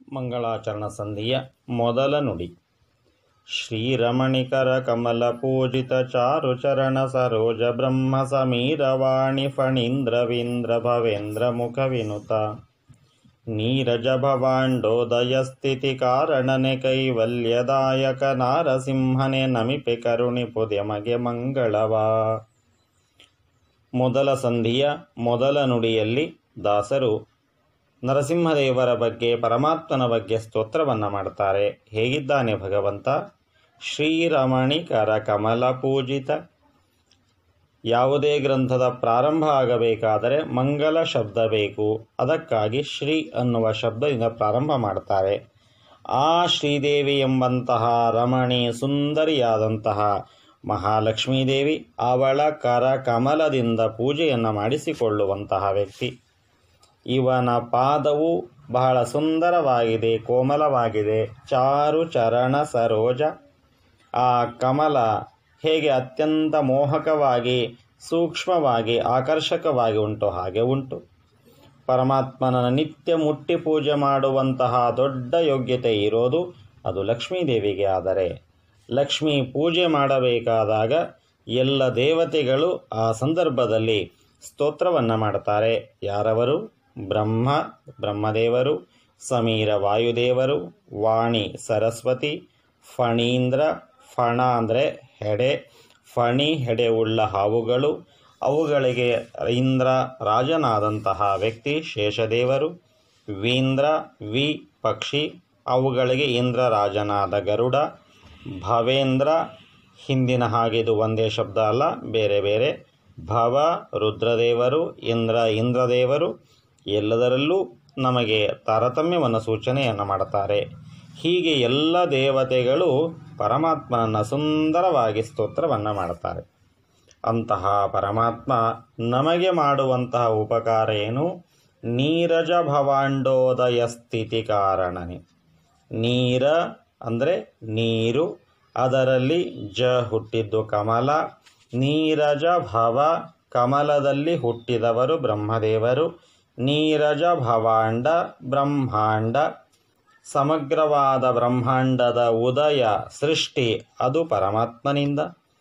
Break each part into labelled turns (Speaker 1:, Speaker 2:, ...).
Speaker 1: ಮಂಗಳಾಚರಣ ಸಂಧಿಯ ಮೊದಲ ನುಡಿ ಶ್ರೀರಮಣಿಕರ ಕಮಲ ಪೂಜಿತ ಚಾರು ಚರಣ ಸರೋಜ ಬ್ರಹ್ಮ ಸಮೀರವಾಣಿ ಫಣೀಂದ್ರವೀಂದ್ರ ಭವೇಂದ್ರ ಮುಖ ವಿನುತ ನೀರಜ ಭವಾಂಡೋದಯ ಸ್ಥಿತಿ ಕಾರಣನೆ ಕೈವಲ್ಯದಾಯಕ ನಾರಸಿಂಹನೆ ನಮಿಪೆ ಕರುಣಿ ಪುದೆಮಗೆ ಮಂಗಳವಾ ಮೊದಲ ಸಂಧಿಯ ಮೊದಲ ನುಡಿಯಲ್ಲಿ ದಾಸರು ನರಸಿಂಹದೇವರ ಬಗ್ಗೆ ಪರಮಾತ್ಮನ ಬಗ್ಗೆ ಸ್ತೋತ್ರವನ್ನು ಮಾಡ್ತಾರೆ ಹೇಗಿದ್ದಾನೆ ಭಗವಂತ ಶ್ರೀರಮಣಿಕರ ಕಮಲ ಪೂಜಿತ ಯಾವುದೇ ಗ್ರಂಥದ ಪ್ರಾರಂಭ ಆಗಬೇಕಾದರೆ ಮಂಗಲ ಶಬ್ದ ಬೇಕು ಅದಕ್ಕಾಗಿ ಶ್ರೀ ಅನ್ನುವ ಶಬ್ದದಿಂದ ಪ್ರಾರಂಭ ಮಾಡ್ತಾರೆ ಆ ಶ್ರೀದೇವಿ ಎಂಬಂತಹ ರಮಣಿ ಸುಂದರಿಯಾದಂತಹ ಮಹಾಲಕ್ಷ್ಮೀದೇವಿ ಅವಳ ಕರ ಕಮಲದಿಂದ ಪೂಜೆಯನ್ನು ಮಾಡಿಸಿಕೊಳ್ಳುವಂತಹ ವ್ಯಕ್ತಿ ಇವನ ಪಾದವು ಬಹಳ ಸುಂದರವಾಗಿದೆ ಕೋಮಲವಾಗಿದೆ ಚಾರು ಚರಣ ಸರೋಜ ಆ ಕಮಲ ಹೇಗೆ ಅತ್ಯಂತ ಮೋಹಕವಾಗಿ ಸೂಕ್ಷ್ಮವಾಗಿ ಆಕರ್ಷಕವಾಗಿ ಉಂಟು ಹಾಗೆ ಉಂಟು ಪರಮಾತ್ಮನ ನಿತ್ಯ ಮುಟ್ಟಿ ಪೂಜೆ ಮಾಡುವಂತಹ ದೊಡ್ಡ ಯೋಗ್ಯತೆ ಇರೋದು ಅದು ಲಕ್ಷ್ಮೀದೇವಿಗೆ ಆದರೆ ಲಕ್ಷ್ಮೀ ಪೂಜೆ ಮಾಡಬೇಕಾದಾಗ ಎಲ್ಲ ದೇವತೆಗಳು ಆ ಸಂದರ್ಭದಲ್ಲಿ ಸ್ತೋತ್ರವನ್ನು ಮಾಡ್ತಾರೆ ಯಾರವರು ಬ್ರಹ್ಮ ಬ್ರಹ್ಮದೇವರು ಸಮೀರ ವಾಯುದೇವರು ವಾಣಿ ಸರಸ್ವತಿ ಫಣೀಂದ್ರ ಫಣ ಅಂದರೆ ಹೆಡೆ ಫಣಿ ಹೆಡೆ ಉಳ್ಳ ಹಾವುಗಳು ಅವುಗಳಿಗೆ ಇಂದ್ರ ರಾಜನಾದಂತಹ ವ್ಯಕ್ತಿ ಶೇಷದೇವರು ವೀಂದ್ರ ವಿ ಪಕ್ಷಿ ಅವುಗಳಿಗೆ ಇಂದ್ರ ರಾಜನಾದ ಗರುಡ ಭವೇಂದ್ರ ಹಿಂದಿನ ಹಾಗೆ ಇದು ಒಂದೇ ಶಬ್ದ ಅಲ್ಲ ಬೇರೆ ಬೇರೆ ಭವ ರುದ್ರದೇವರು ಇಂದ್ರ ಇಂದ್ರದೇವರು ಎಲ್ಲದರಲ್ಲೂ ನಮಗೆ ತಾರತಮ್ಯವನ್ನು ಸೂಚನೆಯನ್ನು ಮಾಡುತ್ತಾರೆ ಹೀಗೆ ಎಲ್ಲ ದೇವತೆಗಳು ಪರಮಾತ್ಮನನ್ನು ಸುಂದರವಾಗಿ ಸ್ತೋತ್ರವನ್ನು ಮಾಡುತ್ತಾರೆ ಅಂತಹ ಪರಮಾತ್ಮ ನಮಗೆ ಮಾಡುವಂತಹ ಉಪಕಾರ ಏನು ನೀರಜ ಭವಾಂಡೋದಯ ಸ್ಥಿತಿ ಕಾರಣನೆ ನೀರ ಅಂದರೆ ನೀರು ಅದರಲ್ಲಿ ಜ ಹುಟ್ಟಿದ್ದು ಕಮಲ ನೀರಜ ಭವ ಕಮಲದಲ್ಲಿ ಹುಟ್ಟಿದವರು ಬ್ರಹ್ಮದೇವರು ನೀರಜ ಭವಾಂಡ ಬ್ರಹ್ಮಾಂಡ ಸಮಗ್ರವಾದ ಬ್ರಹ್ಮಾಂಡದ ಉದಯ ಸೃಷ್ಟಿ ಅದು ಪರಮಾತ್ಮನಿಂದ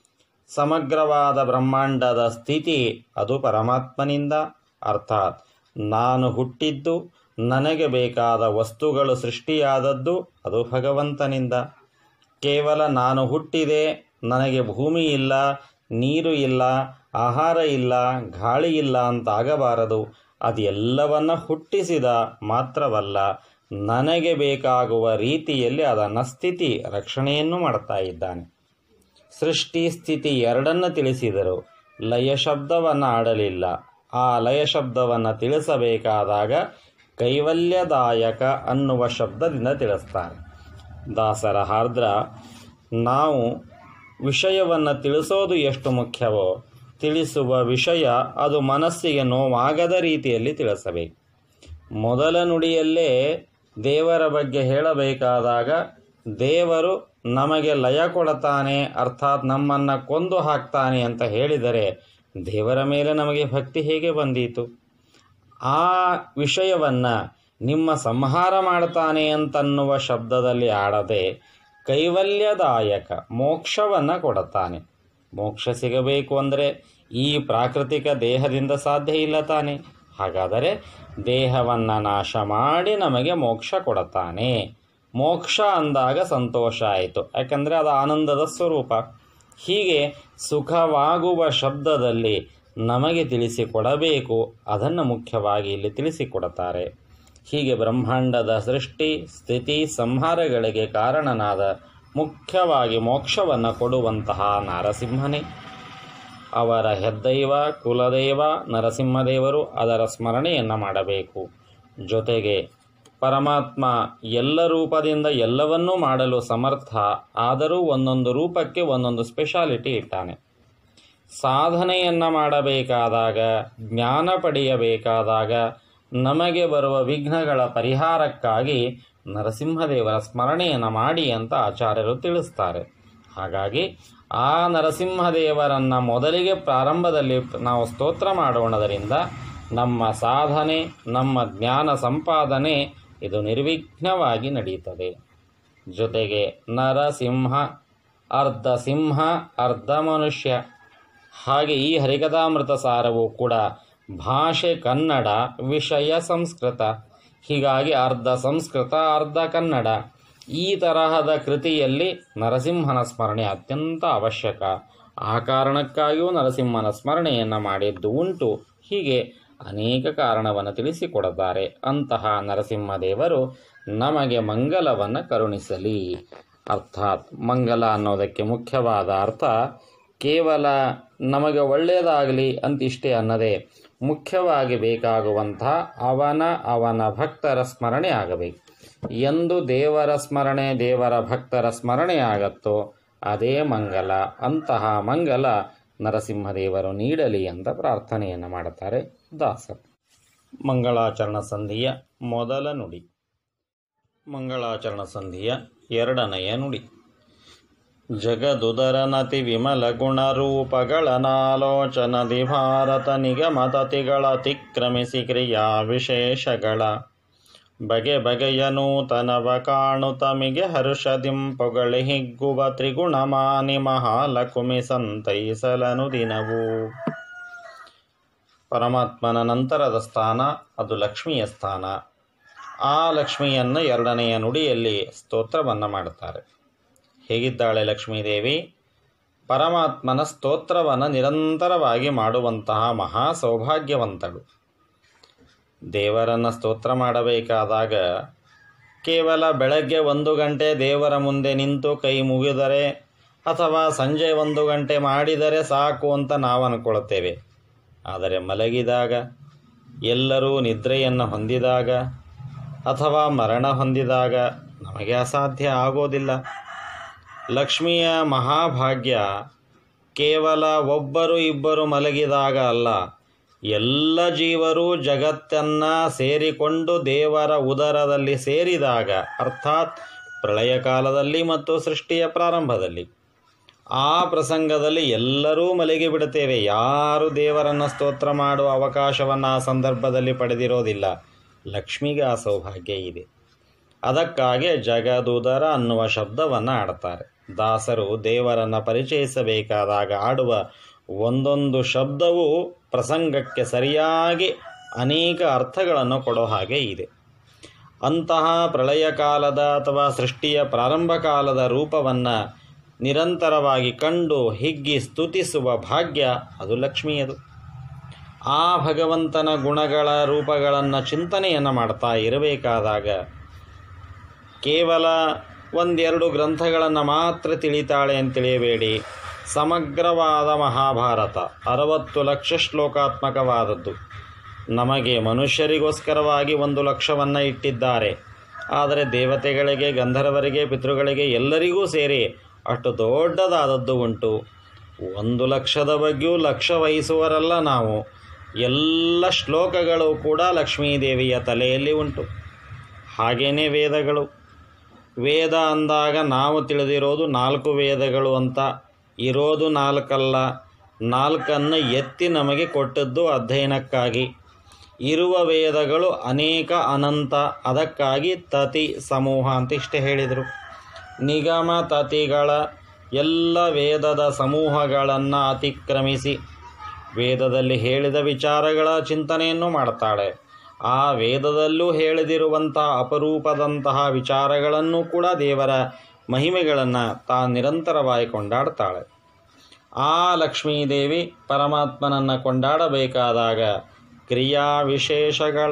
Speaker 1: ಸಮಗ್ರವಾದ ಬ್ರಹ್ಮಾಂಡದ ಸ್ಥಿತಿ ಅದು ಪರಮಾತ್ಮನಿಂದ ಅರ್ಥಾತ್ ನಾನು ಹುಟ್ಟಿದ್ದು ನನಗೆ ಬೇಕಾದ ವಸ್ತುಗಳು ಸೃಷ್ಟಿಯಾದದ್ದು ಅದು ಭಗವಂತನಿಂದ ಕೇವಲ ನಾನು ಹುಟ್ಟಿದೆ ನನಗೆ ಭೂಮಿ ಇಲ್ಲ ನೀರು ಇಲ್ಲ ಆಹಾರ ಇಲ್ಲ ಗಾಳಿ ಇಲ್ಲ ಅಂತಾಗಬಾರದು ಅದೆಲ್ಲವನ್ನ ಹುಟ್ಟಿಸಿದ ಮಾತ್ರವಲ್ಲ ನನಗೆ ಬೇಕಾಗುವ ರೀತಿಯಲ್ಲಿ ಅದನ್ನ ಸ್ಥಿತಿ ರಕ್ಷಣೆಯನ್ನು ಮಾಡ್ತಾ ಇದ್ದಾನೆ ಸೃಷ್ಟಿ ಸ್ಥಿತಿ ಎರಡನ್ನು ತಿಳಿಸಿದರು ಲಯ ಶಬ್ದವನ್ನು ಆಡಲಿಲ್ಲ ಆ ಲಯ ಶಬ್ದವನ್ನು ತಿಳಿಸಬೇಕಾದಾಗ ಕೈವಲ್ಯದಾಯಕ ಅನ್ನುವ ಶಬ್ದದಿಂದ ತಿಳಿಸ್ತಾರೆ ದಾಸರ ಹಾರ್ದ್ರ ನಾವು ವಿಷಯವನ್ನು ತಿಳಿಸೋದು ಎಷ್ಟು ಮುಖ್ಯವೋ ತಿಳಿಸುವ ವಿಷಯ ಅದು ಮನಸ್ಸಿಗೆ ನೋವಾಗದ ರೀತಿಯಲ್ಲಿ ತಿಳಿಸಬೇಕು ಮೊದಲ ನುಡಿಯಲ್ಲೇ ದೇವರ ಬಗ್ಗೆ ಹೇಳಬೇಕಾದಾಗ ದೇವರು ನಮಗೆ ಲಯ ಕೊಡತಾನೆ ಅರ್ಥಾತ್ ನಮ್ಮನ್ನು ಕೊಂದು ಹಾಕ್ತಾನೆ ಅಂತ ಹೇಳಿದರೆ ದೇವರ ಮೇಲೆ ನಮಗೆ ಭಕ್ತಿ ಹೇಗೆ ಬಂದೀತು ಆ ವಿಷಯವನ್ನು ನಿಮ್ಮ ಸಂಹಾರ ಮಾಡ್ತಾನೆ ಅಂತನ್ನುವ ಶಬ್ದದಲ್ಲಿ ಆಡದೆ ಕೈವಲ್ಯದಾಯಕ ಮೋಕ್ಷವನ್ನು ಕೊಡುತ್ತಾನೆ ಮೋಕ್ಷ ಸಿಗಬೇಕು ಅಂದರೆ ಈ ಪ್ರಾಕೃತಿಕ ದೇಹದಿಂದ ಸಾಧ್ಯ ಇಲ್ಲ ತಾನೆ ಹಾಗಾದರೆ ದೇಹವನ್ನು ನಾಶ ಮಾಡಿ ನಮಗೆ ಮೋಕ್ಷ ಕೊಡುತ್ತಾನೆ ಮೋಕ್ಷ ಅಂದಾಗ ಸಂತೋಷ ಆಯಿತು ಯಾಕಂದರೆ ಅದು ಆನಂದದ ಸ್ವರೂಪ ಹೀಗೆ ಸುಖವಾಗುವ ಶಬ್ದದಲ್ಲಿ ನಮಗೆ ತಿಳಿಸಿಕೊಡಬೇಕು ಅದನ್ನು ಮುಖ್ಯವಾಗಿ ಇಲ್ಲಿ ತಿಳಿಸಿಕೊಡುತ್ತಾರೆ ಹೀಗೆ ಬ್ರಹ್ಮಾಂಡದ ಸೃಷ್ಟಿ ಸ್ಥಿತಿ ಸಂಹಾರಗಳಿಗೆ ಕಾರಣನಾದ ಮುಖ್ಯವಾಗಿ ಮೋಕ್ಷವನ್ನು ಕೊಡುವಂತಹ ನಾರಸಿಂಹನೇ ಅವರ ಹೆದ್ದೈವ ಕುಲದೈವ ನರಸಿಂಹದೇವರು ಅದರ ಸ್ಮರಣೆಯನ್ನು ಮಾಡಬೇಕು ಜೊತೆಗೆ ಪರಮಾತ್ಮ ಎಲ್ಲ ರೂಪದಿಂದ ಎಲ್ಲವನ್ನೂ ಮಾಡಲು ಸಮರ್ಥ ಆದರೂ ಒಂದೊಂದು ರೂಪಕ್ಕೆ ಒಂದೊಂದು ಸ್ಪೆಷಾಲಿಟಿ ಇಟ್ಟಾನೆ ಸಾಧನೆಯನ್ನು ಮಾಡಬೇಕಾದಾಗ ಜ್ಞಾನ ಪಡೆಯಬೇಕಾದಾಗ ನಮಗೆ ಬರುವ ವಿಘ್ನಗಳ ಪರಿಹಾರಕ್ಕಾಗಿ ನರಸಿಂಹದೇವರ ಸ್ಮರಣೆಯನ್ನು ಮಾಡಿ ಅಂತ ಆಚಾರ್ಯರು ತಿಳಿಸ್ತಾರೆ ಹಾಗಾಗಿ ಆ ನರಸಿಂಹದೇವರನ್ನು ಮೊದಲಿಗೆ ಪ್ರಾರಂಭದಲ್ಲಿ ನಾವು ಸ್ತೋತ್ರ ಮಾಡೋಣದರಿಂದ ನಮ್ಮ ಸಾಧನೆ ನಮ್ಮ ಜ್ಞಾನ ಸಂಪಾದನೆ ಇದು ನಿರ್ವಿಘ್ನವಾಗಿ ನಡೆಯುತ್ತದೆ ಜೊತೆಗೆ ನರಸಿಂಹ ಅರ್ಧ ಸಿಂಹ ಅರ್ಧ ಮನುಷ್ಯ ಹಾಗೆ ಈ ಹರಿಕಥಾಮೃತ ಸಾರವು ಕೂಡ ಭಾಷೆ ಕನ್ನಡ ವಿಷಯ ಸಂಸ್ಕೃತ ಹೀಗಾಗಿ ಅರ್ಧ ಸಂಸ್ಕೃತ ಅರ್ಧ ಕನ್ನಡ ಈ ತರಹದ ಕೃತಿಯಲ್ಲಿ ನರಸಿಂಹನ ಸ್ಮರಣೆ ಅತ್ಯಂತ ಅವಶ್ಯಕ ಆ ಕಾರಣಕ್ಕಾಗಿಯೂ ನರಸಿಂಹನ ಸ್ಮರಣೆಯನ್ನು ಮಾಡಿದ್ದು ಉಂಟು ಹೀಗೆ ಅನೇಕ ಕಾರಣವನ್ನು ತಿಳಿಸಿಕೊಡುತ್ತಾರೆ ಅಂತಹ ನರಸಿಂಹದೇವರು ನಮಗೆ ಮಂಗಲವನ್ನು ಕರುಣಿಸಲಿ ಅರ್ಥಾತ್ ಮಂಗಲ ಅನ್ನೋದಕ್ಕೆ ಮುಖ್ಯವಾದ ಅರ್ಥ ಕೇವಲ ನಮಗೆ ಒಳ್ಳೆಯದಾಗಲಿ ಅಂತಿಷ್ಟೇ ಅನ್ನದೇ ಮುಖ್ಯವಾಗಿ ಬೇಕಾಗುವಂತಹ ಅವನ ಅವನ ಭಕ್ತರ ಸ್ಮರಣೆ ಆಗಬೇಕು ಎಂದು ದೇವರ ಸ್ಮರಣೆ ದೇವರ ಭಕ್ತರ ಸ್ಮರಣೆ ಆಗತ್ತೋ ಅದೇ ಮಂಗಲ ಅಂತಹ ಮಂಗಲ ನರಸಿಂಹದೇವರು ನೀಡಲಿ ಅಂತ ಪ್ರಾರ್ಥನೆಯನ್ನು ಮಾಡುತ್ತಾರೆ ದಾಸರು ಮಂಗಳಾಚರಣ ಸಂಧಿಯ ಮೊದಲ ನುಡಿ ಮಂಗಳಾಚರಣ ಸಂಧಿಯ ಎರಡನೆಯ ನುಡಿ ಜಗದುದರನತಿ ವಿಮಲ ಗುಣರೂಪಗಳನಾಲೋಚನದಿ ಭಾರತ ನಿಗಮತತಿಗಳ ಅತಿಕ್ರಮಿಸಿ ಕ್ರಿಯಾ ವಿಶೇಷಗಳ ಬಗೆ ಬಗೆಯ ನೂತನವ ಕಾಣು ತಮಿಗೆ ಹರ್ಷದಿಂ ಪೊಗಳಿ ಹಿಗ್ಗುವ ತ್ರಿಗುಣಮಾನಿ ಮಹಾಲಕುಮಿ ಸಂತೈಸಲನು ದಿನವು ಪರಮಾತ್ಮನ ನಂತರದ ಸ್ಥಾನ ಅದು ಲಕ್ಷ್ಮಿಯ ಸ್ಥಾನ ಆ ಲಕ್ಷ್ಮಿಯನ್ನು ಎರಡನೆಯ ನುಡಿಯಲ್ಲಿ ಸ್ತೋತ್ರವನ್ನು ಮಾಡುತ್ತಾರೆ ಹೇಗಿದ್ದಾಳೆ ಲಕ್ಷ್ಮೀದೇವಿ ಪರಮಾತ್ಮನ ಸ್ತೋತ್ರವನ್ನು ನಿರಂತರವಾಗಿ ಮಾಡುವಂತಹ ಮಹಾ ಸೌಭಾಗ್ಯವಂತಳು ದೇವರನ್ನು ಸ್ತೋತ್ರ ಮಾಡಬೇಕಾದಾಗ ಕೇವಲ ಬೆಳಗ್ಗೆ ಒಂದು ಗಂಟೆ ದೇವರ ಮುಂದೆ ನಿಂತು ಕೈ ಮುಗಿದರೆ ಅಥವಾ ಸಂಜೆ ಒಂದು ಗಂಟೆ ಮಾಡಿದರೆ ಸಾಕು ಅಂತ ನಾವು ಅಂದ್ಕೊಳ್ತೇವೆ ಆದರೆ ಮಲಗಿದಾಗ ಎಲ್ಲರೂ ನಿದ್ರೆಯನ್ನು ಹೊಂದಿದಾಗ ಅಥವಾ ಮರಣ ಹೊಂದಿದಾಗ ನಮಗೆ ಅಸಾಧ್ಯ ಆಗೋದಿಲ್ಲ ಲಕ್ಷ್ಮಿಯ ಮಹಾಭಾಗ್ಯ ಕೇವಲ ಒಬ್ಬರು ಇಬ್ಬರು ಮಲಗಿದಾಗ ಅಲ್ಲ ಎಲ್ಲ ಜೀವರು ಜಗತ್ತನ್ನು ಸೇರಿಕೊಂಡು ದೇವರ ಉದರದಲ್ಲಿ ಸೇರಿದಾಗ ಅರ್ಥಾತ್ ಪ್ರಳಯ ಕಾಲದಲ್ಲಿ ಮತ್ತು ಸೃಷ್ಟಿಯ ಪ್ರಾರಂಭದಲ್ಲಿ ಆ ಪ್ರಸಂಗದಲ್ಲಿ ಎಲ್ಲರೂ ಮಲಗಿ ಬಿಡುತ್ತೇವೆ ಯಾರು ದೇವರನ್ನು ಸ್ತೋತ್ರ ಮಾಡುವ ಅವಕಾಶವನ್ನು ಆ ಸಂದರ್ಭದಲ್ಲಿ ಪಡೆದಿರೋದಿಲ್ಲ ಲಕ್ಷ್ಮಿಗೆ ಆ ಸೌಭಾಗ್ಯ ಇದೆ ಅದಕ್ಕಾಗಿ ಜಗದುದರ ಅನ್ನುವ ಶಬ್ದವನ್ನು ಆಡ್ತಾರೆ ದಾಸರು ದೇವರನ್ನು ಪರಿಚಯಿಸಬೇಕಾದಾಗ ಆಡುವ ಒಂದೊಂದು ಶಬ್ದವು ಪ್ರಸಂಗಕ್ಕೆ ಸರಿಯಾಗಿ ಅನೇಕ ಅರ್ಥಗಳನ್ನು ಕೊಡೋ ಹಾಗೆ ಇದೆ ಅಂತಹ ಪ್ರಳಯ ಕಾಲದ ಅಥವಾ ಸೃಷ್ಟಿಯ ಪ್ರಾರಂಭ ಕಾಲದ ರೂಪವನ್ನು ನಿರಂತರವಾಗಿ ಕಂಡು ಹಿಗ್ಗಿ ಸ್ತುತಿಸುವ ಭಾಗ್ಯ ಅದು ಲಕ್ಷ್ಮಿಯದು ಆ ಭಗವಂತನ ಗುಣಗಳ ರೂಪಗಳನ್ನು ಚಿಂತನೆಯನ್ನು ಮಾಡ್ತಾ ಇರಬೇಕಾದಾಗ ಕೇವಲ ಒಂದೆರಡು ಗ್ರಂಥಗಳನ್ನು ಮಾತ್ರ ತಿಳಿತಾಳೆ ಅಂತ ತಿಳಿಯಬೇಡಿ ಸಮಗ್ರವಾದ ಮಹಾಭಾರತ ಅರವತ್ತು ಲಕ್ಷ ಶ್ಲೋಕಾತ್ಮಕವಾದದ್ದು ನಮಗೆ ಮನುಷ್ಯರಿಗೋಸ್ಕರವಾಗಿ ಒಂದು ಲಕ್ಷವನ್ನು ಇಟ್ಟಿದ್ದಾರೆ ಆದರೆ ದೇವತೆಗಳಿಗೆ ಗಂಧರ್ವರಿಗೆ ಪಿತೃಗಳಿಗೆ ಎಲ್ಲರಿಗೂ ಸೇರಿ ಅಷ್ಟು ದೊಡ್ಡದಾದದ್ದು ಉಂಟು ಒಂದು ಲಕ್ಷದ ಬಗ್ಗೆಯೂ ಲಕ್ಷ ವಹಿಸುವರಲ್ಲ ನಾವು ಎಲ್ಲ ಶ್ಲೋಕಗಳು ಕೂಡ ಲಕ್ಷ್ಮೀದೇವಿಯ ತಲೆಯಲ್ಲಿ ಉಂಟು ಹಾಗೇನೇ ವೇದಗಳು ವೇದ ಅಂದಾಗ ನಾವು ತಿಳಿದಿರೋದು ನಾಲ್ಕು ವೇದಗಳು ಅಂತ ಇರೋದು ನಾಲ್ಕಲ್ಲ ನಾಲ್ಕನ್ನು ಎತ್ತಿ ನಮಗೆ ಕೊಟ್ಟದ್ದು ಅಧ್ಯಯನಕ್ಕಾಗಿ ಇರುವ ವೇದಗಳು ಅನೇಕ ಅನಂತ ಅದಕ್ಕಾಗಿ ತತಿ ಸಮೂಹ ಅಂತ ಇಷ್ಟೇ ಹೇಳಿದರು ನಿಗಮ ತತಿಗಳ ಎಲ್ಲ ವೇದದ ಸಮೂಹಗಳನ್ನು ಅತಿಕ್ರಮಿಸಿ ವೇದದಲ್ಲಿ ಹೇಳಿದ ವಿಚಾರಗಳ ಚಿಂತನೆಯನ್ನು ಮಾಡ್ತಾಳೆ ಆ ವೇದದಲ್ಲೂ ಹೇಳಿದಿರುವಂತಹ ಅಪರೂಪದಂತಹ ವಿಚಾರಗಳನ್ನು ಕೂಡ ದೇವರ ಮಹಿಮೆಗಳನ್ನು ತಾ ನಿರಂತರವಾಗಿ ಕೊಂಡಾಡ್ತಾಳೆ ಆ ಲಕ್ಷ್ಮೀದೇವಿ ಪರಮಾತ್ಮನನ್ನು ಕೊಂಡಾಡಬೇಕಾದಾಗ ಕ್ರಿಯಾ ವಿಶೇಷಗಳ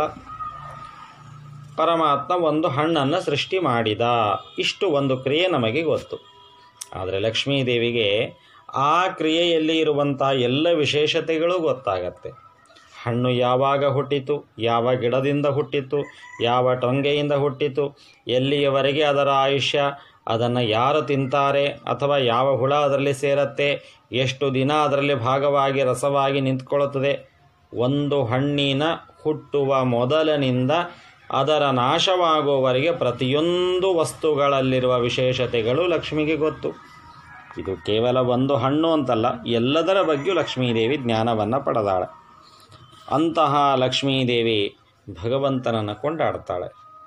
Speaker 1: ಪರಮಾತ್ಮ ಒಂದು ಹಣ್ಣನ್ನು ಸೃಷ್ಟಿ ಮಾಡಿದ ಇಷ್ಟು ಒಂದು ಕ್ರಿಯೆ ನಮಗೆ ಗೊತ್ತು ಆದರೆ ಲಕ್ಷ್ಮೀದೇವಿಗೆ ಆ ಕ್ರಿಯೆಯಲ್ಲಿ ಇರುವಂಥ ಎಲ್ಲ ವಿಶೇಷತೆಗಳು ಗೊತ್ತಾಗತ್ತೆ ಹಣ್ಣು ಯಾವಾಗ ಹುಟ್ಟಿತು ಯಾವ ಗಿಡದಿಂದ ಹುಟ್ಟಿತು ಯಾವ ಟೊಂಗೆಯಿಂದ ಹುಟ್ಟಿತು ಎಲ್ಲಿಯವರೆಗೆ ಅದರ ಆಯುಷ್ಯ ಅದನ್ನು ಯಾರು ತಿಂತಾರೆ ಅಥವಾ ಯಾವ ಹುಳ ಅದರಲ್ಲಿ ಸೇರತ್ತೆ ಎಷ್ಟು ದಿನ ಅದರಲ್ಲಿ ಭಾಗವಾಗಿ ರಸವಾಗಿ ನಿಂತ್ಕೊಳ್ಳುತ್ತದೆ ಒಂದು ಹಣ್ಣಿನ ಹುಟ್ಟುವ ಮೊದಲಿನಿಂದ ಅದರ ನಾಶವಾಗುವವರೆಗೆ ಪ್ರತಿಯೊಂದು ವಸ್ತುಗಳಲ್ಲಿರುವ ವಿಶೇಷತೆಗಳು ಲಕ್ಷ್ಮಿಗೆ ಗೊತ್ತು ಇದು ಕೇವಲ ಒಂದು ಹಣ್ಣು ಅಂತಲ್ಲ ಎಲ್ಲದರ ಬಗ್ಗೆಯೂ ಲಕ್ಷ್ಮೀದೇವಿ ಜ್ಞಾನವನ್ನು ಪಡೆದಾಳೆ ಅಂತಹ ಲಕ್ಷ್ಮೀದೇವಿ ಭಗವಂತನನ್ನು ಕೊಂಡಾಡ್ತಾಳೆ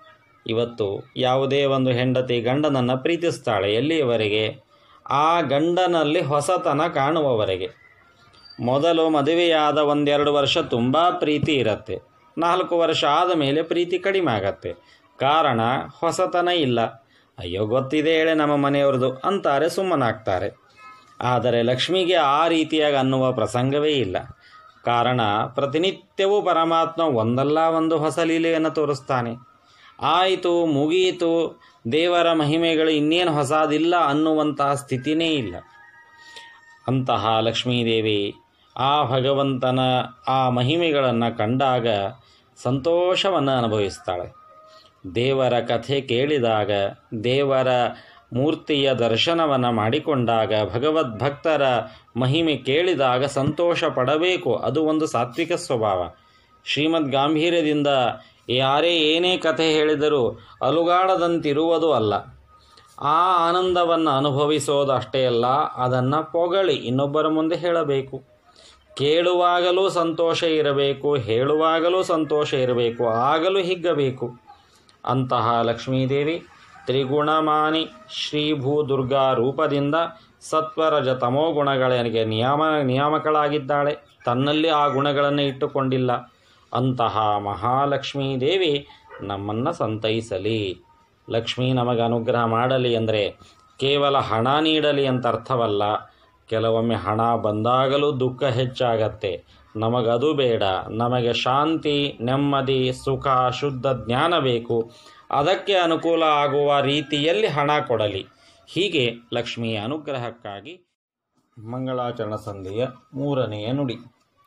Speaker 1: ಇವತ್ತು ಯಾವುದೇ ಒಂದು ಹೆಂಡತಿ ಗಂಡನನ್ನು ಪ್ರೀತಿಸ್ತಾಳೆ ಎಲ್ಲಿಯವರೆಗೆ ಆ ಗಂಡನಲ್ಲಿ ಹೊಸತನ ಕಾಣುವವರೆಗೆ ಮೊದಲು ಮದುವೆಯಾದ ಒಂದೆರಡು ವರ್ಷ ತುಂಬ ಪ್ರೀತಿ ಇರತ್ತೆ ನಾಲ್ಕು ವರ್ಷ ಆದ ಮೇಲೆ ಪ್ರೀತಿ ಕಡಿಮೆ ಆಗತ್ತೆ ಕಾರಣ ಹೊಸತನ ಇಲ್ಲ ಅಯ್ಯೋ ಗೊತ್ತಿದೆ ಹೇಳೆ ನಮ್ಮ ಮನೆಯವ್ರದ್ದು ಅಂತಾರೆ ಸುಮ್ಮನಾಗ್ತಾರೆ ಆದರೆ ಲಕ್ಷ್ಮಿಗೆ ಆ ರೀತಿಯಾಗಿ ಅನ್ನುವ ಪ್ರಸಂಗವೇ ಇಲ್ಲ ಕಾರಣ ಪ್ರತಿನಿತ್ಯವೂ ಪರಮಾತ್ಮ ಒಂದಲ್ಲ ಒಂದು ಹೊಸ ಲೀಲೆಯನ್ನು ತೋರಿಸ್ತಾನೆ ಆಯಿತು ಮುಗಿಯಿತು ದೇವರ ಮಹಿಮೆಗಳು ಇನ್ನೇನು ಹೊಸದಿಲ್ಲ ಅನ್ನುವಂತಹ ಸ್ಥಿತಿನೇ ಇಲ್ಲ ಅಂತಹ ಲಕ್ಷ್ಮೀದೇವಿ ಆ ಭಗವಂತನ ಆ ಮಹಿಮೆಗಳನ್ನು ಕಂಡಾಗ ಸಂತೋಷವನ್ನು ಅನುಭವಿಸ್ತಾಳೆ ದೇವರ ಕಥೆ ಕೇಳಿದಾಗ ದೇವರ ಮೂರ್ತಿಯ ದರ್ಶನವನ್ನು ಮಾಡಿಕೊಂಡಾಗ ಭಗವದ್ಭಕ್ತರ ಮಹಿಮೆ ಕೇಳಿದಾಗ ಸಂತೋಷ ಪಡಬೇಕು ಅದು ಒಂದು ಸಾತ್ವಿಕ ಸ್ವಭಾವ ಶ್ರೀಮದ್ ಗಾಂಭೀರ್ಯದಿಂದ ಯಾರೇ ಏನೇ ಕಥೆ ಹೇಳಿದರೂ ಅಲುಗಾಡದಂತಿರುವುದು ಅಲ್ಲ ಆ ಆನಂದವನ್ನು ಅನುಭವಿಸೋದು ಅಷ್ಟೇ ಅಲ್ಲ ಅದನ್ನು ಪೊಗಳಿ ಇನ್ನೊಬ್ಬರ ಮುಂದೆ ಹೇಳಬೇಕು ಕೇಳುವಾಗಲೂ ಸಂತೋಷ ಇರಬೇಕು ಹೇಳುವಾಗಲೂ ಸಂತೋಷ ಇರಬೇಕು ಆಗಲೂ ಹಿಗ್ಗಬೇಕು ಅಂತಹ ಲಕ್ಷ್ಮೀದೇವಿ ತ್ರಿಗುಣಮಾನಿ ಶ್ರೀಭೂ ದುರ್ಗಾ ರೂಪದಿಂದ ಸತ್ವರಜ ತಮೋ ಗುಣಗಳಿಗೆ ನಿಯಮ ನಿಯಾಮಕಳಾಗಿದ್ದಾಳೆ ತನ್ನಲ್ಲಿ ಆ ಗುಣಗಳನ್ನು ಇಟ್ಟುಕೊಂಡಿಲ್ಲ ಅಂತಹ ಮಹಾಲಕ್ಷ್ಮೀ ದೇವಿ ನಮ್ಮನ್ನು ಸಂತೈಸಲಿ ಲಕ್ಷ್ಮೀ ನಮಗೆ ಅನುಗ್ರಹ ಮಾಡಲಿ ಅಂದರೆ ಕೇವಲ ಹಣ ನೀಡಲಿ ಅಂತ ಅರ್ಥವಲ್ಲ ಕೆಲವೊಮ್ಮೆ ಹಣ ಬಂದಾಗಲೂ ದುಃಖ ಹೆಚ್ಚಾಗತ್ತೆ ನಮಗದು ಬೇಡ ನಮಗೆ ಶಾಂತಿ ನೆಮ್ಮದಿ ಸುಖ ಶುದ್ಧ ಜ್ಞಾನ ಬೇಕು ಅದಕ್ಕೆ ಅನುಕೂಲ ಆಗುವ ರೀತಿಯಲ್ಲಿ ಹಣ ಕೊಡಲಿ ಹೀಗೆ ಲಕ್ಷ್ಮಿಯ ಅನುಗ್ರಹಕ್ಕಾಗಿ ಮಂಗಳಾಚರಣ ಸಂಧಿಯ ಮೂರನೆಯ ನುಡಿ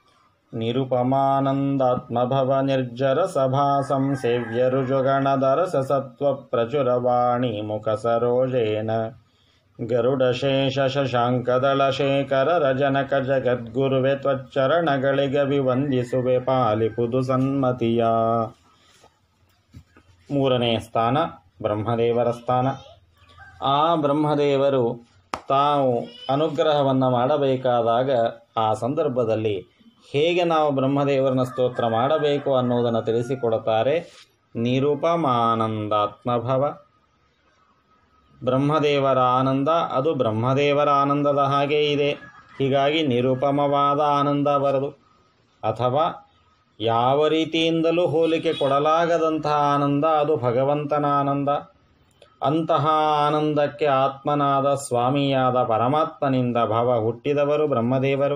Speaker 1: ನಿರುಪಮಾನಂದಾತ್ಮಭವ ನಿರ್ಜರ ಸಭಾ ಸಂಸೇವ್ಯ ರುಜುಗಣದರಸ ಸತ್ವ ಪ್ರಚುರವಾಣಿ ಮುಖ ಸರೋಜೇನ ಗರುಡಶೇಷ ಶಶಾಂಕದಳ ಶೇಖರ ರಜನಕ ಜಗದ್ಗುರುವೆ ತ್ವಚ್ಚರಣಗಳಿಗೆ ವಿವಂದಿಸುವೆ ಪಾಲಿಪುದು ಸನ್ಮತಿಯ ಮೂರನೆಯ ಸ್ಥಾನ ಬ್ರಹ್ಮದೇವರ ಸ್ಥಾನ ಆ ಬ್ರಹ್ಮದೇವರು ತಾವು ಅನುಗ್ರಹವನ್ನು ಮಾಡಬೇಕಾದಾಗ ಆ ಸಂದರ್ಭದಲ್ಲಿ ಹೇಗೆ ನಾವು ಬ್ರಹ್ಮದೇವರನ್ನ ಸ್ತೋತ್ರ ಮಾಡಬೇಕು ಅನ್ನೋದನ್ನು ತಿಳಿಸಿಕೊಡುತ್ತಾರೆ ನಿರುಪಮಾನಂದಾತ್ಮಭವ ಬ್ರಹ್ಮದೇವರ ಆನಂದ ಅದು ಬ್ರಹ್ಮದೇವರ ಆನಂದದ ಹಾಗೆ ಇದೆ ಹೀಗಾಗಿ ನಿರುಪಮವಾದ ಆನಂದ ಬರದು ಅಥವಾ ಯಾವ ರೀತಿಯಿಂದಲೂ ಹೋಲಿಕೆ ಕೊಡಲಾಗದಂತಹ ಆನಂದ ಅದು ಭಗವಂತನ ಆನಂದ ಅಂತಹ ಆನಂದಕ್ಕೆ ಆತ್ಮನಾದ ಸ್ವಾಮಿಯಾದ ಪರಮಾತ್ಮನಿಂದ ಭವ ಹುಟ್ಟಿದವರು ಬ್ರಹ್ಮದೇವರು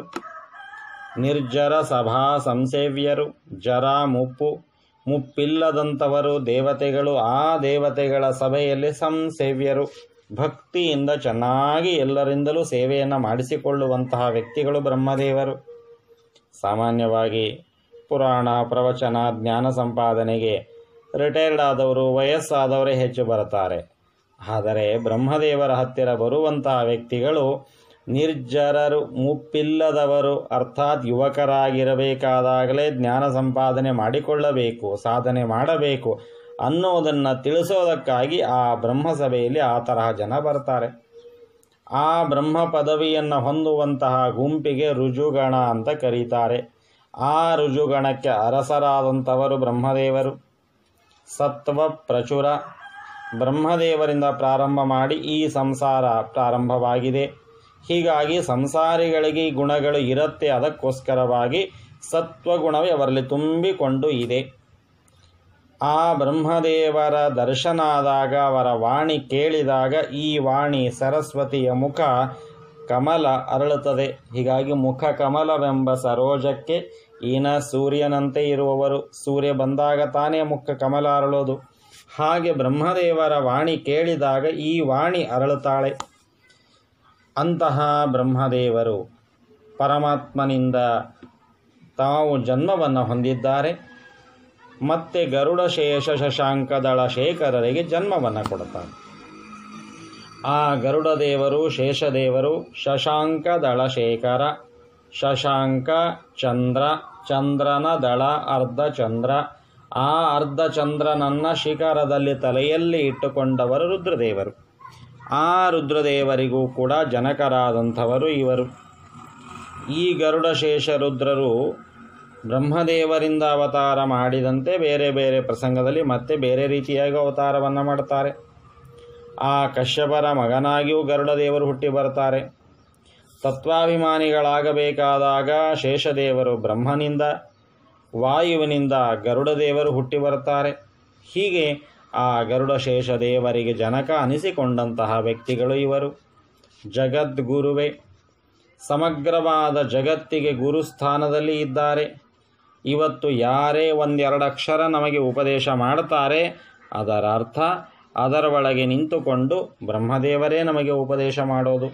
Speaker 1: ನಿರ್ಜರ ಸಭಾ ಸಂಸೇವ್ಯರು ಜರ ಮುಪ್ಪು ಮುಪ್ಪಿಲ್ಲದಂಥವರು ದೇವತೆಗಳು ಆ ದೇವತೆಗಳ ಸಭೆಯಲ್ಲಿ ಸಂಸೇವ್ಯರು ಭಕ್ತಿಯಿಂದ ಚೆನ್ನಾಗಿ ಎಲ್ಲರಿಂದಲೂ ಸೇವೆಯನ್ನು ಮಾಡಿಸಿಕೊಳ್ಳುವಂತಹ ವ್ಯಕ್ತಿಗಳು ಬ್ರಹ್ಮದೇವರು ಸಾಮಾನ್ಯವಾಗಿ ಪುರಾಣ ಪ್ರವಚನ ಜ್ಞಾನ ಸಂಪಾದನೆಗೆ ರಿಟೈರ್ಡ್ ಆದವರು ವಯಸ್ಸಾದವರೇ ಹೆಚ್ಚು ಬರುತ್ತಾರೆ ಆದರೆ ಬ್ರಹ್ಮದೇವರ ಹತ್ತಿರ ಬರುವಂತಹ ವ್ಯಕ್ತಿಗಳು ನಿರ್ಜರರು ಮುಪ್ಪಿಲ್ಲದವರು ಅರ್ಥಾತ್ ಯುವಕರಾಗಿರಬೇಕಾದಾಗಲೇ ಜ್ಞಾನ ಸಂಪಾದನೆ ಮಾಡಿಕೊಳ್ಳಬೇಕು ಸಾಧನೆ ಮಾಡಬೇಕು ಅನ್ನೋದನ್ನು ತಿಳಿಸೋದಕ್ಕಾಗಿ ಆ ಬ್ರಹ್ಮಸಭೆಯಲ್ಲಿ ಆ ತರಹ ಜನ ಬರ್ತಾರೆ ಆ ಬ್ರಹ್ಮ ಪದವಿಯನ್ನು ಹೊಂದುವಂತಹ ಗುಂಪಿಗೆ ರುಜುಗಣ ಅಂತ ಕರೀತಾರೆ ಆ ರುಜುಗಣಕ್ಕೆ ಅರಸರಾದಂಥವರು ಬ್ರಹ್ಮದೇವರು ಸತ್ವ ಪ್ರಚುರ ಬ್ರಹ್ಮದೇವರಿಂದ ಪ್ರಾರಂಭ ಮಾಡಿ ಈ ಸಂಸಾರ ಪ್ರಾರಂಭವಾಗಿದೆ ಹೀಗಾಗಿ ಸಂಸಾರಿಗಳಿಗೆ ಈ ಗುಣಗಳು ಇರುತ್ತೆ ಅದಕ್ಕೋಸ್ಕರವಾಗಿ ಸತ್ವಗುಣವೇ ಅವರಲ್ಲಿ ತುಂಬಿಕೊಂಡು ಇದೆ ಆ ಬ್ರಹ್ಮದೇವರ ದರ್ಶನ ಆದಾಗ ಅವರ ವಾಣಿ ಕೇಳಿದಾಗ ಈ ವಾಣಿ ಸರಸ್ವತಿಯ ಮುಖ ಕಮಲ ಅರಳುತ್ತದೆ ಹೀಗಾಗಿ ಮುಖ ಕಮಲವೆಂಬ ಸರೋಜಕ್ಕೆ ಈನ ಸೂರ್ಯನಂತೆ ಇರುವವರು ಸೂರ್ಯ ಬಂದಾಗ ತಾನೇ ಮುಖ ಕಮಲ ಅರಳೋದು ಹಾಗೆ ಬ್ರಹ್ಮದೇವರ ವಾಣಿ ಕೇಳಿದಾಗ ಈ ವಾಣಿ ಅರಳುತ್ತಾಳೆ ಅಂತಹ ಬ್ರಹ್ಮದೇವರು ಪರಮಾತ್ಮನಿಂದ ತಾವು ಜನ್ಮವನ್ನು ಹೊಂದಿದ್ದಾರೆ ಮತ್ತೆ ಗರುಡ ಶೇಷ ಶಶಾಂಕದಳ ಶೇಖರರಿಗೆ ಜನ್ಮವನ್ನು ಕೊಡುತ್ತಾರೆ ಆ ಗರುಡ ದೇವರು ಶೇಷದೇವರು ಶಶಾಂಕ ದಳ ಶೇಖರ ಶಶಾಂಕ ಚಂದ್ರ ಚಂದ್ರನ ದಳ ಅರ್ಧ ಚಂದ್ರ ಆ ಅರ್ಧ ಚಂದ್ರನನ್ನ ಶಿಖರದಲ್ಲಿ ತಲೆಯಲ್ಲಿ ಇಟ್ಟುಕೊಂಡವರು ರುದ್ರದೇವರು ಆ ರುದ್ರದೇವರಿಗೂ ಕೂಡ ಜನಕರಾದಂಥವರು ಇವರು ಈ ಗರುಡ ಶೇಷ ರುದ್ರರು ಬ್ರಹ್ಮದೇವರಿಂದ ಅವತಾರ ಮಾಡಿದಂತೆ ಬೇರೆ ಬೇರೆ ಪ್ರಸಂಗದಲ್ಲಿ ಮತ್ತೆ ಬೇರೆ ರೀತಿಯಾಗಿ ಅವತಾರವನ್ನು ಮಾಡ್ತಾರೆ ಆ ಕಶ್ಯಪರ ಮಗನಾಗಿಯೂ ಗರುಡ ದೇವರು ಹುಟ್ಟಿ ಬರ್ತಾರೆ ತತ್ವಾಭಿಮಾನಿಗಳಾಗಬೇಕಾದಾಗ ಶೇಷದೇವರು ಬ್ರಹ್ಮನಿಂದ ವಾಯುವಿನಿಂದ ಗರುಡ ದೇವರು ಹುಟ್ಟಿ ಬರ್ತಾರೆ ಹೀಗೆ ಆ ಗರುಡ ಶೇಷ ದೇವರಿಗೆ ಜನಕ ಅನಿಸಿಕೊಂಡಂತಹ ವ್ಯಕ್ತಿಗಳು ಇವರು ಜಗದ್ಗುರುವೇ ಸಮಗ್ರವಾದ ಜಗತ್ತಿಗೆ ಗುರುಸ್ಥಾನದಲ್ಲಿ ಇದ್ದಾರೆ ಇವತ್ತು ಯಾರೇ ಒಂದೆರಡು ಅಕ್ಷರ ನಮಗೆ ಉಪದೇಶ ಮಾಡ್ತಾರೆ ಅದರ ಅರ್ಥ ಅದರ ಒಳಗೆ ನಿಂತುಕೊಂಡು ಬ್ರಹ್ಮದೇವರೇ ನಮಗೆ ಉಪದೇಶ ಮಾಡೋದು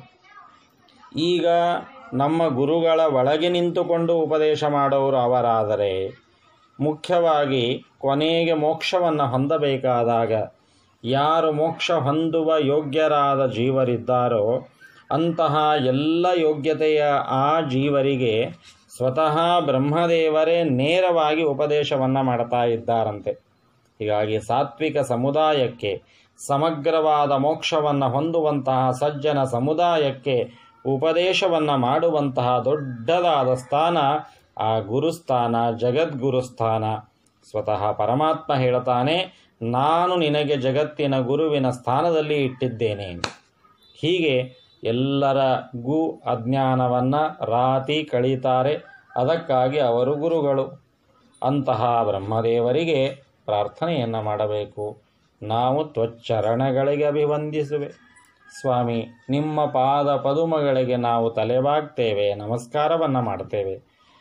Speaker 1: ಈಗ ನಮ್ಮ ಗುರುಗಳ ಒಳಗೆ ನಿಂತುಕೊಂಡು ಉಪದೇಶ ಮಾಡೋರು ಅವರಾದರೆ ಮುಖ್ಯವಾಗಿ ಕೊನೆಗೆ ಮೋಕ್ಷವನ್ನು ಹೊಂದಬೇಕಾದಾಗ ಯಾರು ಮೋಕ್ಷ ಹೊಂದುವ ಯೋಗ್ಯರಾದ ಜೀವರಿದ್ದಾರೋ ಅಂತಹ ಎಲ್ಲ ಯೋಗ್ಯತೆಯ ಆ ಜೀವರಿಗೆ ಸ್ವತಃ ಬ್ರಹ್ಮದೇವರೇ ನೇರವಾಗಿ ಉಪದೇಶವನ್ನು ಮಾಡ್ತಾ ಇದ್ದಾರಂತೆ ಹೀಗಾಗಿ ಸಾತ್ವಿಕ ಸಮುದಾಯಕ್ಕೆ ಸಮಗ್ರವಾದ ಮೋಕ್ಷವನ್ನು ಹೊಂದುವಂತಹ ಸಜ್ಜನ ಸಮುದಾಯಕ್ಕೆ ಉಪದೇಶವನ್ನು ಮಾಡುವಂತಹ ದೊಡ್ಡದಾದ ಸ್ಥಾನ ಆ ಗುರುಸ್ಥಾನ ಜಗದ್ಗುರುಸ್ಥಾನ ಸ್ವತಃ ಪರಮಾತ್ಮ ಹೇಳ್ತಾನೆ ನಾನು ನಿನಗೆ ಜಗತ್ತಿನ ಗುರುವಿನ ಸ್ಥಾನದಲ್ಲಿ ಇಟ್ಟಿದ್ದೇನೆ ಹೀಗೆ ಎಲ್ಲರ ಗು ಅಜ್ಞಾನವನ್ನು ರಾತಿ ಕಳೀತಾರೆ ಅದಕ್ಕಾಗಿ ಅವರು ಗುರುಗಳು ಅಂತಹ ಬ್ರಹ್ಮದೇವರಿಗೆ ಪ್ರಾರ್ಥನೆಯನ್ನು ಮಾಡಬೇಕು ನಾವು ತ್ವಚ್ಚರಣಗಳಿಗೆ ಅಭಿವಂದಿಸುವೆ ಸ್ವಾಮಿ ನಿಮ್ಮ ಪಾದ ಪದುಮಗಳಿಗೆ ನಾವು ತಲೆಬಾಗ್ತೇವೆ ನಮಸ್ಕಾರವನ್ನು ಮಾಡ್ತೇವೆ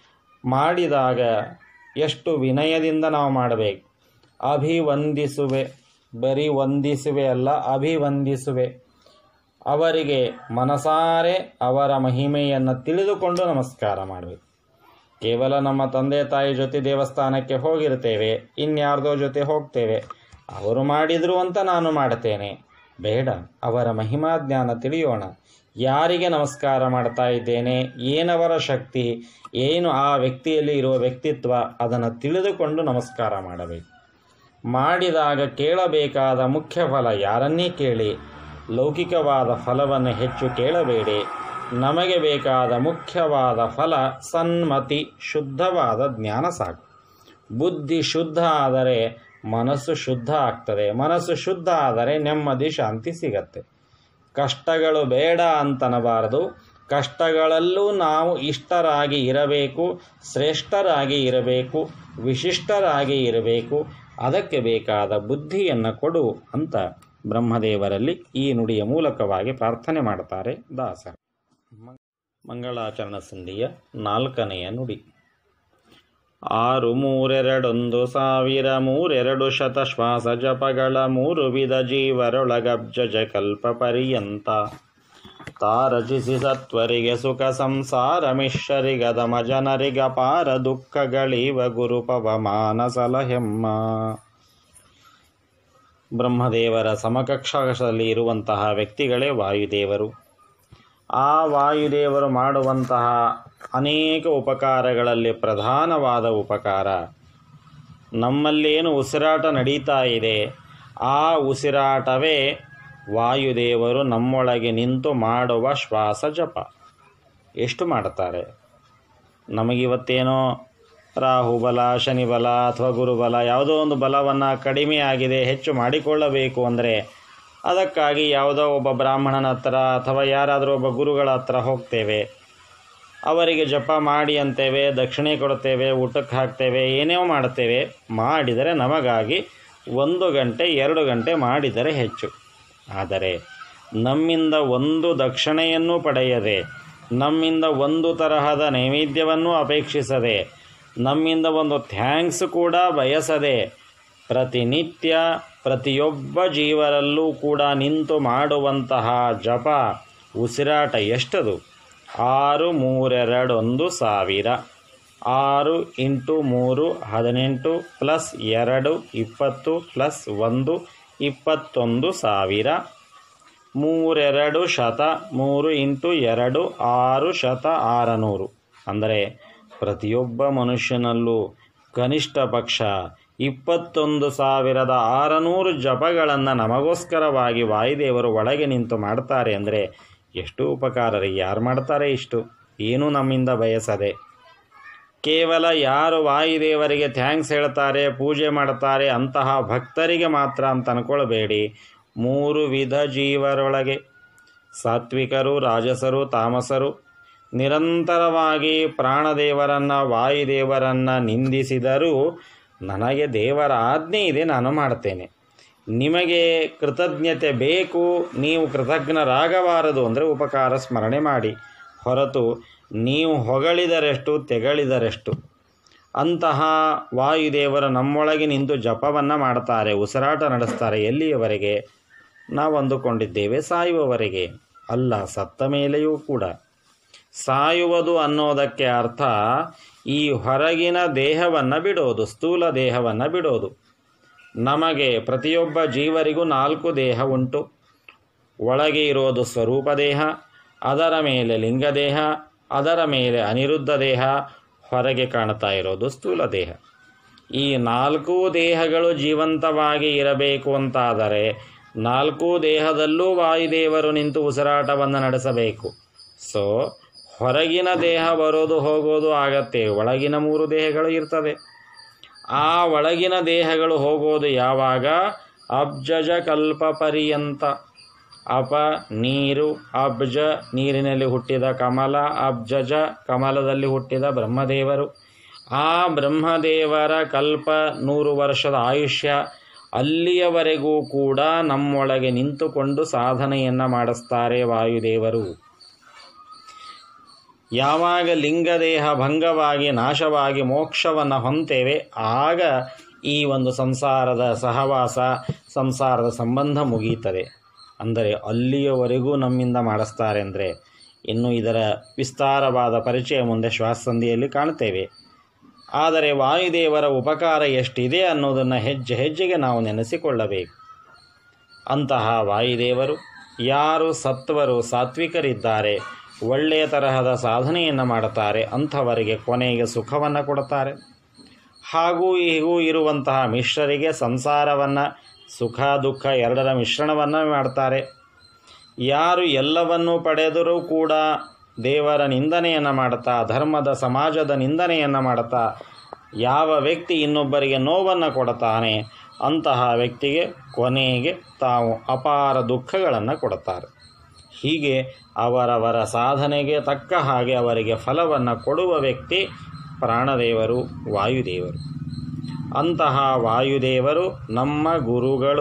Speaker 1: ಮಾಡಿದಾಗ ಎಷ್ಟು ವಿನಯದಿಂದ ನಾವು ಮಾಡಬೇಕು ಅಭಿವಂದಿಸುವೆ ಬರೀ ವಂದಿಸುವೆ ಅಲ್ಲ ಅಭಿವಂದಿಸುವೆ ಅವರಿಗೆ ಮನಸಾರೆ ಅವರ ಮಹಿಮೆಯನ್ನು ತಿಳಿದುಕೊಂಡು ನಮಸ್ಕಾರ ಮಾಡಬೇಕು ಕೇವಲ ನಮ್ಮ ತಂದೆ ತಾಯಿ ಜೊತೆ ದೇವಸ್ಥಾನಕ್ಕೆ ಹೋಗಿರ್ತೇವೆ ಇನ್ಯಾರ್ದೋ ಜೊತೆ ಹೋಗ್ತೇವೆ ಅವರು ಮಾಡಿದರು ಅಂತ ನಾನು ಮಾಡ್ತೇನೆ ಬೇಡ ಅವರ ಮಹಿಮಾ ಜ್ಞಾನ ತಿಳಿಯೋಣ ಯಾರಿಗೆ ನಮಸ್ಕಾರ ಮಾಡ್ತಾ ಇದ್ದೇನೆ ಏನವರ ಶಕ್ತಿ ಏನು ಆ ವ್ಯಕ್ತಿಯಲ್ಲಿ ಇರುವ ವ್ಯಕ್ತಿತ್ವ ಅದನ್ನು ತಿಳಿದುಕೊಂಡು ನಮಸ್ಕಾರ ಮಾಡಬೇಕು ಮಾಡಿದಾಗ ಕೇಳಬೇಕಾದ ಮುಖ್ಯ ಫಲ ಯಾರನ್ನೇ ಕೇಳಿ ಲೌಕಿಕವಾದ ಫಲವನ್ನು ಹೆಚ್ಚು ಕೇಳಬೇಡಿ ನಮಗೆ ಬೇಕಾದ ಮುಖ್ಯವಾದ ಫಲ ಸನ್ಮತಿ ಶುದ್ಧವಾದ ಜ್ಞಾನ ಸಾಕು ಬುದ್ಧಿ ಶುದ್ಧ ಆದರೆ ಮನಸ್ಸು ಶುದ್ಧ ಆಗ್ತದೆ ಮನಸ್ಸು ಶುದ್ಧ ಆದರೆ ನೆಮ್ಮದಿ ಶಾಂತಿ ಸಿಗತ್ತೆ ಕಷ್ಟಗಳು ಬೇಡ ಅಂತನಬಾರದು ಕಷ್ಟಗಳಲ್ಲೂ ನಾವು ಇಷ್ಟರಾಗಿ ಇರಬೇಕು ಶ್ರೇಷ್ಠರಾಗಿ ಇರಬೇಕು ವಿಶಿಷ್ಟರಾಗಿ ಇರಬೇಕು ಅದಕ್ಕೆ ಬೇಕಾದ ಬುದ್ಧಿಯನ್ನು ಕೊಡು ಅಂತ ಬ್ರಹ್ಮದೇವರಲ್ಲಿ ಈ ನುಡಿಯ ಮೂಲಕವಾಗಿ ಪ್ರಾರ್ಥನೆ ಮಾಡ್ತಾರೆ ದಾಸರು ಮಂಗಳಾಚರಣ ಸಂಧಿಯ ನಾಲ್ಕನೆಯ ನುಡಿ ಆರು ಮೂರೆರಡೊಂದು ಸಾವಿರ ಮೂರೆರಡು ಶತ ಶ್ವಾಸ ಜಪಗಳ ಮೂರು ವಿಧ ಜೀವರೊಳಗಬ್ಜ ಕಲ್ಪ ಪರ್ಯಂತ ತಾರಚಿಸಿ ಸತ್ವರಿಗೆ ಸುಖ ಸಂಸಾರ ಮಿಶ್ರರಿಗದಮ ಜನರಿಗ ಪಾರ ದುಃಖಗಳೀವ ಗುರು ಪವಮಾನ ಸಲಹೆಮ್ಮ ಬ್ರಹ್ಮದೇವರ ಸಮಕಕ್ಷದಲ್ಲಿ ಇರುವಂತಹ ವ್ಯಕ್ತಿಗಳೇ ವಾಯುದೇವರು ಆ ವಾಯುದೇವರು ಮಾಡುವಂತಹ ಅನೇಕ ಉಪಕಾರಗಳಲ್ಲಿ ಪ್ರಧಾನವಾದ ಉಪಕಾರ ನಮ್ಮಲ್ಲೇನು ಉಸಿರಾಟ ನಡೀತಾ ಇದೆ ಆ ಉಸಿರಾಟವೇ ವಾಯುದೇವರು ನಮ್ಮೊಳಗೆ ನಿಂತು ಮಾಡುವ ಶ್ವಾಸ ಜಪ ಎಷ್ಟು ಮಾಡ್ತಾರೆ ನಮಗಿವತ್ತೇನೋ ರಾಹುಬಲ ಶನಿಬಲ ಅಥವಾ ಗುರುಬಲ ಯಾವುದೋ ಒಂದು ಬಲವನ್ನು ಕಡಿಮೆ ಆಗಿದೆ ಹೆಚ್ಚು ಮಾಡಿಕೊಳ್ಳಬೇಕು ಅಂದರೆ ಅದಕ್ಕಾಗಿ ಯಾವುದೋ ಒಬ್ಬ ಬ್ರಾಹ್ಮಣನ ಹತ್ರ ಅಥವಾ ಯಾರಾದರೂ ಒಬ್ಬ ಗುರುಗಳ ಹತ್ರ ಹೋಗ್ತೇವೆ ಅವರಿಗೆ ಜಪ ಮಾಡಿ ಅಂತೇವೆ ದಕ್ಷಿಣೆ ಕೊಡ್ತೇವೆ ಊಟಕ್ಕೆ ಹಾಕ್ತೇವೆ ಏನೇನೋ ಮಾಡ್ತೇವೆ ಮಾಡಿದರೆ ನಮಗಾಗಿ ಒಂದು ಗಂಟೆ ಎರಡು ಗಂಟೆ ಮಾಡಿದರೆ ಹೆಚ್ಚು ಆದರೆ ನಮ್ಮಿಂದ ಒಂದು ದಕ್ಷಿಣೆಯನ್ನು ಪಡೆಯದೆ ನಮ್ಮಿಂದ ಒಂದು ತರಹದ ನೈವೇದ್ಯವನ್ನು ಅಪೇಕ್ಷಿಸದೆ ನಮ್ಮಿಂದ ಒಂದು ಥ್ಯಾಂಕ್ಸ್ ಕೂಡ ಬಯಸದೆ ಪ್ರತಿನಿತ್ಯ ಪ್ರತಿಯೊಬ್ಬ ಜೀವರಲ್ಲೂ ಕೂಡ ನಿಂತು ಮಾಡುವಂತಹ ಜಪ ಉಸಿರಾಟ ಎಷ್ಟದು ಆರು ಮೂರೆರಡೊಂದು ಸಾವಿರ ಆರು ಇಂಟು ಮೂರು ಹದಿನೆಂಟು ಪ್ಲಸ್ ಎರಡು ಇಪ್ಪತ್ತು ಪ್ಲಸ್ ಒಂದು ಇಪ್ಪತ್ತೊಂದು ಸಾವಿರ ಮೂರೆರಡು ಶತ ಮೂರು ಇಂಟು ಎರಡು ಆರು ಶತ ಆರನೂರು ಅಂದರೆ ಪ್ರತಿಯೊಬ್ಬ ಮನುಷ್ಯನಲ್ಲೂ ಕನಿಷ್ಠ ಪಕ್ಷ ಇಪ್ಪತ್ತೊಂದು ಸಾವಿರದ ಆರನೂರು ಜಪಗಳನ್ನು ನಮಗೋಸ್ಕರವಾಗಿ ವಾಯುದೇವರು ಒಳಗೆ ನಿಂತು ಮಾಡ್ತಾರೆ ಅಂದರೆ ಎಷ್ಟು ಉಪಕಾರ ರೀ ಯಾರು ಮಾಡ್ತಾರೆ ಇಷ್ಟು ಏನೂ ನಮ್ಮಿಂದ ಬಯಸದೆ ಕೇವಲ ಯಾರು ವಾಯುದೇವರಿಗೆ ಥ್ಯಾಂಕ್ಸ್ ಹೇಳ್ತಾರೆ ಪೂಜೆ ಮಾಡ್ತಾರೆ ಅಂತಹ ಭಕ್ತರಿಗೆ ಮಾತ್ರ ಅಂತ ಅನ್ಕೊಳ್ಬೇಡಿ ಮೂರು ವಿಧ ಜೀವರೊಳಗೆ ಸಾತ್ವಿಕರು ರಾಜಸರು ತಾಮಸರು ನಿರಂತರವಾಗಿ ಪ್ರಾಣದೇವರನ್ನು ವಾಯುದೇವರನ್ನು ನಿಂದಿಸಿದರೂ ನನಗೆ ದೇವರ ಆಜ್ಞೆ ಇದೆ ನಾನು ಮಾಡ್ತೇನೆ ನಿಮಗೆ ಕೃತಜ್ಞತೆ ಬೇಕು ನೀವು ಕೃತಜ್ಞರಾಗಬಾರದು ಅಂದರೆ ಉಪಕಾರ ಸ್ಮರಣೆ ಮಾಡಿ ಹೊರತು ನೀವು ಹೊಗಳಿದರೆಷ್ಟು ತೆಗಳಿದರೆಷ್ಟು ಅಂತಹ ವಾಯುದೇವರು ನಮ್ಮೊಳಗೆ ನಿಂತು ಜಪವನ್ನು ಮಾಡ್ತಾರೆ ಉಸಿರಾಟ ನಡೆಸ್ತಾರೆ ಎಲ್ಲಿಯವರೆಗೆ ನಾವು ಅಂದುಕೊಂಡಿದ್ದೇವೆ ಸಾಯುವವರೆಗೆ ಅಲ್ಲ ಸತ್ತ ಮೇಲೆಯೂ ಕೂಡ ಸಾಯುವುದು ಅನ್ನೋದಕ್ಕೆ ಅರ್ಥ ಈ ಹೊರಗಿನ ದೇಹವನ್ನು ಬಿಡೋದು ಸ್ಥೂಲ ದೇಹವನ್ನು ಬಿಡೋದು ನಮಗೆ ಪ್ರತಿಯೊಬ್ಬ ಜೀವರಿಗೂ ನಾಲ್ಕು ದೇಹ ಉಂಟು ಒಳಗೆ ಇರೋದು ಸ್ವರೂಪ ದೇಹ ಅದರ ಮೇಲೆ ಲಿಂಗದೇಹ ಅದರ ಮೇಲೆ ಅನಿರುದ್ಧ ದೇಹ ಹೊರಗೆ ಕಾಣ್ತಾ ಇರೋದು ಸ್ಥೂಲ ದೇಹ ಈ ನಾಲ್ಕೂ ದೇಹಗಳು ಜೀವಂತವಾಗಿ ಇರಬೇಕು ಅಂತಾದರೆ ನಾಲ್ಕೂ ದೇಹದಲ್ಲೂ ವಾಯುದೇವರು ನಿಂತು ಉಸಿರಾಟವನ್ನು ನಡೆಸಬೇಕು ಸೊ ಹೊರಗಿನ ದೇಹ ಬರೋದು ಹೋಗೋದು ಆಗತ್ತೆ ಒಳಗಿನ ಮೂರು ದೇಹಗಳು ಇರ್ತವೆ ಆ ಒಳಗಿನ ದೇಹಗಳು ಹೋಗೋದು ಯಾವಾಗ ಅಬ್ಜಜ ಕಲ್ಪ ಪರ್ಯಂತ ಅಪ ನೀರು ಅಬ್ಜ ನೀರಿನಲ್ಲಿ ಹುಟ್ಟಿದ ಕಮಲ ಅಬ್ಜಜ ಕಮಲದಲ್ಲಿ ಹುಟ್ಟಿದ ಬ್ರಹ್ಮದೇವರು ಆ ಬ್ರಹ್ಮದೇವರ ಕಲ್ಪ ನೂರು ವರ್ಷದ ಆಯುಷ್ಯ ಅಲ್ಲಿಯವರೆಗೂ ಕೂಡ ನಮ್ಮೊಳಗೆ ನಿಂತುಕೊಂಡು ಸಾಧನೆಯನ್ನು ಮಾಡಿಸ್ತಾರೆ ವಾಯುದೇವರು ಯಾವಾಗ ಲಿಂಗದೇಹ ಭಂಗವಾಗಿ ನಾಶವಾಗಿ ಮೋಕ್ಷವನ್ನು ಹೊಂತೇವೆ ಆಗ ಈ ಒಂದು ಸಂಸಾರದ ಸಹವಾಸ ಸಂಸಾರದ ಸಂಬಂಧ ಮುಗಿಯುತ್ತದೆ ಅಂದರೆ ಅಲ್ಲಿಯವರೆಗೂ ನಮ್ಮಿಂದ ಮಾಡಿಸ್ತಾರೆ ಅಂದರೆ ಇನ್ನು ಇದರ ವಿಸ್ತಾರವಾದ ಪರಿಚಯ ಮುಂದೆ ಶ್ವಾಸಸಂಧಿಯಲ್ಲಿ ಕಾಣ್ತೇವೆ ಆದರೆ ವಾಯುದೇವರ ಉಪಕಾರ ಎಷ್ಟಿದೆ ಅನ್ನೋದನ್ನು ಹೆಜ್ಜೆ ಹೆಜ್ಜೆಗೆ ನಾವು ನೆನೆಸಿಕೊಳ್ಳಬೇಕು ಅಂತಹ ವಾಯುದೇವರು ಯಾರು ಸತ್ವರು ಸಾತ್ವಿಕರಿದ್ದಾರೆ ಒಳ್ಳೆಯ ತರಹದ ಸಾಧನೆಯನ್ನು ಮಾಡುತ್ತಾರೆ ಅಂಥವರಿಗೆ ಕೊನೆಗೆ ಸುಖವನ್ನು ಕೊಡುತ್ತಾರೆ ಹಾಗೂ ಹೀಗೂ ಇರುವಂತಹ ಮಿಶ್ರರಿಗೆ ಸಂಸಾರವನ್ನು ಸುಖ ದುಃಖ ಎರಡರ ಮಿಶ್ರಣವನ್ನು ಮಾಡ್ತಾರೆ ಯಾರು ಎಲ್ಲವನ್ನೂ ಪಡೆದರೂ ಕೂಡ ದೇವರ ನಿಂದನೆಯನ್ನು ಮಾಡುತ್ತಾ ಧರ್ಮದ ಸಮಾಜದ ನಿಂದನೆಯನ್ನು ಮಾಡುತ್ತಾ ಯಾವ ವ್ಯಕ್ತಿ ಇನ್ನೊಬ್ಬರಿಗೆ ನೋವನ್ನು ಕೊಡುತ್ತಾನೆ ಅಂತಹ ವ್ಯಕ್ತಿಗೆ ಕೊನೆಗೆ ತಾವು ಅಪಾರ ದುಃಖಗಳನ್ನು ಕೊಡುತ್ತಾರೆ ಹೀಗೆ ಅವರವರ ಸಾಧನೆಗೆ ತಕ್ಕ ಹಾಗೆ ಅವರಿಗೆ ಫಲವನ್ನು ಕೊಡುವ ವ್ಯಕ್ತಿ ಪ್ರಾಣದೇವರು ವಾಯುದೇವರು ಅಂತಹ ವಾಯುದೇವರು ನಮ್ಮ ಗುರುಗಳು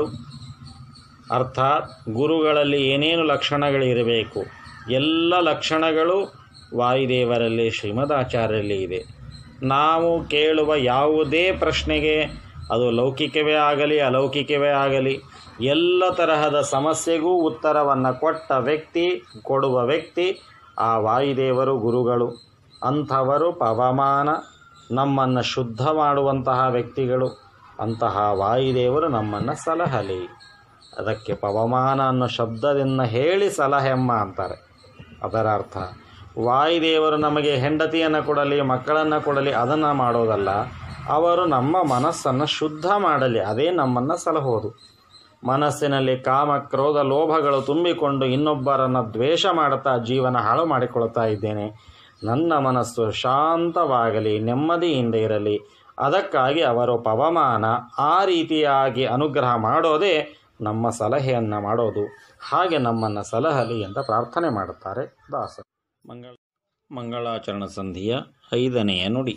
Speaker 1: ಅರ್ಥಾತ್ ಗುರುಗಳಲ್ಲಿ ಏನೇನು ಲಕ್ಷಣಗಳಿರಬೇಕು ಎಲ್ಲ ಲಕ್ಷಣಗಳು ವಾಯುದೇವರಲ್ಲಿ ಶ್ರೀಮದಾಚಾರ್ಯರಲ್ಲಿ ಇದೆ ನಾವು ಕೇಳುವ ಯಾವುದೇ ಪ್ರಶ್ನೆಗೆ ಅದು ಲೌಕಿಕವೇ ಆಗಲಿ ಅಲೌಕಿಕವೇ ಆಗಲಿ ಎಲ್ಲ ತರಹದ ಸಮಸ್ಯೆಗೂ ಉತ್ತರವನ್ನು ಕೊಟ್ಟ ವ್ಯಕ್ತಿ ಕೊಡುವ ವ್ಯಕ್ತಿ ಆ ವಾಯುದೇವರು ಗುರುಗಳು ಅಂಥವರು ಪವಮಾನ ನಮ್ಮನ್ನು ಶುದ್ಧ ಮಾಡುವಂತಹ ವ್ಯಕ್ತಿಗಳು ಅಂತಹ ವಾಯುದೇವರು ನಮ್ಮನ್ನು ಸಲಹಲಿ ಅದಕ್ಕೆ ಪವಮಾನ ಅನ್ನೋ ಶಬ್ದದಿಂದ ಹೇಳಿ ಸಲಹೆಮ್ಮ ಅಂತಾರೆ ಅದರ ಅರ್ಥ ವಾಯುದೇವರು ನಮಗೆ ಹೆಂಡತಿಯನ್ನು ಕೊಡಲಿ ಮಕ್ಕಳನ್ನು ಕೊಡಲಿ ಅದನ್ನು ಮಾಡೋದಲ್ಲ ಅವರು ನಮ್ಮ ಮನಸ್ಸನ್ನು ಶುದ್ಧ ಮಾಡಲಿ ಅದೇ ನಮ್ಮನ್ನು ಸಲಹೋದು ಮನಸ್ಸಿನಲ್ಲಿ ಕಾಮ ಕ್ರೋಧ ಲೋಭಗಳು ತುಂಬಿಕೊಂಡು ಇನ್ನೊಬ್ಬರನ್ನು ದ್ವೇಷ ಮಾಡುತ್ತಾ ಜೀವನ ಹಾಳು ಮಾಡಿಕೊಳ್ತಾ ಇದ್ದೇನೆ ನನ್ನ ಮನಸ್ಸು ಶಾಂತವಾಗಲಿ ನೆಮ್ಮದಿಯಿಂದ ಇರಲಿ ಅದಕ್ಕಾಗಿ ಅವರು ಪವಮಾನ ಆ ರೀತಿಯಾಗಿ ಅನುಗ್ರಹ ಮಾಡೋದೇ ನಮ್ಮ ಸಲಹೆಯನ್ನು ಮಾಡೋದು ಹಾಗೆ ನಮ್ಮನ್ನು ಸಲಹಲಿ ಅಂತ ಪ್ರಾರ್ಥನೆ ಮಾಡುತ್ತಾರೆ ದಾಸ ಮಂಗಳ ಮಂಗಳಾಚರಣ ಸಂಧಿಯ ಐದನೆಯ ನುಡಿ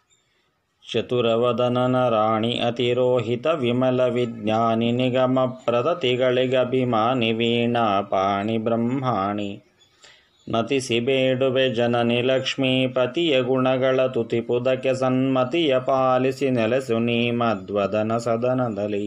Speaker 1: ಚತುರವದನನ ರಾಣಿ ಅತಿರೋಹಿತ ವಿಮಲ ವಿಜ್ಞಾನಿ ನಿಗಮ ಪ್ರದತಿಗಳಿಗಭಿಮಾನಿ ವೀಣಾ ಪಾಣಿ ಬ್ರಹ್ಮಾಣಿ ನತಿಸಿ ಬೇಡುವೆ ಜನನಿ ಲಕ್ಷ್ಮೀಪತಿಯ ಗುಣಗಳ ತುತಿಪುದಕ್ಕೆ ಸನ್ಮತಿಯ ಪಾಲಿಸಿ ನೆಲೆಸು ನೀ ಮಧ್ವದನ ಸದನದಲ್ಲಿ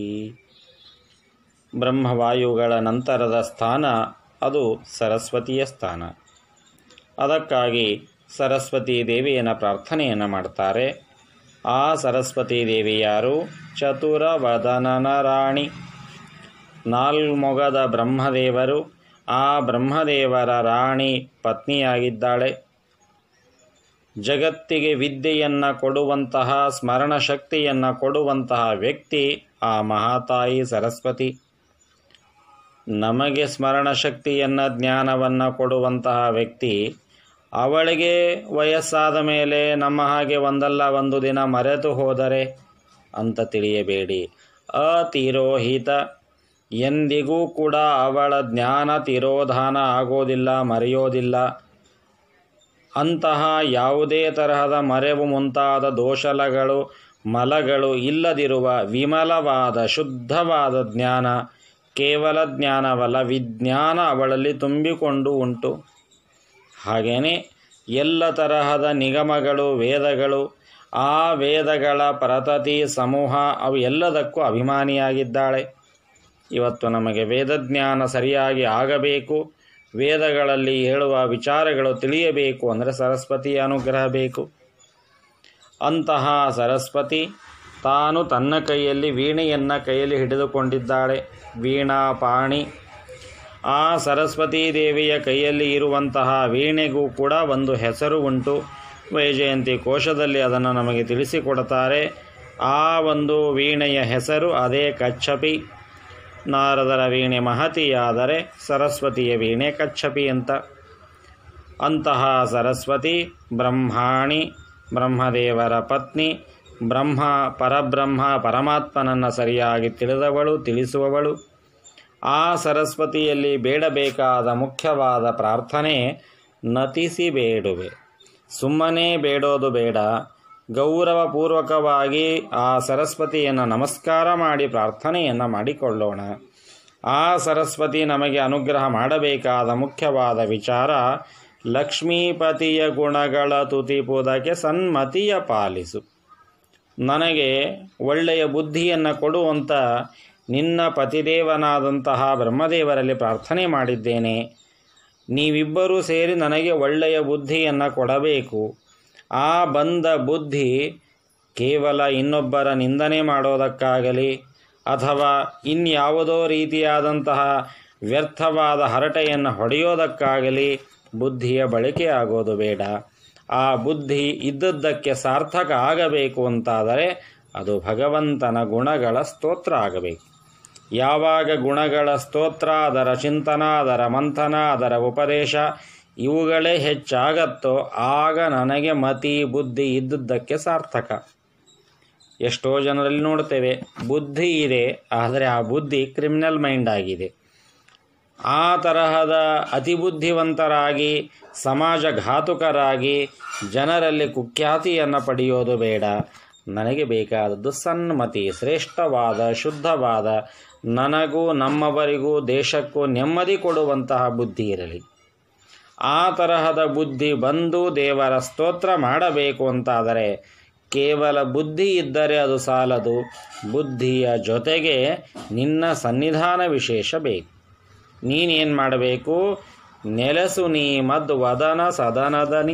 Speaker 1: ಬ್ರಹ್ಮವಾಯುಗಳ ನಂತರದ ಸ್ಥಾನ ಅದು ಸರಸ್ವತಿಯ ಸ್ಥಾನ ಅದಕ್ಕಾಗಿ ಸರಸ್ವತಿ ದೇವಿಯನ್ನು ಪ್ರಾರ್ಥನೆಯನ್ನು ಮಾಡ್ತಾರೆ ಆ ಸರಸ್ವತಿ ದೇವಿ ಯಾರು ಚತುರ ವದನನ ರಾಣಿ ನಾಲ್ಮೊಗದ ಬ್ರಹ್ಮದೇವರು ಆ ಬ್ರಹ್ಮದೇವರ ರಾಣಿ ಪತ್ನಿಯಾಗಿದ್ದಾಳೆ ಜಗತ್ತಿಗೆ ವಿದ್ಯೆಯನ್ನು ಕೊಡುವಂತಹ ಸ್ಮರಣ ಶಕ್ತಿಯನ್ನು ಕೊಡುವಂತಹ ವ್ಯಕ್ತಿ ಆ ಮಹಾತಾಯಿ ಸರಸ್ವತಿ ನಮಗೆ ಸ್ಮರಣ ಶಕ್ತಿಯನ್ನು ಜ್ಞಾನವನ್ನು ಕೊಡುವಂತಹ ವ್ಯಕ್ತಿ ಅವಳಿಗೆ ವಯಸ್ಸಾದ ಮೇಲೆ ನಮ್ಮ ಹಾಗೆ ಒಂದಲ್ಲ ಒಂದು ದಿನ ಮರೆತು ಹೋದರೆ ಅಂತ ತಿಳಿಯಬೇಡಿ ಅತಿರೋಹಿತ ಎಂದಿಗೂ ಕೂಡ ಅವಳ ಜ್ಞಾನ ತಿರೋಧಾನ ಆಗೋದಿಲ್ಲ ಮರೆಯೋದಿಲ್ಲ ಅಂತಹ ಯಾವುದೇ ತರಹದ ಮರೆವು ಮುಂತಾದ ದೋಷಲಗಳು ಮಲಗಳು ಇಲ್ಲದಿರುವ ವಿಮಲವಾದ ಶುದ್ಧವಾದ ಜ್ಞಾನ ಕೇವಲ ಜ್ಞಾನವಲ್ಲ ವಿಜ್ಞಾನ ಅವಳಲ್ಲಿ ತುಂಬಿಕೊಂಡು ಉಂಟು ಹಾಗೆಯೇ ಎಲ್ಲ ತರಹದ ನಿಗಮಗಳು ವೇದಗಳು ಆ ವೇದಗಳ ಪರತತಿ ಸಮೂಹ ಅವು ಎಲ್ಲದಕ್ಕೂ ಅಭಿಮಾನಿಯಾಗಿದ್ದಾಳೆ ಇವತ್ತು ನಮಗೆ ವೇದಜ್ಞಾನ ಸರಿಯಾಗಿ ಆಗಬೇಕು ವೇದಗಳಲ್ಲಿ ಹೇಳುವ ವಿಚಾರಗಳು ತಿಳಿಯಬೇಕು ಅಂದರೆ ಸರಸ್ವತಿಯ ಅನುಗ್ರಹ ಬೇಕು ಅಂತಹ ಸರಸ್ವತಿ ತಾನು ತನ್ನ ಕೈಯಲ್ಲಿ ವೀಣೆಯನ್ನು ಕೈಯಲ್ಲಿ ಹಿಡಿದುಕೊಂಡಿದ್ದಾಳೆ ವೀಣಾ ಪಾಣಿ ಆ ಸರಸ್ವತೀ ದೇವಿಯ ಕೈಯಲ್ಲಿ ಇರುವಂತಹ ವೀಣೆಗೂ ಕೂಡ ಒಂದು ಹೆಸರು ಉಂಟು ವೈಜಯಂತಿ ಕೋಶದಲ್ಲಿ ಅದನ್ನು ನಮಗೆ ತಿಳಿಸಿಕೊಡುತ್ತಾರೆ ಆ ಒಂದು ವೀಣೆಯ ಹೆಸರು ಅದೇ ಕಚ್ಚಪಿ ನಾರದರ ವೀಣೆ ಮಹತಿಯಾದರೆ ಸರಸ್ವತಿಯ ವೀಣೆ ಕಚ್ಚಪಿ ಅಂತ ಅಂತಹ ಸರಸ್ವತಿ ಬ್ರಹ್ಮಾಣಿ ಬ್ರಹ್ಮದೇವರ ಪತ್ನಿ ಬ್ರಹ್ಮ ಪರಬ್ರಹ್ಮ ಪರಮಾತ್ಮನನ್ನು ಸರಿಯಾಗಿ ತಿಳಿದವಳು ತಿಳಿಸುವವಳು ಆ ಸರಸ್ವತಿಯಲ್ಲಿ ಬೇಡಬೇಕಾದ ಮುಖ್ಯವಾದ ಪ್ರಾರ್ಥನೆ ನತಿಸಿ ಬೇಡುವೆ ಸುಮ್ಮನೆ ಬೇಡೋದು ಬೇಡ ಗೌರವಪೂರ್ವಕವಾಗಿ ಆ ಸರಸ್ವತಿಯನ್ನು ನಮಸ್ಕಾರ ಮಾಡಿ ಪ್ರಾರ್ಥನೆಯನ್ನು ಮಾಡಿಕೊಳ್ಳೋಣ ಆ ಸರಸ್ವತಿ ನಮಗೆ ಅನುಗ್ರಹ ಮಾಡಬೇಕಾದ ಮುಖ್ಯವಾದ ವಿಚಾರ ಲಕ್ಷ್ಮೀಪತಿಯ ಗುಣಗಳ ತುತಿಪುದಕ್ಕೆ ಸನ್ಮತಿಯ ಪಾಲಿಸು ನನಗೆ ಒಳ್ಳೆಯ ಬುದ್ಧಿಯನ್ನು ಕೊಡುವಂಥ ನಿನ್ನ ಪತಿದೇವನಾದಂತಹ ಬ್ರಹ್ಮದೇವರಲ್ಲಿ ಪ್ರಾರ್ಥನೆ ಮಾಡಿದ್ದೇನೆ ನೀವಿಬ್ಬರೂ ಸೇರಿ ನನಗೆ ಒಳ್ಳೆಯ ಬುದ್ಧಿಯನ್ನು ಕೊಡಬೇಕು ಆ ಬಂದ ಬುದ್ಧಿ ಕೇವಲ ಇನ್ನೊಬ್ಬರ ನಿಂದನೆ ಮಾಡೋದಕ್ಕಾಗಲಿ ಅಥವಾ ಇನ್ಯಾವುದೋ ರೀತಿಯಾದಂತಹ ವ್ಯರ್ಥವಾದ ಹರಟೆಯನ್ನು ಹೊಡೆಯೋದಕ್ಕಾಗಲಿ ಬುದ್ಧಿಯ ಬಳಕೆ ಆಗೋದು ಬೇಡ ಆ ಬುದ್ಧಿ ಇದ್ದದ್ದಕ್ಕೆ ಸಾರ್ಥಕ ಆಗಬೇಕು ಅಂತಾದರೆ ಅದು ಭಗವಂತನ ಗುಣಗಳ ಸ್ತೋತ್ರ ಆಗಬೇಕು ಯಾವಾಗ ಗುಣಗಳ ಸ್ತೋತ್ರ ಅದರ ಚಿಂತನ ಅದರ ಮಂಥನ ಅದರ ಉಪದೇಶ ಇವುಗಳೇ ಹೆಚ್ಚಾಗತ್ತೋ ಆಗ ನನಗೆ ಮತಿ ಬುದ್ಧಿ ಇದ್ದುದಕ್ಕೆ ಸಾರ್ಥಕ ಎಷ್ಟೋ ಜನರಲ್ಲಿ ನೋಡ್ತೇವೆ ಬುದ್ಧಿ ಇದೆ ಆದರೆ ಆ ಬುದ್ಧಿ ಕ್ರಿಮಿನಲ್ ಮೈಂಡ್ ಆಗಿದೆ ಆ ತರಹದ ಅತಿಬುದ್ಧಿವಂತರಾಗಿ ಸಮಾಜಘಾತುಕರಾಗಿ ಜನರಲ್ಲಿ ಕುಖ್ಯಾತಿಯನ್ನು ಪಡೆಯೋದು ಬೇಡ ನನಗೆ ಬೇಕಾದದ್ದು ಸನ್ಮತಿ ಶ್ರೇಷ್ಠವಾದ ಶುದ್ಧವಾದ ನನಗೂ ನಮ್ಮವರಿಗೂ ದೇಶಕ್ಕೂ ನೆಮ್ಮದಿ ಕೊಡುವಂತಹ ಬುದ್ಧಿ ಇರಲಿ ಆ ತರಹದ ಬುದ್ಧಿ ಬಂದು ದೇವರ ಸ್ತೋತ್ರ ಮಾಡಬೇಕು ಅಂತಾದರೆ ಕೇವಲ ಬುದ್ಧಿ ಇದ್ದರೆ ಅದು ಸಾಲದು ಬುದ್ಧಿಯ ಜೊತೆಗೆ ನಿನ್ನ ಸನ್ನಿಧಾನ ವಿಶೇಷ ಬೇಕು ನೀನೇನು ಮಾಡಬೇಕು ನೆಲೆಸು ನೀ ಮದ್ ವದನ ಸದನದನಿ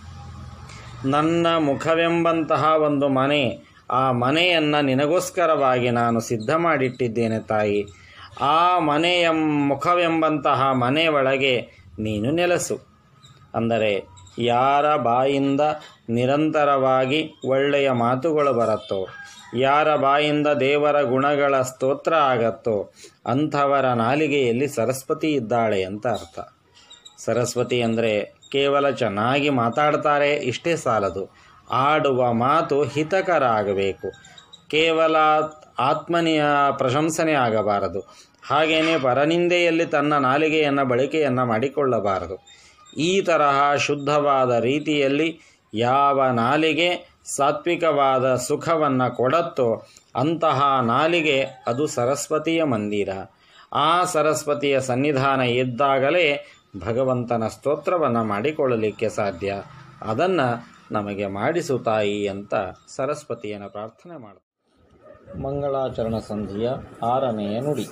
Speaker 1: ನನ್ನ ಮುಖವೆಂಬಂತಹ ಒಂದು ಮನೆ ಆ ಮನೆಯನ್ನು ನಿನಗೋಸ್ಕರವಾಗಿ ನಾನು ಸಿದ್ಧ ಮಾಡಿಟ್ಟಿದ್ದೇನೆ ತಾಯಿ ಆ ಮನೆಯ ಮುಖವೆಂಬಂತಹ ಮನೆ ಒಳಗೆ ನೀನು ನೆಲೆಸು ಅಂದರೆ ಯಾರ ಬಾಯಿಂದ ನಿರಂತರವಾಗಿ ಒಳ್ಳೆಯ ಮಾತುಗಳು ಬರುತ್ತೋ ಯಾರ ಬಾಯಿಂದ ದೇವರ ಗುಣಗಳ ಸ್ತೋತ್ರ ಆಗತ್ತೋ ಅಂಥವರ ನಾಲಿಗೆಯಲ್ಲಿ ಸರಸ್ವತಿ ಇದ್ದಾಳೆ ಅಂತ ಅರ್ಥ ಸರಸ್ವತಿ ಅಂದರೆ ಕೇವಲ ಚೆನ್ನಾಗಿ ಮಾತಾಡ್ತಾರೆ ಇಷ್ಟೇ ಸಾಲದು ಆಡುವ ಮಾತು ಹಿತಕರ ಆಗಬೇಕು ಕೇವಲ ಆತ್ಮನಿಯ ಪ್ರಶಂಸನೆ ಆಗಬಾರದು ಹಾಗೆಯೇ ಪರನಿಂದೆಯಲ್ಲಿ ತನ್ನ ನಾಲಿಗೆಯನ್ನು ಬಳಕೆಯನ್ನು ಮಾಡಿಕೊಳ್ಳಬಾರದು ಈ ತರಹ ಶುದ್ಧವಾದ ರೀತಿಯಲ್ಲಿ ಯಾವ ನಾಲಿಗೆ ಸಾತ್ವಿಕವಾದ ಸುಖವನ್ನು ಕೊಡತ್ತೋ ಅಂತಹ ನಾಲಿಗೆ ಅದು ಸರಸ್ವತಿಯ ಮಂದಿರ ಆ ಸರಸ್ವತಿಯ ಸನ್ನಿಧಾನ ಇದ್ದಾಗಲೇ ಭಗವಂತನ ಸ್ತೋತ್ರವನ್ನು ಮಾಡಿಕೊಳ್ಳಲಿಕ್ಕೆ ಸಾಧ್ಯ ಅದನ್ನು ನಮಗೆ ಮಾಡಿಸು ತಾಯಿ ಅಂತ ಸರಸ್ವತಿಯನ್ನು ಪ್ರಾರ್ಥನೆ ಮಾಡ್ತಾರೆ ಮಂಗಳಾಚರಣ ಸಂಧಿಯ ಆರನೆಯ ನುಡಿ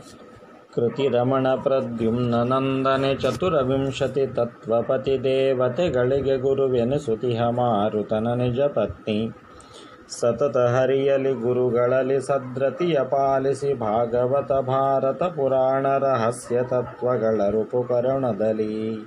Speaker 1: ಕೃತಿರಮಣ ಪ್ರದ್ಯುಮ್ನ ನಂದನೆ ಚತುರವಿಂಶತಿ ತತ್ವಪತಿ ದೇವತೆಗಳಿಗೆ ಗುರುವೆನಿಸುತಿಹ ಮಾರುತನ ನಿಜ ಪತ್ನಿ ಸತತ ಹರಿಯಲಿ ಗುರುಗಳಲ್ಲಿ ಸದ್ರತಿಯ ಪಾಲಿಸಿ ಭಾಗವತ ಭಾರತ ಪುರಾಣ ರಹಸ್ಯ ತತ್ವಗಳ ರೂಪುಕರಣದಲ್ಲಿ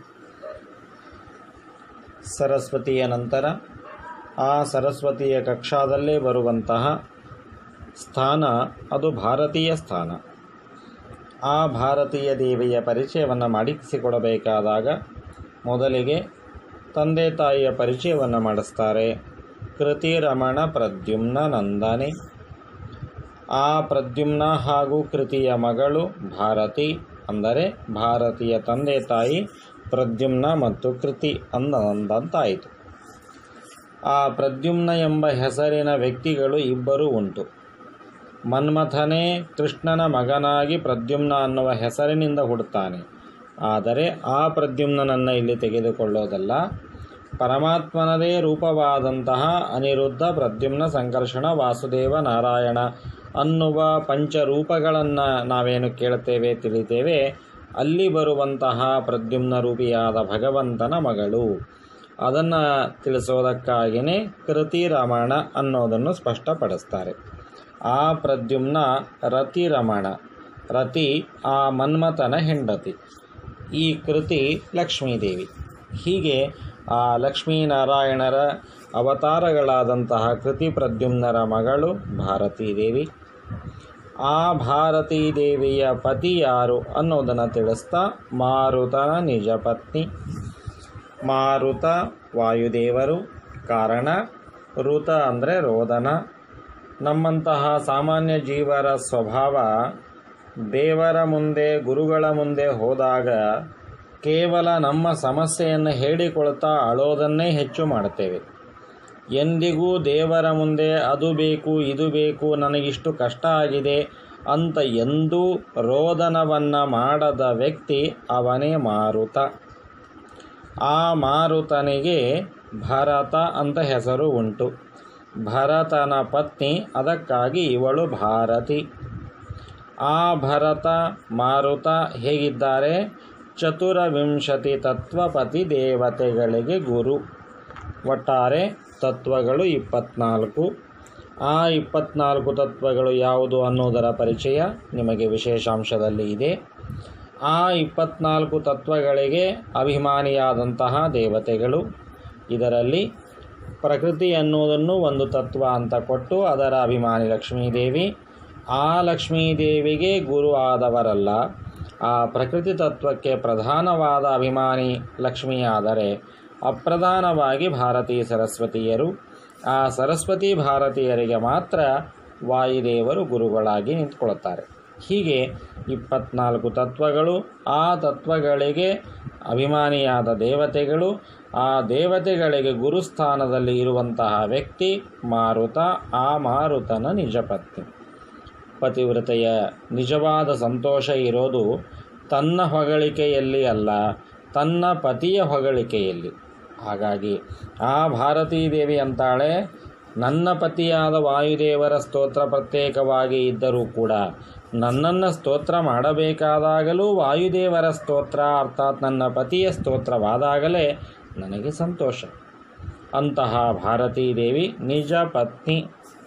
Speaker 1: ಸರಸ್ವತಿಯ ನಂತರ ಆ ಸರಸ್ವತಿಯ ಕಕ್ಷಾದಲ್ಲೇ ಬರುವಂತಹ ಸ್ಥಾನ ಅದು ಭಾರತೀಯ ಸ್ಥಾನ ಆ ಭಾರತೀಯ ದೇವಿಯ ಪರಿಚಯವನ್ನು ಮಾಡಿಸಿಕೊಡಬೇಕಾದಾಗ ಮೊದಲಿಗೆ ತಂದೆ ತಾಯಿಯ ಪರಿಚಯವನ್ನು ಮಾಡಿಸ್ತಾರೆ ಕೃತಿ ರಮಣ ಪ್ರದ್ಯುಮ್ನ ನಂದನೆ ಆ ಪ್ರದ್ಯುಮ್ನ ಹಾಗೂ ಕೃತಿಯ ಮಗಳು ಭಾರತಿ ಅಂದರೆ ಭಾರತೀಯ ತಂದೆ ತಾಯಿ ಪ್ರದ್ಯುಮ್ನ ಮತ್ತು ಕೃತಿ ಅಂದಂತಾಯಿತು ಆ ಪ್ರದ್ಯುಮ್ನ ಎಂಬ ಹೆಸರಿನ ವ್ಯಕ್ತಿಗಳು ಇಬ್ಬರು ಉಂಟು ಮನ್ಮಥನೇ ಕೃಷ್ಣನ ಮಗನಾಗಿ ಪ್ರದ್ಯುಮ್ನ ಅನ್ನುವ ಹೆಸರಿನಿಂದ ಹುಡ್ತಾನೆ ಆದರೆ ಆ ಪ್ರದ್ಯುಮ್ನನನ್ನು ಇಲ್ಲಿ ತೆಗೆದುಕೊಳ್ಳೋದಲ್ಲ ಪರಮಾತ್ಮನದೇ ರೂಪವಾದಂತಹ ಅನಿರುದ್ಧ ಪ್ರದ್ಯುಮ್ನ ಸಂಕರ್ಷಣ ವಾಸುದೇವ ನಾರಾಯಣ ಅನ್ನುವ ಪಂಚರೂಪಗಳನ್ನು ನಾವೇನು ಕೇಳ್ತೇವೆ ತಿಳಿತೇವೆ ಅಲ್ಲಿ ಬರುವಂತಹ ಪ್ರದ್ಯುಮ್ನ ರೂಪಿಯಾದ ಭಗವಂತನ ಮಗಳು ಅದನ್ನು ತಿಳಿಸೋದಕ್ಕಾಗಿಯೇ ಕೃತಿ ರಮಣ ಅನ್ನೋದನ್ನು ಸ್ಪಷ್ಟಪಡಿಸ್ತಾರೆ ಆ ಪ್ರದ್ಯುಮ್ನ ರತಿ ರಮಣ ರತಿ ಆ ಮನ್ಮಥನ ಹೆಂಡತಿ ಈ ಕೃತಿ ಲಕ್ಷ್ಮೀದೇವಿ ಹೀಗೆ ಆ ಲಕ್ಷ್ಮೀನಾರಾಯಣರ ಅವತಾರಗಳಾದಂತಹ ಕೃತಿ ಪ್ರದ್ಯುಮ್ನರ ಮಗಳು ಭಾರತೀ ದೇವಿ ಆ ಭಾರತೀ ದೇವಿಯ ಪತಿ ಯಾರು ಅನ್ನೋದನ್ನು ತಿಳಿಸ್ತಾ ಮಾರುತನ ನಿಜ ಪತ್ನಿ ಮಾರುತ ವಾಯುದೇವರು ಕಾರಣ ಋತ ಅಂದರೆ ರೋದನ ನಮ್ಮಂತಹ ಸಾಮಾನ್ಯ ಜೀವರ ಸ್ವಭಾವ ದೇವರ ಮುಂದೆ ಗುರುಗಳ ಮುಂದೆ ಹೋದಾಗ ಕೇವಲ ನಮ್ಮ ಸಮಸ್ಯೆಯನ್ನು ಹೇಳಿಕೊಳ್ತಾ ಅಳೋದನ್ನೇ ಹೆಚ್ಚು ಮಾಡ್ತೇವೆ ಎಂದಿಗೂ ದೇವರ ಮುಂದೆ ಅದು ಬೇಕು ಇದು ಬೇಕು ನನಗಿಷ್ಟು ಕಷ್ಟ ಆಗಿದೆ ಅಂತ ಎಂದೂ ರೋದನವನ್ನು ಮಾಡದ ವ್ಯಕ್ತಿ ಅವನೇ ಮಾರುತ ಆ ಮಾರುತನಿಗೆ ಭರತ ಅಂತ ಹೆಸರು ಉಂಟು ಭರತನ ಪತ್ನಿ ಅದಕ್ಕಾಗಿ ಇವಳು ಭಾರತಿ ಆ ಭರತ ಮಾರುತ ಹೇಗಿದ್ದಾರೆ ಚತುರವಿಂಶತಿ ತತ್ವಪತಿ ದೇವತೆಗಳಿಗೆ ಗುರು ಒಟ್ಟಾರೆ ತತ್ವಗಳು ಇಪ್ಪತ್ನಾಲ್ಕು ಆ ಇಪ್ಪತ್ನಾಲ್ಕು ತತ್ವಗಳು ಯಾವುದು ಅನ್ನೋದರ ಪರಿಚಯ ನಿಮಗೆ ವಿಶೇಷಾಂಶದಲ್ಲಿ ಇದೆ ಆ ಇಪ್ಪತ್ನಾಲ್ಕು ತತ್ವಗಳಿಗೆ ಅಭಿಮಾನಿಯಾದಂತಹ ದೇವತೆಗಳು ಇದರಲ್ಲಿ ಪ್ರಕೃತಿ ಅನ್ನುವುದನ್ನು ಒಂದು ತತ್ವ ಅಂತ ಕೊಟ್ಟು ಅದರ ಅಭಿಮಾನಿ ಲಕ್ಷ್ಮೀದೇವಿ ಆ ಲಕ್ಷ್ಮೀದೇವಿಗೆ ಗುರು ಆದವರಲ್ಲ ಆ ಪ್ರಕೃತಿ ತತ್ವಕ್ಕೆ ಪ್ರಧಾನವಾದ ಅಭಿಮಾನಿ ಲಕ್ಷ್ಮಿಯಾದರೆ ಅಪ್ರಧಾನವಾಗಿ ಭಾರತೀ ಸರಸ್ವತಿಯರು ಆ ಸರಸ್ವತಿ ಭಾರತೀಯರಿಗೆ ಮಾತ್ರ ವಾಯುದೇವರು ಗುರುಗಳಾಗಿ ನಿಂತ್ಕೊಳ್ತಾರೆ ಹೀಗೆ ಇಪ್ಪತ್ನಾಲ್ಕು ತತ್ವಗಳು ಆ ತತ್ವಗಳಿಗೆ ಅಭಿಮಾನಿಯಾದ ದೇವತೆಗಳು ಆ ದೇವತೆಗಳಿಗೆ ಗುರುಸ್ಥಾನದಲ್ಲಿ ಇರುವಂತಹ ವ್ಯಕ್ತಿ ಮಾರುತ ಆ ಮಾರುತನ ನಿಜ ಪತ್ನಿ ಪತಿವ್ರತೆಯ ನಿಜವಾದ ಸಂತೋಷ ಇರೋದು ತನ್ನ ಹೊಗಳಿಕೆಯಲ್ಲಿ ಅಲ್ಲ ತನ್ನ ಪತಿಯ ಹೊಗಳಿಕೆಯಲ್ಲಿ ಹಾಗಾಗಿ ಆ ಭಾರತೀ ದೇವಿ ಅಂತಾಳೆ ನನ್ನ ಪತಿಯಾದ ವಾಯುದೇವರ ಸ್ತೋತ್ರ ಪ್ರತ್ಯೇಕವಾಗಿ ಇದ್ದರೂ ಕೂಡ ನನ್ನನ್ನು ಸ್ತೋತ್ರ ಮಾಡಬೇಕಾದಾಗಲೂ ವಾಯುದೇವರ ಸ್ತೋತ್ರ ಅರ್ಥಾತ್ ನನ್ನ ಪತಿಯ ಸ್ತೋತ್ರವಾದಾಗಲೇ ನನಗೆ ಸಂತೋಷ ಅಂತಹ ಭಾರತೀ ದೇವಿ ನಿಜ ಪತ್ನಿ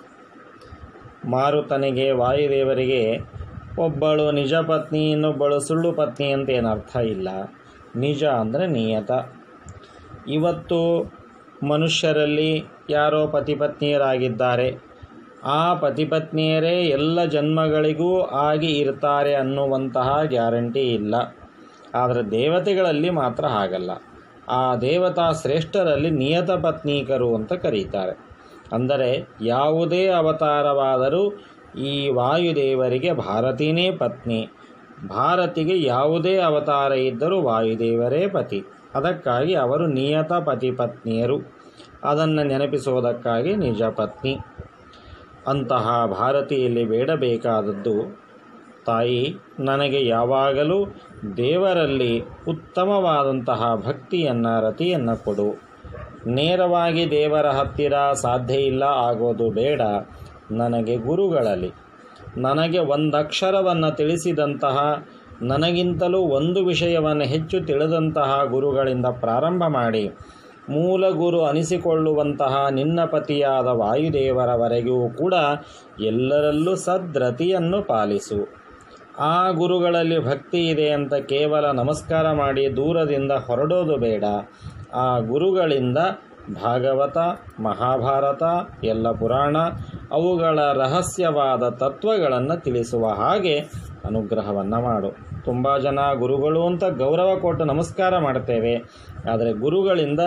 Speaker 1: ಮಾರುತನಿಗೆ ವಾಯುದೇವರಿಗೆ ಒಬ್ಬಳು ನಿಜ ಪತ್ನಿ ಇನ್ನೊಬ್ಬಳು ಸುಳ್ಳು ಪತ್ನಿ ಅಂತ ಏನು ಅರ್ಥ ಇಲ್ಲ ನಿಜ ಅಂದರೆ ನಿಯತ ಇವತ್ತು ಮನುಷ್ಯರಲ್ಲಿ ಯಾರೋ ಪತಿಪತ್ನಿಯರಾಗಿದ್ದಾರೆ ಆ ಪತಿಪತ್ನಿಯರೇ ಎಲ್ಲ ಜನ್ಮಗಳಿಗೂ ಆಗಿ ಇರ್ತಾರೆ ಅನ್ನುವಂತಹ ಗ್ಯಾರಂಟಿ ಇಲ್ಲ ಆದರೆ ದೇವತೆಗಳಲ್ಲಿ ಮಾತ್ರ ಹಾಗಲ್ಲ ಆ ದೇವತಾ ಶ್ರೇಷ್ಠರಲ್ಲಿ ನಿಯತ ಪತ್ನೀಕರು ಅಂತ ಕರೀತಾರೆ ಅಂದರೆ ಯಾವುದೇ ಅವತಾರವಾದರೂ ಈ ವಾಯುದೇವರಿಗೆ ಭಾರತೀನೇ ಪತ್ನಿ ಭಾರತಿಗೆ ಯಾವುದೇ ಅವತಾರ ಇದ್ದರೂ ವಾಯುದೇವರೇ ಪತಿ ಅದಕ್ಕಾಗಿ ಅವರು ನಿಯತ ಪತಿ ಪತ್ನಿಯರು ಅದನ್ನು ನೆನಪಿಸುವುದಕ್ಕಾಗಿ ನಿಜ ಪತ್ನಿ ಅಂತಹ ಭಾರತಿಯಲ್ಲಿ ಬೇಡಬೇಕಾದದ್ದು ತಾಯಿ ನನಗೆ ಯಾವಾಗಲೂ ದೇವರಲ್ಲಿ ಉತ್ತಮವಾದಂತಹ ಭಕ್ತಿಯನ್ನು ರತಿಯನ್ನು ಕೊಡು ನೇರವಾಗಿ ದೇವರ ಹತ್ತಿರ ಸಾಧ್ಯ ಇಲ್ಲ ಆಗೋದು ಬೇಡ ನನಗೆ ಗುರುಗಳಲ್ಲಿ ನನಗೆ ಒಂದಕ್ಷರವನ್ನು ತಿಳಿಸಿದಂತಹ ನನಗಿಂತಲೂ ಒಂದು ವಿಷಯವನ್ನು ಹೆಚ್ಚು ತಿಳಿದಂತಹ ಗುರುಗಳಿಂದ ಪ್ರಾರಂಭ ಮಾಡಿ ಮೂಲ ಗುರು ಅನಿಸಿಕೊಳ್ಳುವಂತಹ ನಿನ್ನ ಪತಿಯಾದ ವಾಯುದೇವರವರೆಗೂ ಕೂಡ ಎಲ್ಲರಲ್ಲೂ ಸದ್ರತಿಯನ್ನು ಪಾಲಿಸು ಆ ಗುರುಗಳಲ್ಲಿ ಭಕ್ತಿ ಇದೆ ಅಂತ ಕೇವಲ ನಮಸ್ಕಾರ ಮಾಡಿ ದೂರದಿಂದ ಹೊರಡೋದು ಬೇಡ ಆ ಗುರುಗಳಿಂದ ಭಾಗವತ ಮಹಾಭಾರತ ಎಲ್ಲ ಪುರಾಣ ಅವುಗಳ ರಹಸ್ಯವಾದ ತತ್ವಗಳನ್ನು ತಿಳಿಸುವ ಹಾಗೆ ಅನುಗ್ರಹವನ್ನು ಮಾಡು ತುಂಬ ಜನ ಗುರುಗಳು ಅಂತ ಗೌರವ ಕೊಟ್ಟು ನಮಸ್ಕಾರ ಮಾಡ್ತೇವೆ ಆದರೆ ಗುರುಗಳಿಂದ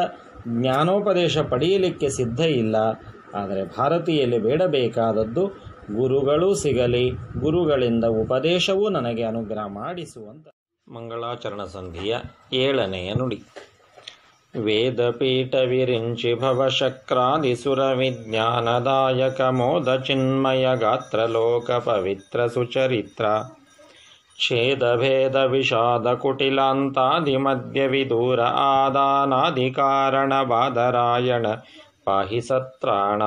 Speaker 1: ಜ್ಞಾನೋಪದೇಶ ಪಡೆಯಲಿಕ್ಕೆ ಸಿದ್ಧ ಇಲ್ಲ ಆದರೆ ಭಾರತೀಯಲ್ಲಿ ಬೇಡಬೇಕಾದದ್ದು ಗುರುಗಳೂ ಸಿಗಲಿ ಗುರುಗಳಿಂದ ಉಪದೇಶವೂ ನನಗೆ ಅನುಗ್ರಹ ಮಾಡಿಸುವಂತ ಮಂಗಳಾಚರಣ ಸಂಧಿಯ ಏಳನೆಯ ನುಡಿ ವೇದಪೀಠ ವಿರಿಂಚಿ ಭವಶಕ್ರಾದಿಸುರ ವಿಜ್ಞಾನದಾಯಕ ಮೋದ ಚಿನ್ಮಯ ಗಾತ್ರ ಲೋಕ ಪವಿತ್ರ ಸುಚರಿತ್ರ ಛೇದ ಭೇದ ವಿಷಾದ ಕುಟಿಲಾಂತಾದಿ ಮಧ್ಯ ವಿದೂರ ಆದಾನಾದಿ ಕಾರಣ ಬಾದರಾಯಣ ಪಾಹಿ ಸತ್ರಾಣ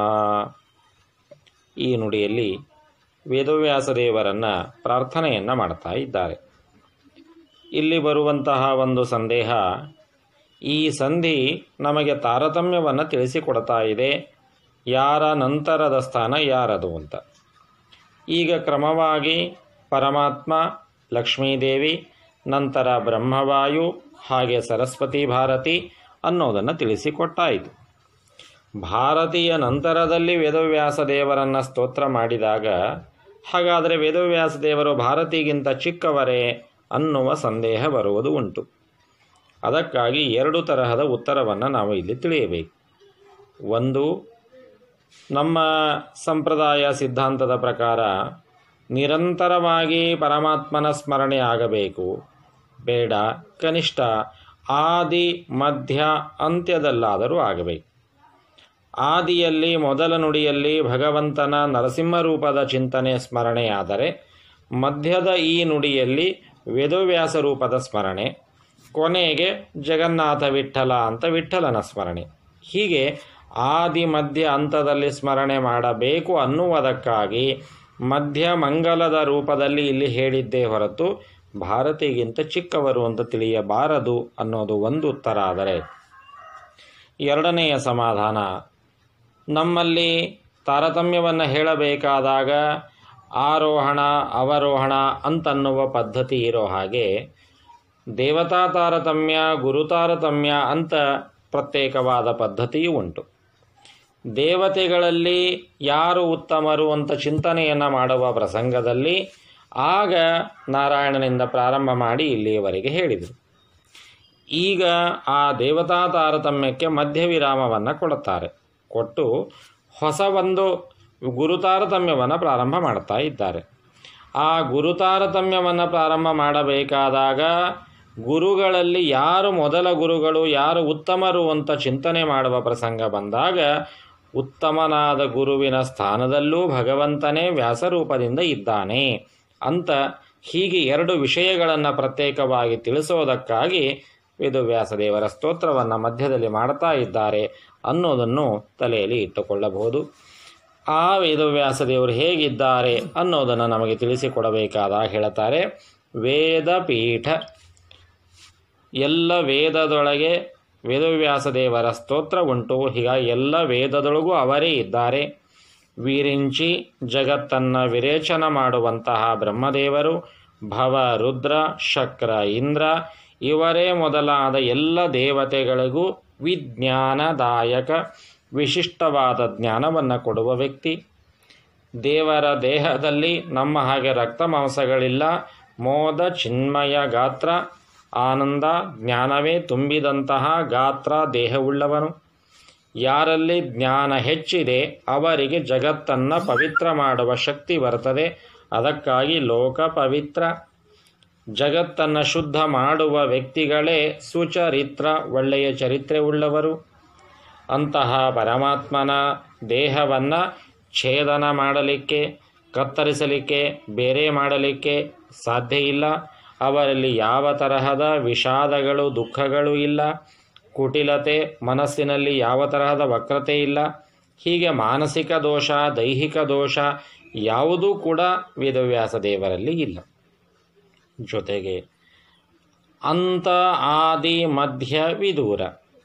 Speaker 1: ಈ ನುಡಿಯಲ್ಲಿ ವೇದವ್ಯಾಸ ದೇವರನ್ನ ಪ್ರಾರ್ಥನೆಯನ್ನ ಮಾಡ್ತಾ ಇದ್ದಾರೆ ಇಲ್ಲಿ ಬರುವಂತಹ ಒಂದು ಸಂದೇಹ ಈ ಸಂಧಿ ನಮಗೆ ತಾರತಮ್ಯವನ್ನು ತಿಳಿಸಿಕೊಡ್ತಾ ಇದೆ ಯಾರ ನಂತರದ ಸ್ಥಾನ ಯಾರದು ಅಂತ ಈಗ ಕ್ರಮವಾಗಿ ಪರಮಾತ್ಮ ಲಕ್ಷ್ಮೀದೇವಿ ನಂತರ ಬ್ರಹ್ಮವಾಯು ಹಾಗೆ ಸರಸ್ವತಿ ಭಾರತಿ ಅನ್ನೋದನ್ನು ತಿಳಿಸಿಕೊಟ್ಟಾಯಿತು ಭಾರತೀಯ ನಂತರದಲ್ಲಿ ವೇದವ್ಯಾಸ ದೇವರನ್ನು ಸ್ತೋತ್ರ ಮಾಡಿದಾಗ ಹಾಗಾದರೆ ವೇದವ್ಯಾಸ ದೇವರು ಭಾರತಿಗಿಂತ ಚಿಕ್ಕವರೇ ಅನ್ನುವ ಸಂದೇಹ ಬರುವುದು ಉಂಟು ಅದಕ್ಕಾಗಿ ಎರಡು ತರಹದ ಉತ್ತರವನ್ನು ನಾವು ಇಲ್ಲಿ ತಿಳಿಯಬೇಕು ಒಂದು ನಮ್ಮ ಸಂಪ್ರದಾಯ ಸಿದ್ಧಾಂತದ ಪ್ರಕಾರ ನಿರಂತರವಾಗಿ ಪರಮಾತ್ಮನ ಸ್ಮರಣೆ ಆಗಬೇಕು ಬೇಡ ಕನಿಷ್ಠ ಆದಿ ಮಧ್ಯ ಅಂತ್ಯದಲ್ಲಾದರೂ ಆಗಬೇಕು ಆದಿಯಲ್ಲಿ ಮೊದಲ ನುಡಿಯಲ್ಲಿ ಭಗವಂತನ ನರಸಿಂಹ ರೂಪದ ಚಿಂತನೆ ಸ್ಮರಣೆಯಾದರೆ ಮಧ್ಯದ ಈ ನುಡಿಯಲ್ಲಿ ವೇದವ್ಯಾಸ ರೂಪದ ಸ್ಮರಣೆ ಕೊನೆಗೆ ಜಗನ್ನಾಥ ವಿಠಲ ಅಂತ ವಿಠಲನ ಸ್ಮರಣೆ ಹೀಗೆ ಆದಿ ಮಧ್ಯ ಹಂತದಲ್ಲಿ ಸ್ಮರಣೆ ಮಾಡಬೇಕು ಅನ್ನುವುದಕ್ಕಾಗಿ ಮಧ್ಯ ಮಂಗಲದ ರೂಪದಲ್ಲಿ ಇಲ್ಲಿ ಹೇಳಿದ್ದೇ ಹೊರತು ಭಾರತಿಗಿಂತ ಚಿಕ್ಕವರು ಅಂತ ತಿಳಿಯಬಾರದು ಅನ್ನೋದು ಒಂದು ಉತ್ತರ ಆದರೆ ಎರಡನೆಯ ಸಮಾಧಾನ ನಮ್ಮಲ್ಲಿ ತಾರತಮ್ಯವನ್ನು ಹೇಳಬೇಕಾದಾಗ ಆರೋಹಣ ಅವರೋಹಣ ಅಂತನ್ನುವ ಪದ್ಧತಿ ಇರೋ ಹಾಗೆ ದೇವತಾ ತಾರತಮ್ಯ ಗುರು ತಾರತಮ್ಯ ಅಂತ ಪ್ರತ್ಯೇಕವಾದ ಪದ್ಧತಿಯೂ ಉಂಟು ದೇವತೆಗಳಲ್ಲಿ ಯಾರು ಉತ್ತಮರು ಅಂತ ಚಿಂತನೆಯನ್ನು ಮಾಡುವ ಪ್ರಸಂಗದಲ್ಲಿ ಆಗ ನಾರಾಯಣನಿಂದ ಪ್ರಾರಂಭ ಮಾಡಿ ಇಲ್ಲಿಯವರೆಗೆ ಹೇಳಿದರು ಈಗ ಆ ದೇವತಾ ತಾರತಮ್ಯಕ್ಕೆ ಮಧ್ಯ ವಿರಾಮವನ್ನು ಕೊಡುತ್ತಾರೆ ಕೊಟ್ಟು ಹೊಸ ಒಂದು ಗುರುತಾರತಮ್ಯವನ್ನು ಪ್ರಾರಂಭ ಮಾಡ್ತಾ ಇದ್ದಾರೆ ಆ ಗುರುತಾರತಮ್ಯವನ್ನು ಪ್ರಾರಂಭ ಮಾಡಬೇಕಾದಾಗ ಗುರುಗಳಲ್ಲಿ ಯಾರು ಮೊದಲ ಗುರುಗಳು ಯಾರು ಉತ್ತಮರು ಅಂತ ಚಿಂತನೆ ಮಾಡುವ ಪ್ರಸಂಗ ಬಂದಾಗ ಉತ್ತಮನಾದ ಗುರುವಿನ ಸ್ಥಾನದಲ್ಲೂ ಭಗವಂತನೇ ವ್ಯಾಸರೂಪದಿಂದ ಇದ್ದಾನೆ ಅಂತ ಹೀಗೆ ಎರಡು ವಿಷಯಗಳನ್ನು ಪ್ರತ್ಯೇಕವಾಗಿ ತಿಳಿಸೋದಕ್ಕಾಗಿ ವೇದವ್ಯಾಸದೇವರ ಸ್ತೋತ್ರವನ್ನು ಮಧ್ಯದಲ್ಲಿ ಮಾಡ್ತಾ ಇದ್ದಾರೆ ಅನ್ನೋದನ್ನು ತಲೆಯಲ್ಲಿ ಇಟ್ಟುಕೊಳ್ಳಬಹುದು ಆ ವೇದವ್ಯಾಸ ದೇವರು ಹೇಗಿದ್ದಾರೆ ಅನ್ನೋದನ್ನು ನಮಗೆ ತಿಳಿಸಿಕೊಡಬೇಕಾದಾಗ ಹೇಳ್ತಾರೆ ವೇದಪೀಠ ಎಲ್ಲ ವೇದದೊಳಗೆ ವೇದವ್ಯಾಸ ದೇವರ ಸ್ತೋತ್ರ ಉಂಟು ಹೀಗಾಗಿ ಎಲ್ಲ ವೇದದೊಳಗೂ ಅವರೇ ಇದ್ದಾರೆ ವೀರಿಂಚಿ ಜಗತ್ತನ್ನು ವಿರೇಚನ ಮಾಡುವಂತಹ ಬ್ರಹ್ಮದೇವರು ಭವ ರುದ್ರ ಶಕ್ರ ಇಂದ್ರ ಇವರೇ ಮೊದಲಾದ ಎಲ್ಲ ದೇವತೆಗಳಿಗೂ ವಿಜ್ಞಾನದಾಯಕ ವಿಶಿಷ್ಟವಾದ ಜ್ಞಾನವನ್ನು ಕೊಡುವ ವ್ಯಕ್ತಿ ದೇವರ ದೇಹದಲ್ಲಿ ನಮ್ಮ ಹಾಗೆ ರಕ್ತ ಮಾಂಸಗಳಿಲ್ಲ ಮೋದ ಚಿನ್ಮಯ ಗಾತ್ರ ಆನಂದ ಜ್ಞಾನವೇ ತುಂಬಿದಂತಹ ಗಾತ್ರ ದೇಹವುಳ್ಳವನು ಯಾರಲ್ಲಿ ಜ್ಞಾನ ಹೆಚ್ಚಿದೆ ಅವರಿಗೆ ಜಗತ್ತನ್ನು ಪವಿತ್ರ ಮಾಡುವ ಶಕ್ತಿ ಬರ್ತದೆ ಅದಕ್ಕಾಗಿ ಲೋಕ ಪವಿತ್ರ ಜಗತ್ತನ್ನು ಶುದ್ಧ ಮಾಡುವ ವ್ಯಕ್ತಿಗಳೇ ಸುಚರಿತ್ರ ಒಳ್ಳೆಯ ಚರಿತ್ರೆ ಉಳ್ಳವರು ಅಂತಹ ಪರಮಾತ್ಮನ ದೇಹವನ್ನು ಛೇದನ ಮಾಡಲಿಕ್ಕೆ ಕತ್ತರಿಸಲಿಕ್ಕೆ ಬೇರೆ ಮಾಡಲಿಕ್ಕೆ ಸಾಧ್ಯ ಇಲ್ಲ ಅವರಲ್ಲಿ ಯಾವ ತರಹದ ವಿಷಾದಗಳು ದುಃಖಗಳು ಇಲ್ಲ ಕುಟಿಲತೆ ಮನಸ್ಸಿನಲ್ಲಿ ಯಾವ ತರಹದ ವಕ್ರತೆ ಇಲ್ಲ ಹೀಗೆ ಮಾನಸಿಕ ದೋಷ ದೈಹಿಕ ದೋಷ ಯಾವುದೂ ಕೂಡ ವೇದವ್ಯಾಸ ದೇವರಲ್ಲಿ ಇಲ್ಲ ಜೊತೆಗೆ ಅಂತ ಆದಿ ಮಧ್ಯ ವಿದೂರ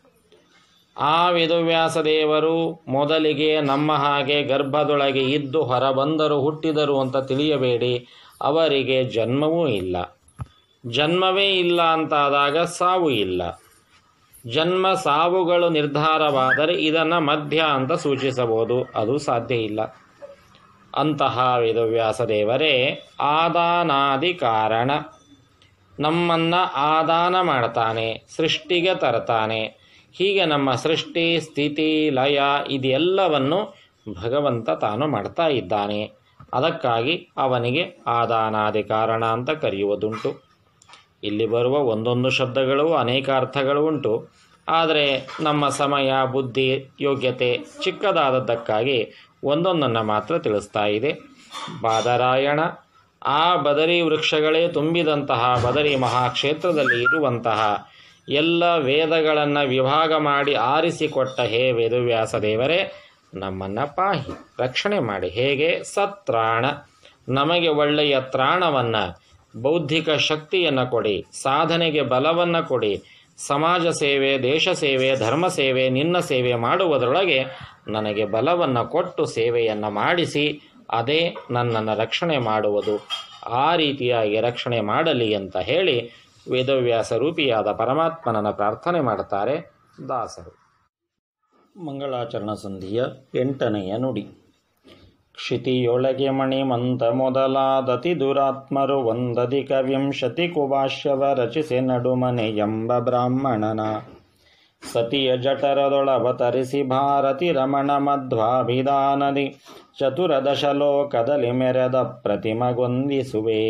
Speaker 1: ಆ ವೇದವ್ಯಾಸ ದೇವರು ಮೊದಲಿಗೆ ನಮ್ಮ ಹಾಗೆ ಗರ್ಭದೊಳಗೆ ಇದ್ದು ಹೊರಬಂದರು ಹುಟ್ಟಿದರು ಅಂತ ತಿಳಿಯಬೇಡಿ ಅವರಿಗೆ ಜನ್ಮವೂ ಇಲ್ಲ ಜನ್ಮವೇ ಇಲ್ಲ ಅಂತಾದಾಗ ಸಾವು ಇಲ್ಲ ಜನ್ಮ ಸಾವುಗಳು ನಿರ್ಧಾರವಾದರೆ ಇದನ್ನು ಮಧ್ಯ ಅಂತ ಸೂಚಿಸಬಹುದು ಅದು ಸಾಧ್ಯ ಇಲ್ಲ ಅಂತಹ ವೇದವ್ಯಾಸ ದೇವರೇ ಆದಾನಾದಿ ಕಾರಣ ನಮ್ಮನ್ನು ಆದಾನ ಮಾಡ್ತಾನೆ ಸೃಷ್ಟಿಗೆ ತರ್ತಾನೆ ಹೀಗೆ ನಮ್ಮ ಸೃಷ್ಟಿ ಸ್ಥಿತಿ ಲಯ ಇದೆಲ್ಲವನ್ನು ಭಗವಂತ ತಾನು ಮಾಡ್ತಾ ಇದ್ದಾನೆ ಅದಕ್ಕಾಗಿ ಅವನಿಗೆ ಆದಾನಾದಿ ಕಾರಣ ಅಂತ ಕರೆಯುವುದುಂಟು ಇಲ್ಲಿ ಬರುವ ಒಂದೊಂದು ಶಬ್ದಗಳು ಅನೇಕ ಅರ್ಥಗಳು ಉಂಟು ಆದರೆ ನಮ್ಮ ಸಮಯ ಬುದ್ಧಿ ಯೋಗ್ಯತೆ ಚಿಕ್ಕದಾದದ್ದಕ್ಕಾಗಿ ಒಂದೊಂದನ್ನು ಮಾತ್ರ ತಿಳಿಸ್ತಾ ಇದೆ ಬಾದರಾಯಣ ಆ ಬದರಿ ವೃಕ್ಷಗಳೇ ತುಂಬಿದಂತಹ ಬದರಿ ಮಹಾಕ್ಷೇತ್ರದಲ್ಲಿ ಇರುವಂತಹ ಎಲ್ಲ ವೇದಗಳನ್ನು ವಿಭಾಗ ಮಾಡಿ ಆರಿಸಿಕೊಟ್ಟ ಹೇ ವೇದವ್ಯಾಸ ದೇವರೇ ನಮ್ಮನ್ನು ಪಾಹಿ ರಕ್ಷಣೆ ಮಾಡಿ ಹೇಗೆ ಸತ್ರಾಣ ನಮಗೆ ಒಳ್ಳೆಯ ತ್ರಾಣವನ್ನು ಬೌದ್ಧಿಕ ಶಕ್ತಿಯನ್ನು ಕೊಡಿ ಸಾಧನೆಗೆ ಬಲವನ್ನು ಕೊಡಿ ಸಮಾಜ ಸೇವೆ ದೇಶ ಸೇವೆ ಧರ್ಮ ಸೇವೆ ನಿನ್ನ ಸೇವೆ ಮಾಡುವುದರೊಳಗೆ ನನಗೆ ಬಲವನ್ನು ಕೊಟ್ಟು ಸೇವೆಯನ್ನು ಮಾಡಿಸಿ ಅದೇ ನನ್ನನ್ನು ರಕ್ಷಣೆ ಮಾಡುವುದು ಆ ರೀತಿಯಾಗಿ ರಕ್ಷಣೆ ಮಾಡಲಿ ಅಂತ ಹೇಳಿ ವೇದವ್ಯಾಸ ರೂಪಿಯಾದ ಪರಮಾತ್ಮನನ್ನು ಪ್ರಾರ್ಥನೆ ಮಾಡುತ್ತಾರೆ ದಾಸರು ಮಂಗಳಾಚರಣ ಸಂಧಿಯ ಎಂಟನೆಯ ನುಡಿ ಕ್ಷಿತಿಯೊಳಗೆ ಮಣಿಮಂತ ಮೊದಲಾದತಿ ದುರಾತ್ಮರು ಒಂದಧಿಕ ವಿಂಶತಿ ಕುಭಾಷ್ಯವ ರಚಿಸಿ ನಡುಮನೆ ಎಂಬ ಬ್ರಾಹ್ಮಣನ ಸತಿಯ ಜಠರದೊಳವತರಿಸಿ ಭಾರತಿ ರಮಣ ಮಧ್ವಾಭಿಧಾನದಿ ಚತುರದಶಲೋಕದಲ್ಲಿ ಮೆರೆದ ಪ್ರತಿಮಗೊಂದಿಸುವೆ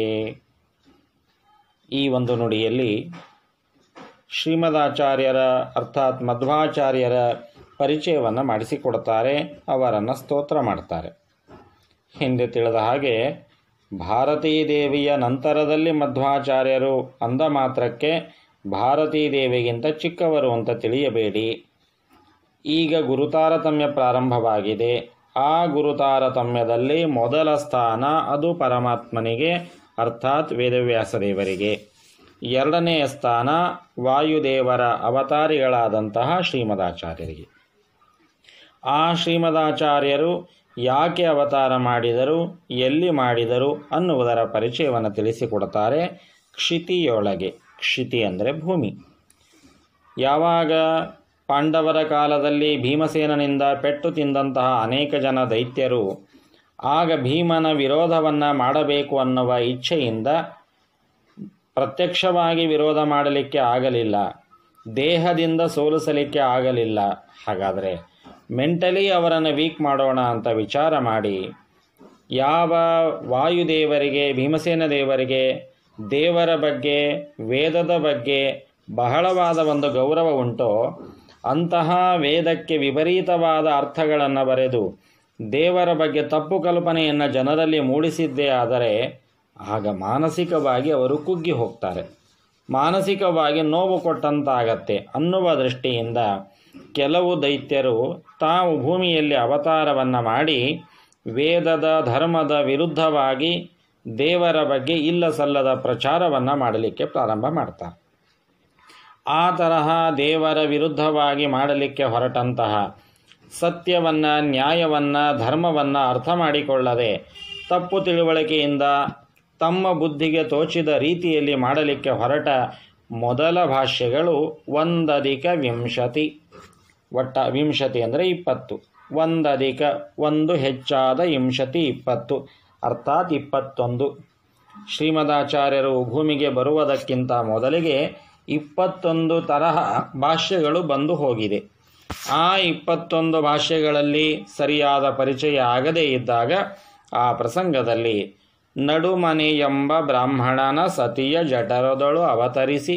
Speaker 1: ಈ ಒಂದು ನುಡಿಯಲ್ಲಿ ಶ್ರೀಮದಾಚಾರ್ಯರ ಅರ್ಥಾತ್ ಮಧ್ವಾಚಾರ್ಯರ ಪರಿಚಯವನ್ನು ಮಾಡಿಸಿಕೊಡ್ತಾರೆ ಅವರನ್ನು ಸ್ತೋತ್ರ ಮಾಡ್ತಾರೆ ಹಿಂದೆ ತಿಳಿದ ಹಾಗೆ ಭಾರತೀ ದೇವಿಯ ನಂತರದಲ್ಲಿ ಮಧ್ವಾಚಾರ್ಯರು ಅಂದ ಮಾತ್ರಕ್ಕೆ ಭಾರತೀ ದೇವಿಗಿಂತ ಚಿಕ್ಕವರು ಅಂತ ತಿಳಿಯಬೇಡಿ ಈಗ ಗುರುತಾರತಮ್ಯ ಪ್ರಾರಂಭವಾಗಿದೆ ಆ ಗುರುತಾರತಮ್ಯದಲ್ಲಿ ಮೊದಲ ಸ್ಥಾನ ಅದು ಪರಮಾತ್ಮನಿಗೆ ಅರ್ಥಾತ್ ವೇದವ್ಯಾಸ ದೇವರಿಗೆ ಎರಡನೆಯ ಸ್ಥಾನ ವಾಯುದೇವರ ಅವತಾರಿಗಳಾದಂತಹ ಶ್ರೀಮದಾಚಾರ್ಯರಿಗೆ ಆ ಶ್ರೀಮದಾಚಾರ್ಯರು ಯಾಕೆ ಅವತಾರ ಮಾಡಿದರು ಎಲ್ಲಿ ಮಾಡಿದರು ಅನ್ನುವುದರ ಪರಿಚಯವನ್ನು ತಿಳಿಸಿಕೊಡ್ತಾರೆ ಕ್ಷಿತಿಯೊಳಗೆ ಕ್ಷಿತಿ ಅಂದರೆ ಭೂಮಿ ಯಾವಾಗ ಪಾಂಡವರ ಕಾಲದಲ್ಲಿ ಭೀಮಸೇನನಿಂದ ಪೆಟ್ಟು ತಿಂದಂತಹ ಅನೇಕ ಜನ ದೈತ್ಯರು ಆಗ ಭೀಮನ ವಿರೋಧವನ್ನು ಮಾಡಬೇಕು ಅನ್ನುವ ಇಚ್ಛೆಯಿಂದ ಪ್ರತ್ಯಕ್ಷವಾಗಿ ವಿರೋಧ ಮಾಡಲಿಕ್ಕೆ ಆಗಲಿಲ್ಲ ದೇಹದಿಂದ ಸೋಲಿಸಲಿಕ್ಕೆ ಆಗಲಿಲ್ಲ ಹಾಗಾದರೆ ಮೆಂಟಲಿ ಅವರನ್ನು ವೀಕ್ ಮಾಡೋಣ ಅಂತ ವಿಚಾರ ಮಾಡಿ ಯಾವ ವಾಯುದೇವರಿಗೆ ಭೀಮಸೇನ ದೇವರಿಗೆ ದೇವರ ಬಗ್ಗೆ ವೇದದ ಬಗ್ಗೆ ಬಹಳವಾದ ಒಂದು ಗೌರವ ಉಂಟೋ ಅಂತಹ ವೇದಕ್ಕೆ ವಿಪರೀತವಾದ ಅರ್ಥಗಳನ್ನು ಬರೆದು ದೇವರ ಬಗ್ಗೆ ತಪ್ಪು ಕಲ್ಪನೆಯನ್ನು ಜನರಲ್ಲಿ ಮೂಡಿಸಿದ್ದೇ ಆದರೆ ಆಗ ಮಾನಸಿಕವಾಗಿ ಅವರು ಕುಗ್ಗಿ ಹೋಗ್ತಾರೆ ಮಾನಸಿಕವಾಗಿ ನೋವು ಕೊಟ್ಟಂತಾಗತ್ತೆ ಅನ್ನುವ ದೃಷ್ಟಿಯಿಂದ ಕೆಲವು ದೈತ್ಯರು ತಾವು ಭೂಮಿಯಲ್ಲಿ ಅವತಾರವನ್ನು ಮಾಡಿ ವೇದದ ಧರ್ಮದ ವಿರುದ್ಧವಾಗಿ ದೇವರ ಬಗ್ಗೆ ಇಲ್ಲ ಸಲ್ಲದ ಪ್ರಚಾರವನ್ನು ಮಾಡಲಿಕ್ಕೆ ಪ್ರಾರಂಭ ಮಾಡ್ತಾರೆ ಆ ತರಹ ದೇವರ ವಿರುದ್ಧವಾಗಿ ಮಾಡಲಿಕ್ಕೆ ಹೊರಟಂತಹ ಸತ್ಯವನ್ನು ನ್ಯಾಯವನ್ನು ಧರ್ಮವನ್ನು ಅರ್ಥ ಮಾಡಿಕೊಳ್ಳದೆ ತಪ್ಪು ತಿಳುವಳಿಕೆಯಿಂದ ತಮ್ಮ ಬುದ್ಧಿಗೆ ತೋಚಿದ ರೀತಿಯಲ್ಲಿ ಮಾಡಲಿಕ್ಕೆ ಹೊರಟ ಮೊದಲ ಭಾಷ್ಯಗಳು ಒಂದಧಿಕ ವಿಂಶತಿ ಒಟ್ಟ ವಿಂಶತಿ ಅಂದರೆ ಇಪ್ಪತ್ತು ಒಂದಧಿಕ ಒಂದು ಹೆಚ್ಚಾದ ವಿಂಶತಿ ಇಪ್ಪತ್ತು ಅರ್ಥಾತ್ ಇಪ್ಪತ್ತೊಂದು ಶ್ರೀಮದಾಚಾರ್ಯರು ಭೂಮಿಗೆ ಬರುವುದಕ್ಕಿಂತ ಮೊದಲಿಗೆ ಇಪ್ಪತ್ತೊಂದು ತರಹ ಭಾಷ್ಯಗಳು ಬಂದು ಹೋಗಿದೆ ಆ ಇಪ್ಪತ್ತೊಂದು ಭಾಷ್ಯಗಳಲ್ಲಿ ಸರಿಯಾದ ಪರಿಚಯ ಆಗದೇ ಇದ್ದಾಗ ಆ ಪ್ರಸಂಗದಲ್ಲಿ ನಡುಮನೆ ಎಂಬ ಬ್ರಾಹ್ಮಣನ ಸತಿಯ ಜಠರದೊಳು ಅವತರಿಸಿ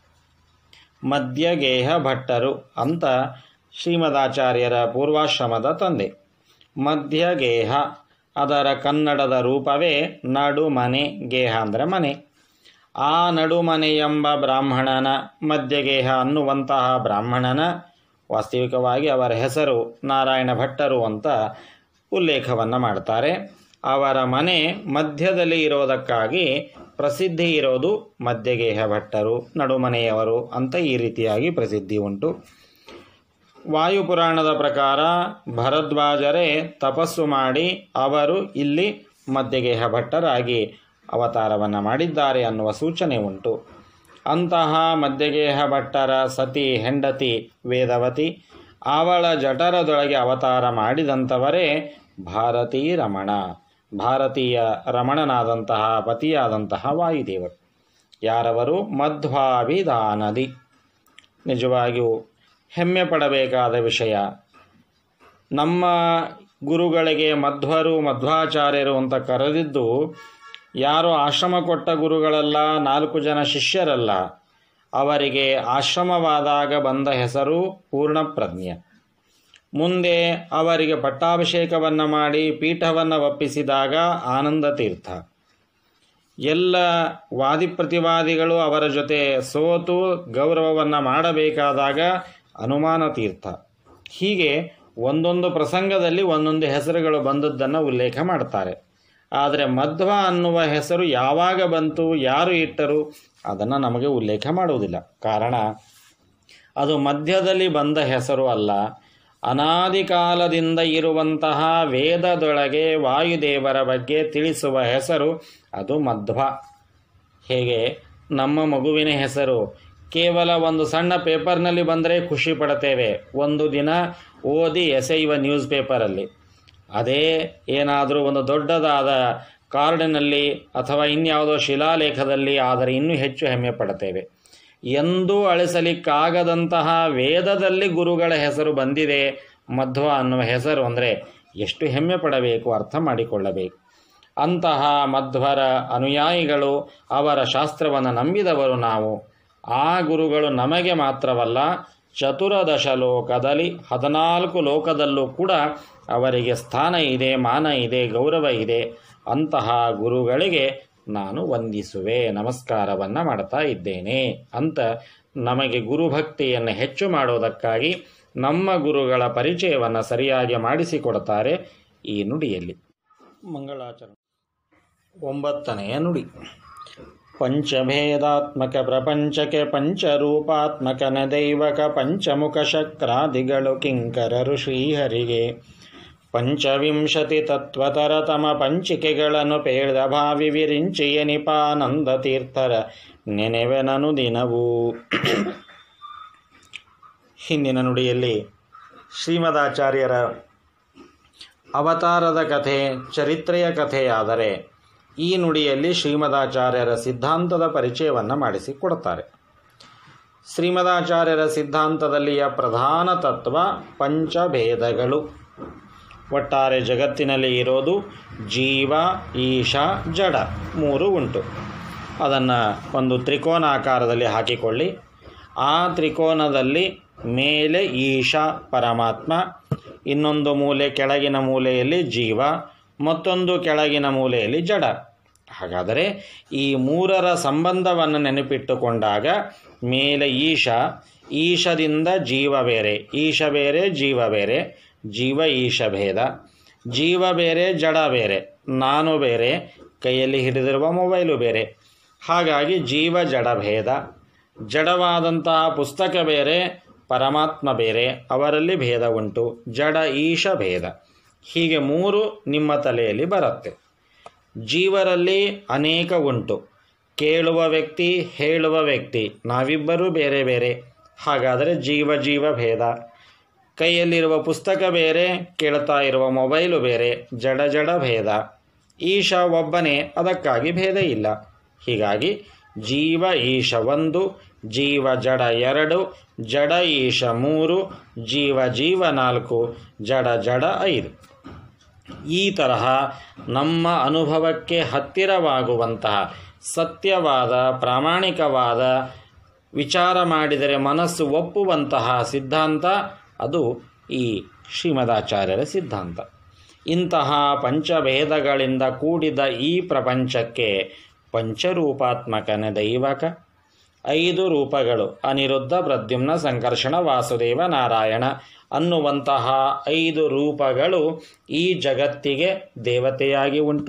Speaker 1: ಮಧ್ಯಗೇಹ ಭಟ್ಟರು ಅಂತ ಶ್ರೀಮದಾಚಾರ್ಯರ ಪೂರ್ವಾಶ್ರಮದ ತಂದೆ ಮಧ್ಯಗೇಹ ಅದರ ಕನ್ನಡದ ರೂಪವೇ ನಡುಮನೆ ಗೇಹ ಅಂದರೆ ಮನೆ ಆ ನಡುಮನೆ ಎಂಬ ಬ್ರಾಹ್ಮಣನ ಮಧ್ಯಗೇಹ ಅನ್ನುವಂತಹ ಬ್ರಾಹ್ಮಣನ ವಾಸ್ತವಿಕವಾಗಿ ಅವರ ಹೆಸರು ನಾರಾಯಣ ಭಟ್ಟರು ಅಂತ ಉಲ್ಲೇಖವನ್ನು ಮಾಡ್ತಾರೆ ಅವರ ಮನೆ ಮಧ್ಯದಲ್ಲಿ ಇರೋದಕ್ಕಾಗಿ ಪ್ರಸಿದ್ಧಿ ಇರೋದು ಮಧ್ಯಗೇಹ ಭಟ್ಟರು ನಡುಮನೆಯವರು ಅಂತ ಈ ರೀತಿಯಾಗಿ ಪ್ರಸಿದ್ಧಿ ಉಂಟು ವಾಯುಪುರಾಣದ ಪ್ರಕಾರ ಭರದ್ವಾಜರೇ ತಪಸ್ಸು ಮಾಡಿ ಅವರು ಇಲ್ಲಿ ಮಧ್ಯಗೇಹ ಭಟ್ಟರಾಗಿ ಅವತಾರವನ್ನು ಮಾಡಿದ್ದಾರೆ ಅನ್ನುವ ಸೂಚನೆ ಉಂಟು ಅಂತಹ ಮಧ್ಯಗೇಹ ಭಟ್ಟರ ಸತಿ ಹೆಂಡತಿ ವೇದವತಿ ಅವಳ ಜಠರದೊಳಗೆ ಅವತಾರ ಮಾಡಿದಂಥವರೇ ಭಾರತೀ ರಮಣ ಭಾರತೀಯ ರಮಣನಾದಂತಹ ಪತಿಯಾದಂತಹ ವಾಯುದೇವರು ಯಾರವರು ಮಧ್ವಾಭಿಧಾನದಿ ನಿಜವಾಗಿಯೂ ಹೆಮ್ಮೆ ಪಡಬೇಕಾದ ವಿಷಯ ನಮ್ಮ ಗುರುಗಳಿಗೆ ಮಧ್ವರು ಮಧ್ವಾಚಾರ್ಯರು ಅಂತ ಕರೆದಿದ್ದು ಯಾರು ಆಶ್ರಮ ಕೊಟ್ಟ ಗುರುಗಳಲ್ಲ ನಾಲ್ಕು ಜನ ಶಿಷ್ಯರಲ್ಲ ಅವರಿಗೆ ಆಶ್ರಮವಾದಾಗ ಬಂದ ಹೆಸರು ಪೂರ್ಣಪ್ರಜ್ಞೆ ಮುಂದೆ ಅವರಿಗೆ ಪಟ್ಟಾಭಿಷೇಕವನ್ನು ಮಾಡಿ ಪೀಠವನ್ನು ಒಪ್ಪಿಸಿದಾಗ ಆನಂದ ತೀರ್ಥ ಎಲ್ಲ ವಾದಿ ಪ್ರತಿವಾದಿಗಳು ಅವರ ಜೊತೆ ಸೋತು ಗೌರವವನ್ನು ಮಾಡಬೇಕಾದಾಗ ಅನುಮಾನ ತೀರ್ಥ ಹೀಗೆ ಒಂದೊಂದು ಪ್ರಸಂಗದಲ್ಲಿ ಒಂದೊಂದು ಹೆಸರುಗಳು ಬಂದದ್ದನ್ನು ಉಲ್ಲೇಖ ಮಾಡ್ತಾರೆ ಆದರೆ ಮಧ್ವ ಅನ್ನುವ ಹೆಸರು ಯಾವಾಗ ಬಂತು ಯಾರು ಇಟ್ಟರು ಅದನ್ನು ನಮಗೆ ಉಲ್ಲೇಖ ಮಾಡುವುದಿಲ್ಲ ಕಾರಣ ಅದು ಮಧ್ಯದಲ್ಲಿ ಬಂದ ಹೆಸರು ಅಲ್ಲ ಅನಾದಿ ಕಾಲದಿಂದ ಇರುವಂತಹ ವೇದದೊಳಗೆ ವಾಯುದೇವರ ಬಗ್ಗೆ ತಿಳಿಸುವ ಹೆಸರು ಅದು ಮಧ್ವ ಹೇಗೆ ನಮ್ಮ ಮಗುವಿನ ಹೆಸರು ಕೇವಲ ಒಂದು ಸಣ್ಣ ಪೇಪರ್ನಲ್ಲಿ ಬಂದರೆ ಖುಷಿ ಪಡ್ತೇವೆ ಒಂದು ದಿನ ಓದಿ ಎಸೆಯುವ ನ್ಯೂಸ್ ಪೇಪರಲ್ಲಿ ಅದೇ ಏನಾದರೂ ಒಂದು ದೊಡ್ಡದಾದ ಕಾರ್ಡಿನಲ್ಲಿ ಅಥವಾ ಇನ್ಯಾವುದೋ ಶಿಲಾಲೇಖದಲ್ಲಿ ಆದರೆ ಇನ್ನೂ ಹೆಚ್ಚು ಹೆಮ್ಮೆ ಪಡ್ತೇವೆ ಎಂದೂ ಅಳಿಸಲಿಕ್ಕಾಗದಂತಹ ವೇದದಲ್ಲಿ ಗುರುಗಳ ಹೆಸರು ಬಂದಿದೆ ಮಧ್ವ ಅನ್ನುವ ಹೆಸರು ಅಂದರೆ ಎಷ್ಟು ಹೆಮ್ಮೆ ಪಡಬೇಕು ಅರ್ಥ ಮಾಡಿಕೊಳ್ಳಬೇಕು ಅಂತಹ ಮಧ್ವರ ಅನುಯಾಯಿಗಳು ಅವರ ಶಾಸ್ತ್ರವನ್ನು ನಂಬಿದವರು ನಾವು ಆ ಗುರುಗಳು ನಮಗೆ ಮಾತ್ರವಲ್ಲ ಚತುರದಶ ಲೋಕದಲ್ಲಿ ಹದಿನಾಲ್ಕು ಲೋಕದಲ್ಲೂ ಕೂಡ ಅವರಿಗೆ ಸ್ಥಾನ ಇದೆ ಮಾನ ಇದೆ ಗೌರವ ಇದೆ ಅಂತಹ ಗುರುಗಳಿಗೆ ನಾನು ವಂದಿಸುವೆ ನಮಸ್ಕಾರವನ್ನು ಮಾಡ್ತಾ ಇದ್ದೇನೆ ಅಂತ ನಮಗೆ ಗುರುಭಕ್ತಿಯನ್ನು ಹೆಚ್ಚು ಮಾಡೋದಕ್ಕಾಗಿ ನಮ್ಮ ಗುರುಗಳ ಪರಿಚಯವನ್ನು ಸರಿಯಾಗಿ ಮಾಡಿಸಿಕೊಡ್ತಾರೆ ಈ ನುಡಿಯಲ್ಲಿ ಮಂಗಳಾಚರಣೆ ಒಂಬತ್ತನೆಯ ನುಡಿ ಪಂಚಭೇದಾತ್ಮಕ ಪ್ರಪಂಚಕ್ಕೆ ಪಂಚರೂಪಾತ್ಮಕನ ದೈವಕ ಪಂಚಮುಖ ಶಕ್ರಾದಿಗಳು ಕಿಂಕರರು ಶ್ರೀಹರಿಗೆ ಪಂಚವಿಂಶತಿ ತತ್ವತರತಮ ಪಂಚಿಕೆಗಳನ್ನು ಪೇಳ್ದ ಭಾವಿ ವಿರಿಂಚಿಯ ನಿಪಾನಂದ ತೀರ್ಥರ ನೆನೆವೆನನು ದಿನವೂ ಹಿಂದಿನ ನುಡಿಯಲ್ಲಿ ಶ್ರೀಮದಾಚಾರ್ಯರ ಅವತಾರದ ಕಥೆ ಚರಿತ್ರೆಯ ಕಥೆಯಾದರೆ ಈ ನುಡಿಯಲ್ಲಿ ಶ್ರೀಮದಾಚಾರ್ಯರ ಸಿದ್ಧಾಂತದ ಪರಿಚಯವನ್ನು ಮಾಡಿಸಿಕೊಡ್ತಾರೆ ಶ್ರೀಮದಾಚಾರ್ಯರ ಸಿದ್ಧಾಂತದಲ್ಲಿಯ ಪ್ರಧಾನ ತತ್ವ ಪಂಚಭೇದಗಳು ಒಟ್ಟಾರೆ ಜಗತ್ತಿನಲ್ಲಿ ಇರೋದು ಜೀವ ಈಶ ಜಡ ಮೂರು ಉಂಟು ಅದನ್ನು ಒಂದು ತ್ರಿಕೋನಾಕಾರದಲ್ಲಿ ಹಾಕಿಕೊಳ್ಳಿ ಆ ತ್ರಿಕೋನದಲ್ಲಿ ಮೇಲೆ ಈಶ ಪರಮಾತ್ಮ ಇನ್ನೊಂದು ಮೂಲೆ ಕೆಳಗಿನ ಮೂಲೆಯಲ್ಲಿ ಜೀವ ಮತ್ತೊಂದು ಕೆಳಗಿನ ಮೂಲೆಯಲ್ಲಿ ಜಡ ಹಾಗಾದರೆ ಈ ಮೂರರ ಸಂಬಂಧವನ್ನು ನೆನಪಿಟ್ಟುಕೊಂಡಾಗ ಮೇಲೆ ಈಶ ಈಶದಿಂದ ಜೀವ ಬೇರೆ ಈಶ ಬೇರೆ ಜೀವ ಬೇರೆ ಜೀವ ಈಶ ಭೇದ ಜೀವ ಬೇರೆ ಜಡ ಬೇರೆ ನಾನು ಬೇರೆ ಕೈಯಲ್ಲಿ ಹಿಡಿದಿರುವ ಮೊಬೈಲು ಬೇರೆ ಹಾಗಾಗಿ ಜೀವ ಜಡ ಭೇದ ಜಡವಾದಂತಹ ಪುಸ್ತಕ ಬೇರೆ ಪರಮಾತ್ಮ ಬೇರೆ ಅವರಲ್ಲಿ ಭೇದ ಉಂಟು ಜಡ ಈಶ ಭೇದ ಹೀಗೆ ಮೂರು ನಿಮ್ಮ ತಲೆಯಲ್ಲಿ ಬರುತ್ತೆ ಜೀವರಲ್ಲಿ ಅನೇಕ ಉಂಟು ಕೇಳುವ ವ್ಯಕ್ತಿ ಹೇಳುವ ವ್ಯಕ್ತಿ ನಾವಿಬ್ಬರೂ ಬೇರೆ ಬೇರೆ ಹಾಗಾದರೆ ಜೀವ ಜೀವ ಭೇದ ಕೈಯಲ್ಲಿರುವ ಪುಸ್ತಕ ಬೇರೆ ಕೇಳ್ತಾ ಇರುವ ಮೊಬೈಲು ಬೇರೆ ಜಡ ಜಡ ಭೇದ ಈಶ ಒಬ್ಬನೇ ಅದಕ್ಕಾಗಿ ಭೇದ ಇಲ್ಲ ಹೀಗಾಗಿ ಜೀವ ಈಶ ಒಂದು ಜೀವ ಜಡ ಎರಡು ಜಡ ಈಶ ಮೂರು ಜೀವ ಜೀವ ನಾಲ್ಕು ಜಡ ಜಡ ಐದು ಈ ತರಹ ನಮ್ಮ ಅನುಭವಕ್ಕೆ ಹತ್ತಿರವಾಗುವಂತಹ ಸತ್ಯವಾದ ಪ್ರಾಮಾಣಿಕವಾದ ವಿಚಾರ ಮಾಡಿದರೆ ಮನಸ್ಸು ಒಪ್ಪುವಂತಹ ಸಿದ್ಧಾಂತ ಅದು ಈ ಶ್ರೀಮದಾಚಾರ್ಯರ ಸಿದ್ಧಾಂತ ಇಂತಹ ಪಂಚಭೇದಗಳಿಂದ ಕೂಡಿದ ಈ ಪ್ರಪಂಚಕ್ಕೆ ಪಂಚರೂಪಾತ್ಮಕನ ದೈವಕ ಐದು ರೂಪಗಳು ಅನಿರುದ್ಧ ಪ್ರದ್ಯುಮ್ನ ಸಂಕರ್ಷಣ ವಾಸುದೇವ ನಾರಾಯಣ ಅನ್ನುವಂತಹ ಐದು ರೂಪಗಳು ಈ ಜಗತ್ತಿಗೆ ದೇವತೆಯಾಗಿ ಉಂಟು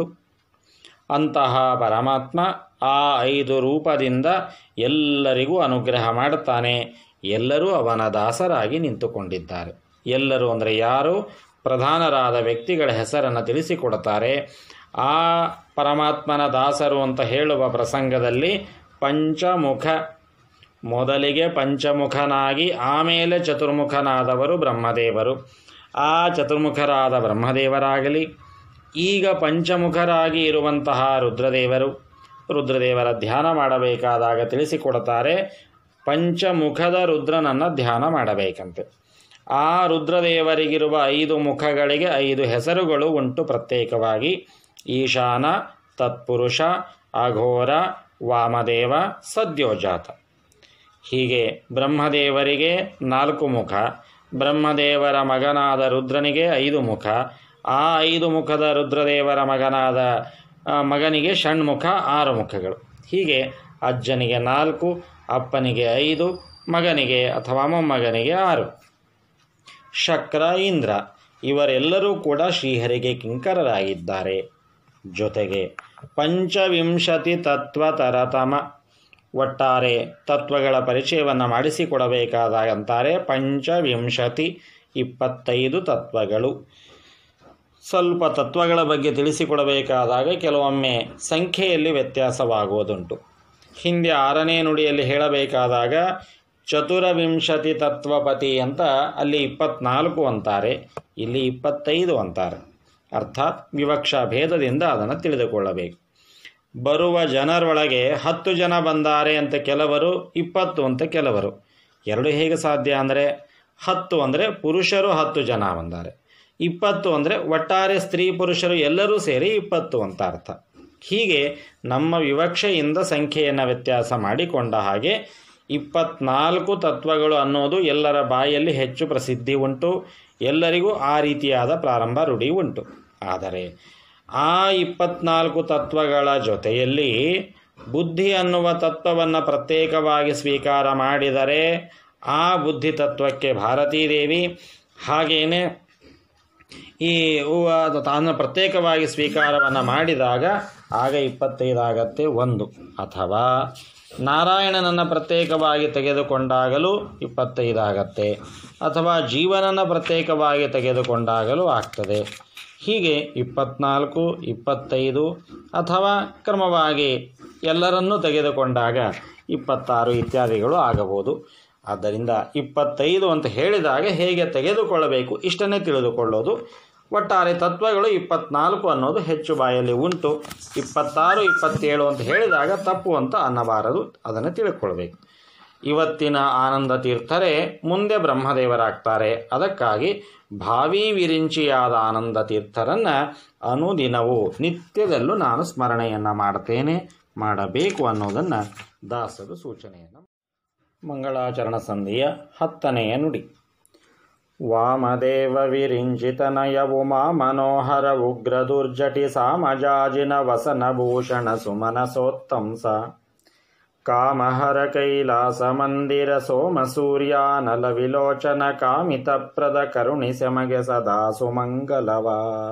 Speaker 1: ಅಂತಹ ಪರಮಾತ್ಮ ಆ ಐದು ರೂಪದಿಂದ ಎಲ್ಲರಿಗೂ ಅನುಗ್ರಹ ಮಾಡುತ್ತಾನೆ ಎಲ್ಲರೂ ಅವನ ದಾಸರಾಗಿ ನಿಂತುಕೊಂಡಿದ್ದಾರೆ ಎಲ್ಲರೂ ಅಂದರೆ ಯಾರು ಪ್ರಧಾನರಾದ ವ್ಯಕ್ತಿಗಳ ಹೆಸರನ್ನು ತಿಳಿಸಿಕೊಡುತ್ತಾರೆ ಆ ಪರಮಾತ್ಮನ ದಾಸರು ಅಂತ ಹೇಳುವ ಪ್ರಸಂಗದಲ್ಲಿ ಪಂಚಮುಖ ಮೊದಲಿಗೆ ಪಂಚಮುಖನಾಗಿ ಆಮೇಲೆ ಚತುರ್ಮುಖನಾದವರು ಬ್ರಹ್ಮದೇವರು ಆ ಚತುರ್ಮುಖರಾದ ಬ್ರಹ್ಮದೇವರಾಗಲಿ ಈಗ ಪಂಚಮುಖರಾಗಿ ಇರುವಂತಹ ರುದ್ರದೇವರು ರುದ್ರದೇವರ ಧ್ಯಾನ ಮಾಡಬೇಕಾದಾಗ ತಿಳಿಸಿಕೊಡುತ್ತಾರೆ ಪಂಚಮುಖದ ರುದ್ರನನ್ನು ಧ್ಯಾನ ಮಾಡಬೇಕಂತೆ ಆ ರುದ್ರದೇವರಿಗಿರುವ ಐದು ಮುಖಗಳಿಗೆ ಐದು ಹೆಸರುಗಳು ಉಂಟು ಪ್ರತ್ಯೇಕವಾಗಿ ಈಶಾನ ತತ್ಪುರುಷ ಅಘೋರ ವಾಮದೇವ ಸದ್ಯೋಜಾತ ಹೀಗೆ ಬ್ರಹ್ಮದೇವರಿಗೆ ನಾಲ್ಕು ಮುಖ ಬ್ರಹ್ಮದೇವರ ಮಗನಾದ ರುದ್ರನಿಗೆ ಐದು ಮುಖ ಆ ಐದು ಮುಖದ ರುದ್ರದೇವರ ಮಗನಾದ ಆ, ಮಗನಿಗೆ ಷಣ್ಮುಖ ಆರು ಮುಖಗಳು ಹೀಗೆ ಅಜ್ಜನಿಗೆ ನಾಲ್ಕು ಅಪ್ಪನಿಗೆ ಐದು ಮಗನಿಗೆ ಅಥವಾ ಮೊಮ್ಮಗನಿಗೆ ಆರು ಶಕ್ರ ಇಂದ್ರ ಇವರೆಲ್ಲರೂ ಕೂಡ ಶ್ರೀಹರಿಗೆ ಕಿಂಕರರಾಗಿದ್ದಾರೆ ಜೊತೆಗೆ ಪಂಚವಿಂಶತಿ ತತ್ವ ತರತಮ ಒಟ್ಟಾರೆ ತತ್ವಗಳ ಪರಿಚಯವನ್ನು ಮಾಡಿಸಿಕೊಡಬೇಕಾದಾಗ ಅಂತಾರೆ ಪಂಚವಿಂಶತಿ ಇಪ್ಪತ್ತೈದು ತತ್ವಗಳು ಸ್ವಲ್ಪ ತತ್ವಗಳ ಬಗ್ಗೆ ತಿಳಿಸಿಕೊಡಬೇಕಾದಾಗ ಕೆಲವೊಮ್ಮೆ ಸಂಖ್ಯೆಯಲ್ಲಿ ವ್ಯತ್ಯಾಸವಾಗುವುದುಂಟು ಹಿಂದೆ ಆರನೇ ನುಡಿಯಲ್ಲಿ ಹೇಳಬೇಕಾದಾಗ ಚತುರವಿಂಶತಿ ತತ್ವಪತಿ ಅಂತ ಅಲ್ಲಿ ಇಪ್ಪತ್ನಾಲ್ಕು ಅಂತಾರೆ ಇಲ್ಲಿ ಇಪ್ಪತ್ತೈದು ಅಂತಾರೆ ಅರ್ಥಾತ್ ವಿವಕ್ಷಾ ಭೇದದಿಂದ ಅದನ್ನು ತಿಳಿದುಕೊಳ್ಳಬೇಕು ಬರುವ ಜನರೊಳಗೆ ಹತ್ತು ಜನ ಬಂದಾರೆ ಅಂತ ಕೆಲವರು ಇಪ್ಪತ್ತು ಅಂತ ಕೆಲವರು ಎರಡು ಹೇಗೆ ಸಾಧ್ಯ ಅಂದರೆ ಹತ್ತು ಅಂದರೆ ಪುರುಷರು ಹತ್ತು ಜನ ಬಂದಾರೆ ಇಪ್ಪತ್ತು ಅಂದರೆ ಒಟ್ಟಾರೆ ಸ್ತ್ರೀ ಪುರುಷರು ಎಲ್ಲರೂ ಸೇರಿ ಇಪ್ಪತ್ತು ಅಂತ ಅರ್ಥ ಹೀಗೆ ನಮ್ಮ ವಿವಕ್ಷೆಯಿಂದ ಸಂಖ್ಯೆಯನ್ನು ವ್ಯತ್ಯಾಸ ಮಾಡಿಕೊಂಡ ಹಾಗೆ ಇಪ್ಪತ್ನಾಲ್ಕು ತತ್ವಗಳು ಅನ್ನೋದು ಎಲ್ಲರ ಬಾಯಲ್ಲಿ ಹೆಚ್ಚು ಪ್ರಸಿದ್ಧಿ ಉಂಟು ಎಲ್ಲರಿಗೂ ಆ ರೀತಿಯಾದ ಪ್ರಾರಂಭ ರೂಢಿ ಉಂಟು ಆದರೆ ಆ ಇಪ್ಪತ್ನಾಲ್ಕು ತತ್ವಗಳ ಜೊತೆಯಲ್ಲಿ ಬುದ್ಧಿ ಅನ್ನುವ ತತ್ವವನ್ನು ಪ್ರತ್ಯೇಕವಾಗಿ ಸ್ವೀಕಾರ ಮಾಡಿದರೆ ಆ ಬುದ್ಧಿ ತತ್ವಕ್ಕೆ ಭಾರತೀದೇವಿ ಹಾಗೇನೆ ಈ ಹೂವ ತಾನು ಪ್ರತ್ಯೇಕವಾಗಿ ಸ್ವೀಕಾರವನ್ನು ಮಾಡಿದಾಗ ಆಗ ಇಪ್ಪತ್ತೈದಾಗತ್ತೆ ಒಂದು ಅಥವಾ ನಾರಾಯಣನನ್ನು ಪ್ರತ್ಯೇಕವಾಗಿ ತೆಗೆದುಕೊಂಡಾಗಲೂ ಇಪ್ಪತ್ತೈದಾಗತ್ತೆ ಅಥವಾ ಜೀವನನ ಪ್ರತ್ಯೇಕವಾಗಿ ತೆಗೆದುಕೊಂಡಾಗಲೂ ಆಗ್ತದೆ ಹೀಗೆ ಇಪ್ಪತ್ನಾಲ್ಕು ಇಪ್ಪತ್ತೈದು ಅಥವಾ ಕ್ರಮವಾಗಿ ಎಲ್ಲರನ್ನೂ ತೆಗೆದುಕೊಂಡಾಗ ಇಪ್ಪತ್ತಾರು ಇತ್ಯಾದಿಗಳು ಆಗಬಹುದು ಆದ್ದರಿಂದ ಇಪ್ಪತ್ತೈದು ಅಂತ ಹೇಳಿದಾಗ ಹೇಗೆ ತೆಗೆದುಕೊಳ್ಳಬೇಕು ಇಷ್ಟನ್ನೇ ತಿಳಿದುಕೊಳ್ಳೋದು ಒಟ್ಟಾರೆ ತತ್ವಗಳು ಇಪ್ಪತ್ನಾಲ್ಕು ಅನ್ನೋದು ಹೆಚ್ಚು ಬಾಯಲ್ಲಿ ಉಂಟು ಇಪ್ಪತ್ತಾರು ಇಪ್ಪತ್ತೇಳು ಅಂತ ಹೇಳಿದಾಗ ತಪ್ಪು ಅಂತ ಅನ್ನಬಾರದು ಅದನ್ನು ತಿಳ್ಕೊಳ್ಬೇಕು ಇವತ್ತಿನ ಆನಂದ ತೀರ್ಥರೇ ಮುಂದೆ ಬ್ರಹ್ಮದೇವರಾಗ್ತಾರೆ ಅದಕ್ಕಾಗಿ ಭಾವಿ ವಿರಿಂಚಿಯಾದ ಆನಂದ ತೀರ್ಥರನ್ನು ಅನುದಿನವೂ ನಿತ್ಯದಲ್ಲೂ ನಾನು ಸ್ಮರಣೆಯನ್ನು ಮಾಡ್ತೇನೆ ಮಾಡಬೇಕು ಅನ್ನೋದನ್ನು ದಾಸರು ಸೂಚನೆಯನ್ನು ಮಂಗಳಾಚರಣ ಸಂಧಿಯ ಹತ್ತನೆಯ ನುಡಿ ವಾಮದೇವ ವಿರಿಂಚಿತನಯ ಉಮಾ ಮನೋಹರ ಉಗ್ರ ದುರ್ಜಟಿ ಸಾಮಜಾಜಿನ ವಸನ ಭೂಷಣ ಸುಮನಸೋತ್ತಂಸ ಕಾಮಹರ ಕೈಲಾಸ ಮಂದಿರ ಸೋಮ ಸೂರ್ಯಾನಲ ವಿಲೋಚನ ಕಾಮಿತ ಪ್ರದ ಕರುಣಿಸೆ ಮಗೆ ಸದಾ ಸುಮಂಗಲವ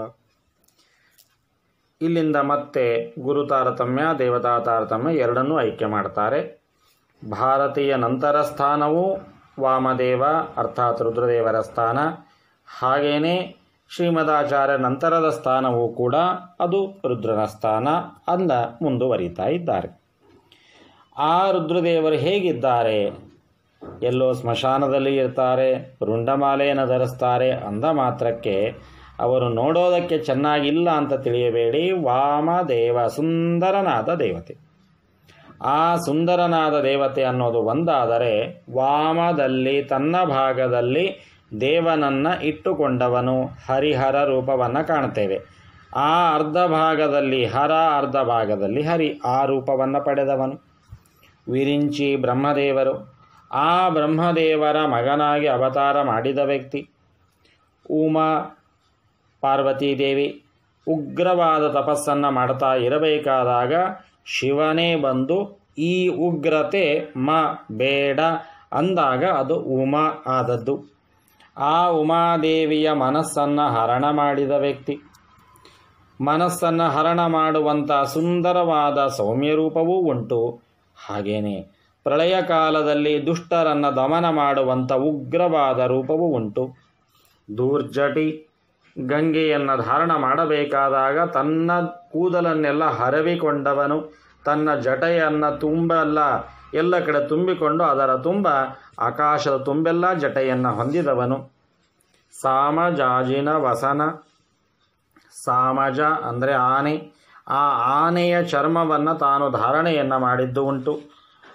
Speaker 1: ಇಲ್ಲಿಂದ ಮತ್ತೆ ಗುರು ತಾರತಮ್ಯ ದೇವತಾ ತಾರತಮ್ಯ ಎರಡನ್ನೂ ಆಯ್ಕೆ ಮಾಡ್ತಾರೆ ಭಾರತೀಯ ನಂತರ ಸ್ಥಾನವು ವಾಮದೇವ ಅರ್ಥಾತ್ ರುದ್ರದೇವರ ಸ್ಥಾನ ಹಾಗೇನೇ ಶ್ರೀಮದಾಚಾರ್ಯ ನಂತರದ ಸ್ಥಾನವೂ ಕೂಡ ಅದು ರುದ್ರನ ಸ್ಥಾನ ಅಂದ ಮುಂದುವರಿತಾ ಇದ್ದಾರೆ ಆ ರುದ್ರದೇವರು ಹೇಗಿದ್ದಾರೆ ಎಲ್ಲೋ ಸ್ಮಶಾನದಲ್ಲಿ ಇರ್ತಾರೆ ರುಂಡಮಾಲೆಯನ್ನು ಧರಿಸ್ತಾರೆ ಅಂದ ಮಾತ್ರಕ್ಕೆ ಅವರು ನೋಡೋದಕ್ಕೆ ಚೆನ್ನಾಗಿಲ್ಲ ಅಂತ ತಿಳಿಯಬೇಡಿ ವಾಮದೇವ ಸುಂದರನಾದ ದೇವತೆ ಆ ಸುಂದರನಾದ ದೇವತೆ ಅನ್ನೋದು ಒಂದಾದರೆ ವಾಮದಲ್ಲಿ ತನ್ನ ಭಾಗದಲ್ಲಿ ದೇವನನ್ನು ಇಟ್ಟುಕೊಂಡವನು ಹರಿಹರ ರೂಪವನ್ನು ಕಾಣ್ತೇವೆ ಆ ಅರ್ಧ ಭಾಗದಲ್ಲಿ ಹರ ಅರ್ಧ ಭಾಗದಲ್ಲಿ ಹರಿ ಆ ರೂಪವನ್ನು ಪಡೆದವನು ವಿರಿಂಚಿ ಬ್ರಹ್ಮದೇವರು ಆ ಬ್ರಹ್ಮದೇವರ ಮಗನಾಗಿ ಅವತಾರ ಮಾಡಿದ ವ್ಯಕ್ತಿ ಉಮಾ ಪಾರ್ವತೀದೇವಿ ಉಗ್ರವಾದ ತಪಸ್ಸನ್ನು ಮಾಡ್ತಾ ಇರಬೇಕಾದಾಗ ಶಿವನೇ ಬಂದು ಈ ಉಗ್ರತೆ ಮ ಬೇಡ ಅಂದಾಗ ಅದು ಉಮಾ ಆದದ್ದು ಆ ಉಮಾದೇವಿಯ ಮನಸ್ಸನ್ನು ಹರಣ ಮಾಡಿದ ವ್ಯಕ್ತಿ ಮನಸ್ಸನ್ನು ಹರಣ ಮಾಡುವಂಥ ಸುಂದರವಾದ ಸೌಮ್ಯ ರೂಪವೂ ಉಂಟು ಹಾಗೇನೆ ಪ್ರಳಯ ಕಾಲದಲ್ಲಿ ದುಷ್ಟರನ್ನು ದಮನ ಮಾಡುವಂಥ ಉಗ್ರವಾದ ರೂಪವೂ ಉಂಟು ದೂರ್ಜಟಿ ಗಂಗೆಯನ್ನು ಧಾರಣ ಮಾಡಬೇಕಾದಾಗ ತನ್ನ ಕೂದಲನ್ನೆಲ್ಲ ಹರವಿಕೊಂಡವನು ತನ್ನ ಜಟೆಯನ್ನು ತುಂಬೆಲ್ಲ ಎಲ್ಲ ಕಡೆ ತುಂಬಿಕೊಂಡು ಅದರ ತುಂಬ ಆಕಾಶದ ತುಂಬೆಲ್ಲ ಜಟೆಯನ್ನು ಹೊಂದಿದವನು ಸಾಮಜಾಜಿನ ವಸನ ಸಾಮಜ ಅಂದರೆ ಆನೆ ಆ ಆನೆಯ ಚರ್ಮವನ್ನು ತಾನು ಧಾರಣೆಯನ್ನು ಮಾಡಿದ್ದು ಉಂಟು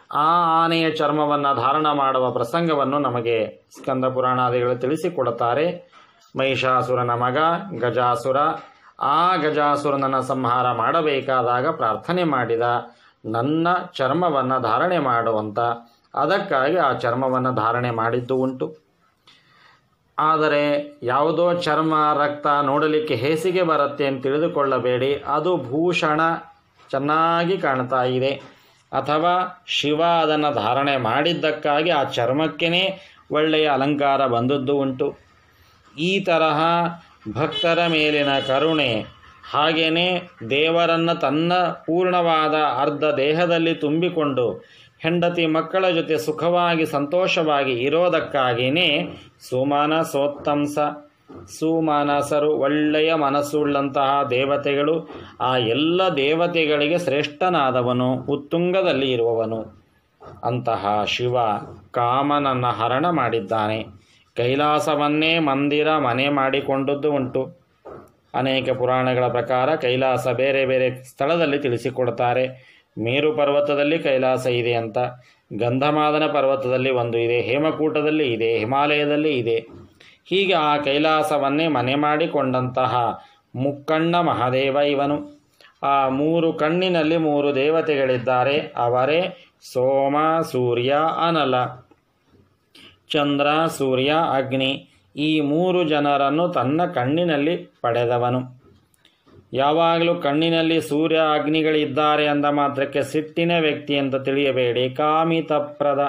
Speaker 1: ಆ ಆನೆಯ ಚರ್ಮವನ್ನು ಧಾರಣ ಮಾಡುವ ಪ್ರಸಂಗವನ್ನು ನಮಗೆ ಸ್ಕಂದ ಪುರಾಣಾದಿಗಳು ತಿಳಿಸಿಕೊಡುತ್ತಾರೆ ಮಹಿಷಾಸುರನ ಮಗ ಗಜಾಸುರ ಆ ಗಜಾಸುರನನ್ನು ಸಂಹಾರ ಮಾಡಬೇಕಾದಾಗ ಪ್ರಾರ್ಥನೆ ಮಾಡಿದ ನನ್ನ ಚರ್ಮವನ್ನು ಧಾರಣೆ ಮಾಡುವಂತ ಅದಕ್ಕಾಗಿ ಆ ಚರ್ಮವನ್ನು ಧಾರಣೆ ಮಾಡಿದ್ದು ಉಂಟು ಆದರೆ ಯಾವುದೋ ಚರ್ಮ ರಕ್ತ ನೋಡಲಿಕ್ಕೆ ಹೇಸಿಗೆ ಬರುತ್ತೆ ಅಂತ ತಿಳಿದುಕೊಳ್ಳಬೇಡಿ ಅದು ಭೂಷಣ ಚೆನ್ನಾಗಿ ಕಾಣ್ತಾ ಇದೆ ಅಥವಾ ಶಿವ ಅದನ್ನು ಧಾರಣೆ ಮಾಡಿದ್ದಕ್ಕಾಗಿ ಆ ಚರ್ಮಕ್ಕೇ ಒಳ್ಳೆಯ ಅಲಂಕಾರ ಬಂದದ್ದು ಉಂಟು ಈ ತರಹ ಭಕ್ತರ ಮೇಲಿನ ಕರುಣೆ ಹಾಗೆಯೇ ದೇವರನ್ನು ತನ್ನ ಪೂರ್ಣವಾದ ಅರ್ಧ ದೇಹದಲ್ಲಿ ತುಂಬಿಕೊಂಡು ಹೆಂಡತಿ ಮಕ್ಕಳ ಜೊತೆ ಸುಖವಾಗಿ ಸಂತೋಷವಾಗಿ ಇರೋದಕ್ಕಾಗಿಯೇ ಸುಮನಸೋತ್ತಂಸ ಸುಮನಸರು ಒಳ್ಳೆಯ ಮನಸ್ಸುಳ್ಳಂತಹ ದೇವತೆಗಳು ಆ ಎಲ್ಲ ದೇವತೆಗಳಿಗೆ ಶ್ರೇಷ್ಠನಾದವನು ಉತ್ತುಂಗದಲ್ಲಿ ಇರುವವನು ಅಂತಹ ಶಿವ ಕಾಮನನ್ನು ಹರಣ ಮಾಡಿದ್ದಾನೆ ಕೈಲಾಸವನ್ನೇ ಮಂದಿರ ಮನೆ ಮಾಡಿಕೊಂಡದ್ದು ಉಂಟು ಅನೇಕ ಪುರಾಣಗಳ ಪ್ರಕಾರ ಕೈಲಾಸ ಬೇರೆ ಬೇರೆ ಸ್ಥಳದಲ್ಲಿ ತಿಳಿಸಿಕೊಡ್ತಾರೆ ಮೇರು ಪರ್ವತದಲ್ಲಿ ಕೈಲಾಸ ಇದೆ ಅಂತ ಗಂಧಮಾದನ ಪರ್ವತದಲ್ಲಿ ಒಂದು ಇದೆ ಹೇಮಕೂಟದಲ್ಲಿ ಇದೆ ಹಿಮಾಲಯದಲ್ಲಿ ಇದೆ ಹೀಗೆ ಆ ಕೈಲಾಸವನ್ನೇ ಮನೆ ಮಾಡಿಕೊಂಡಂತಹ ಮುಕ್ಕಣ್ಣ ಮಹಾದೇವ ಇವನು ಆ ಮೂರು ಕಣ್ಣಿನಲ್ಲಿ ಮೂರು ದೇವತೆಗಳಿದ್ದಾರೆ ಅವರೇ ಸೋಮ ಸೂರ್ಯ ಅನಲ ಚಂದ್ರ ಸೂರ್ಯ ಅಗ್ನಿ ಈ ಮೂರು ಜನರನ್ನು ತನ್ನ ಕಣ್ಣಿನಲ್ಲಿ ಪಡೆದವನು ಯಾವಾಗಲೂ ಕಣ್ಣಿನಲ್ಲಿ ಸೂರ್ಯ ಅಗ್ನಿಗಳಿದ್ದಾರೆ ಅಂದ ಮಾತ್ರಕ್ಕೆ ಸಿಟ್ಟಿನ ವ್ಯಕ್ತಿ ಅಂತ ತಿಳಿಯಬೇಡಿ ಕಾಮಿತಪ್ರದ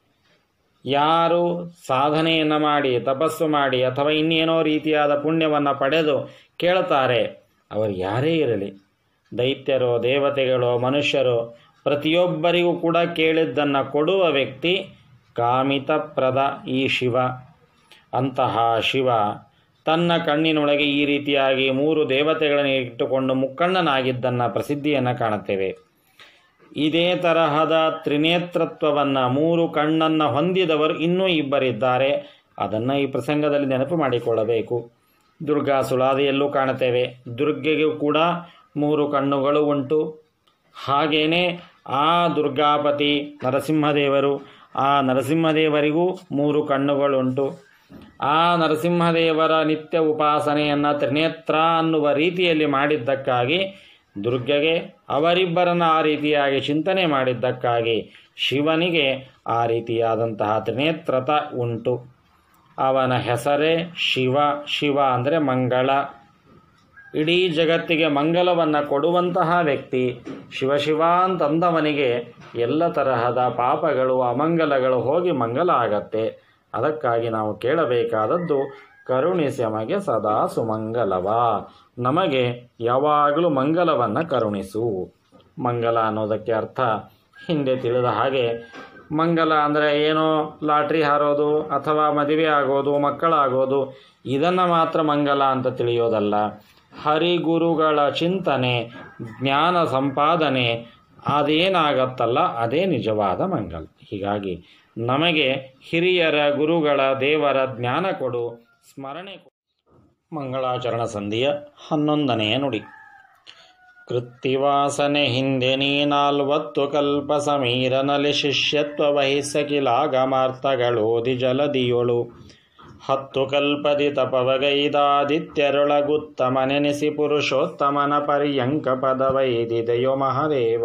Speaker 1: ಯಾರು ಸಾಧನೆಯನ್ನು ಮಾಡಿ ತಪಸ್ಸು ಮಾಡಿ ಅಥವಾ ಇನ್ನೇನೋ ರೀತಿಯಾದ ಪುಣ್ಯವನ್ನು ಪಡೆದು ಕೇಳ್ತಾರೆ ಅವರು ಯಾರೇ ಇರಲಿ ದೈತ್ಯರೋ ದೇವತೆಗಳೋ ಮನುಷ್ಯರೋ ಪ್ರತಿಯೊಬ್ಬರಿಗೂ ಕೂಡ ಕೇಳಿದ್ದನ್ನು ಕೊಡುವ ವ್ಯಕ್ತಿ ಕಾಮಿತಪ್ರದ ಈ ಶಿವ ಅಂತಹ ಶಿವ ತನ್ನ ಕಣ್ಣಿನೊಳಗೆ ಈ ರೀತಿಯಾಗಿ ಮೂರು ದೇವತೆಗಳನ್ನು ಇಟ್ಟುಕೊಂಡು ಮುಕ್ಕಣ್ಣನಾಗಿದ್ದನ್ನು ಪ್ರಸಿದ್ಧಿಯನ್ನು ಕಾಣುತ್ತೇವೆ ಇದೇ ತರಹದ ತ್ರಿನೇತ್ರತ್ವವನ್ನು ಮೂರು ಕಣ್ಣನ್ನು ಹೊಂದಿದವರು ಇನ್ನೂ ಇಬ್ಬರಿದ್ದಾರೆ ಅದನ್ನು ಈ ಪ್ರಸಂಗದಲ್ಲಿ ನೆನಪು ಮಾಡಿಕೊಳ್ಳಬೇಕು ದುರ್ಗಾ ಸುಳಾದಿಯಲ್ಲೂ ಕಾಣುತ್ತೇವೆ ದುರ್ಗೆಗೂ ಕೂಡ ಮೂರು ಕಣ್ಣುಗಳು ಉಂಟು ಹಾಗೇನೆ ಆ ದುರ್ಗಾಪತಿ ನರಸಿಂಹದೇವರು ಆ ನರಸಿಂಹದೇವರಿಗೂ ಮೂರು ಕಣ್ಣುಗಳುಂಟು ಆ ನರಸಿಂಹದೇವರ ನಿತ್ಯ ಉಪಾಸನೆಯನ್ನು ತ್ರಿನೇತ್ರ ಅನ್ನುವ ರೀತಿಯಲ್ಲಿ ಮಾಡಿದ್ದಕ್ಕಾಗಿ ದುರ್ಗೆಗೆ ಅವರಿಬ್ಬರನ್ನು ಆ ರೀತಿಯಾಗಿ ಚಿಂತನೆ ಮಾಡಿದ್ದಕ್ಕಾಗಿ ಶಿವನಿಗೆ ಆ ರೀತಿಯಾದಂತಹ ತ್ರಿನೇತ್ರತ ಉಂಟು ಅವನ ಹೆಸರೇ ಶಿವ ಶಿವ ಅಂದರೆ ಮಂಗಳ ಇಡೀ ಜಗತ್ತಿಗೆ ಮಂಗಲವನ್ನು ಕೊಡುವಂತಹ ವ್ಯಕ್ತಿ ಶಿವ ಶಿವ ಅಂತಂದವನಿಗೆ ಎಲ್ಲ ತರಹದ ಪಾಪಗಳು ಅಮಂಗಲಗಳು ಹೋಗಿ ಮಂಗಲ ಆಗತ್ತೆ ಅದಕ್ಕಾಗಿ ನಾವು ಕೇಳಬೇಕಾದದ್ದು ಕರುಣಿಸಿ ನಮಗೆ ಸದಾ ಸುಮಂಗಲವ ನಮಗೆ ಯಾವಾಗಲೂ ಮಂಗಲವನ್ನು ಕರುಣಿಸು ಮಂಗಲ ಅನ್ನೋದಕ್ಕೆ ಅರ್ಥ ಹಿಂದೆ ತಿಳಿದ ಹಾಗೆ ಮಂಗಲ ಅಂದರೆ ಏನೋ ಲಾಟ್ರಿ ಹಾರೋದು ಅಥವಾ ಮದುವೆ ಆಗೋದು ಮಕ್ಕಳಾಗೋದು ಇದನ್ನು ಮಾತ್ರ ಮಂಗಲ ಅಂತ ತಿಳಿಯೋದಲ್ಲ ಹರಿಗುರುಗಳ ಚಿಂತನೆ ಜ್ಞಾನ ಸಂಪಾದನೆ ಅದೇನಾಗತ್ತಲ್ಲ ಅದೇ ನಿಜವಾದ ಮಂಗಲ ಹೀಗಾಗಿ ನಮಗೆ ಹಿರಿಯರ ಗುರುಗಳ ದೇವರ ಜ್ಞಾನ ಕೊಡು ಸ್ಮರಣೆ ಕೊಡು ಮಂಗಳಾಚರಣ ಸಂಧಿಯ ಹನ್ನೊಂದನೆಯ ನುಡಿ ಕೃತ್ತಿವಾಸನೆ ಹಿಂದೆ ನೀ ನಾಲ್ವತ್ತು ಕಲ್ಪ ಸಮೀರನಲ್ಲಿ ಶಿಷ್ಯತ್ವ ವಹಿಸಕಿಲಾಗಮಾರ್ಥಗಳೋದಿ ಜಲದಿಯೊಳು ಹತ್ತು ಕಲ್ಪದಿ ತಪವಗೈದಾದಿತ್ಯರೊಳಗುತ್ತಮನೆನಿಸಿ ಪುರುಷೋತ್ತಮನ ಪರ್ಯಂಕ ಪದವೈದಿದೆಯೋ ಮಹಾದೇವ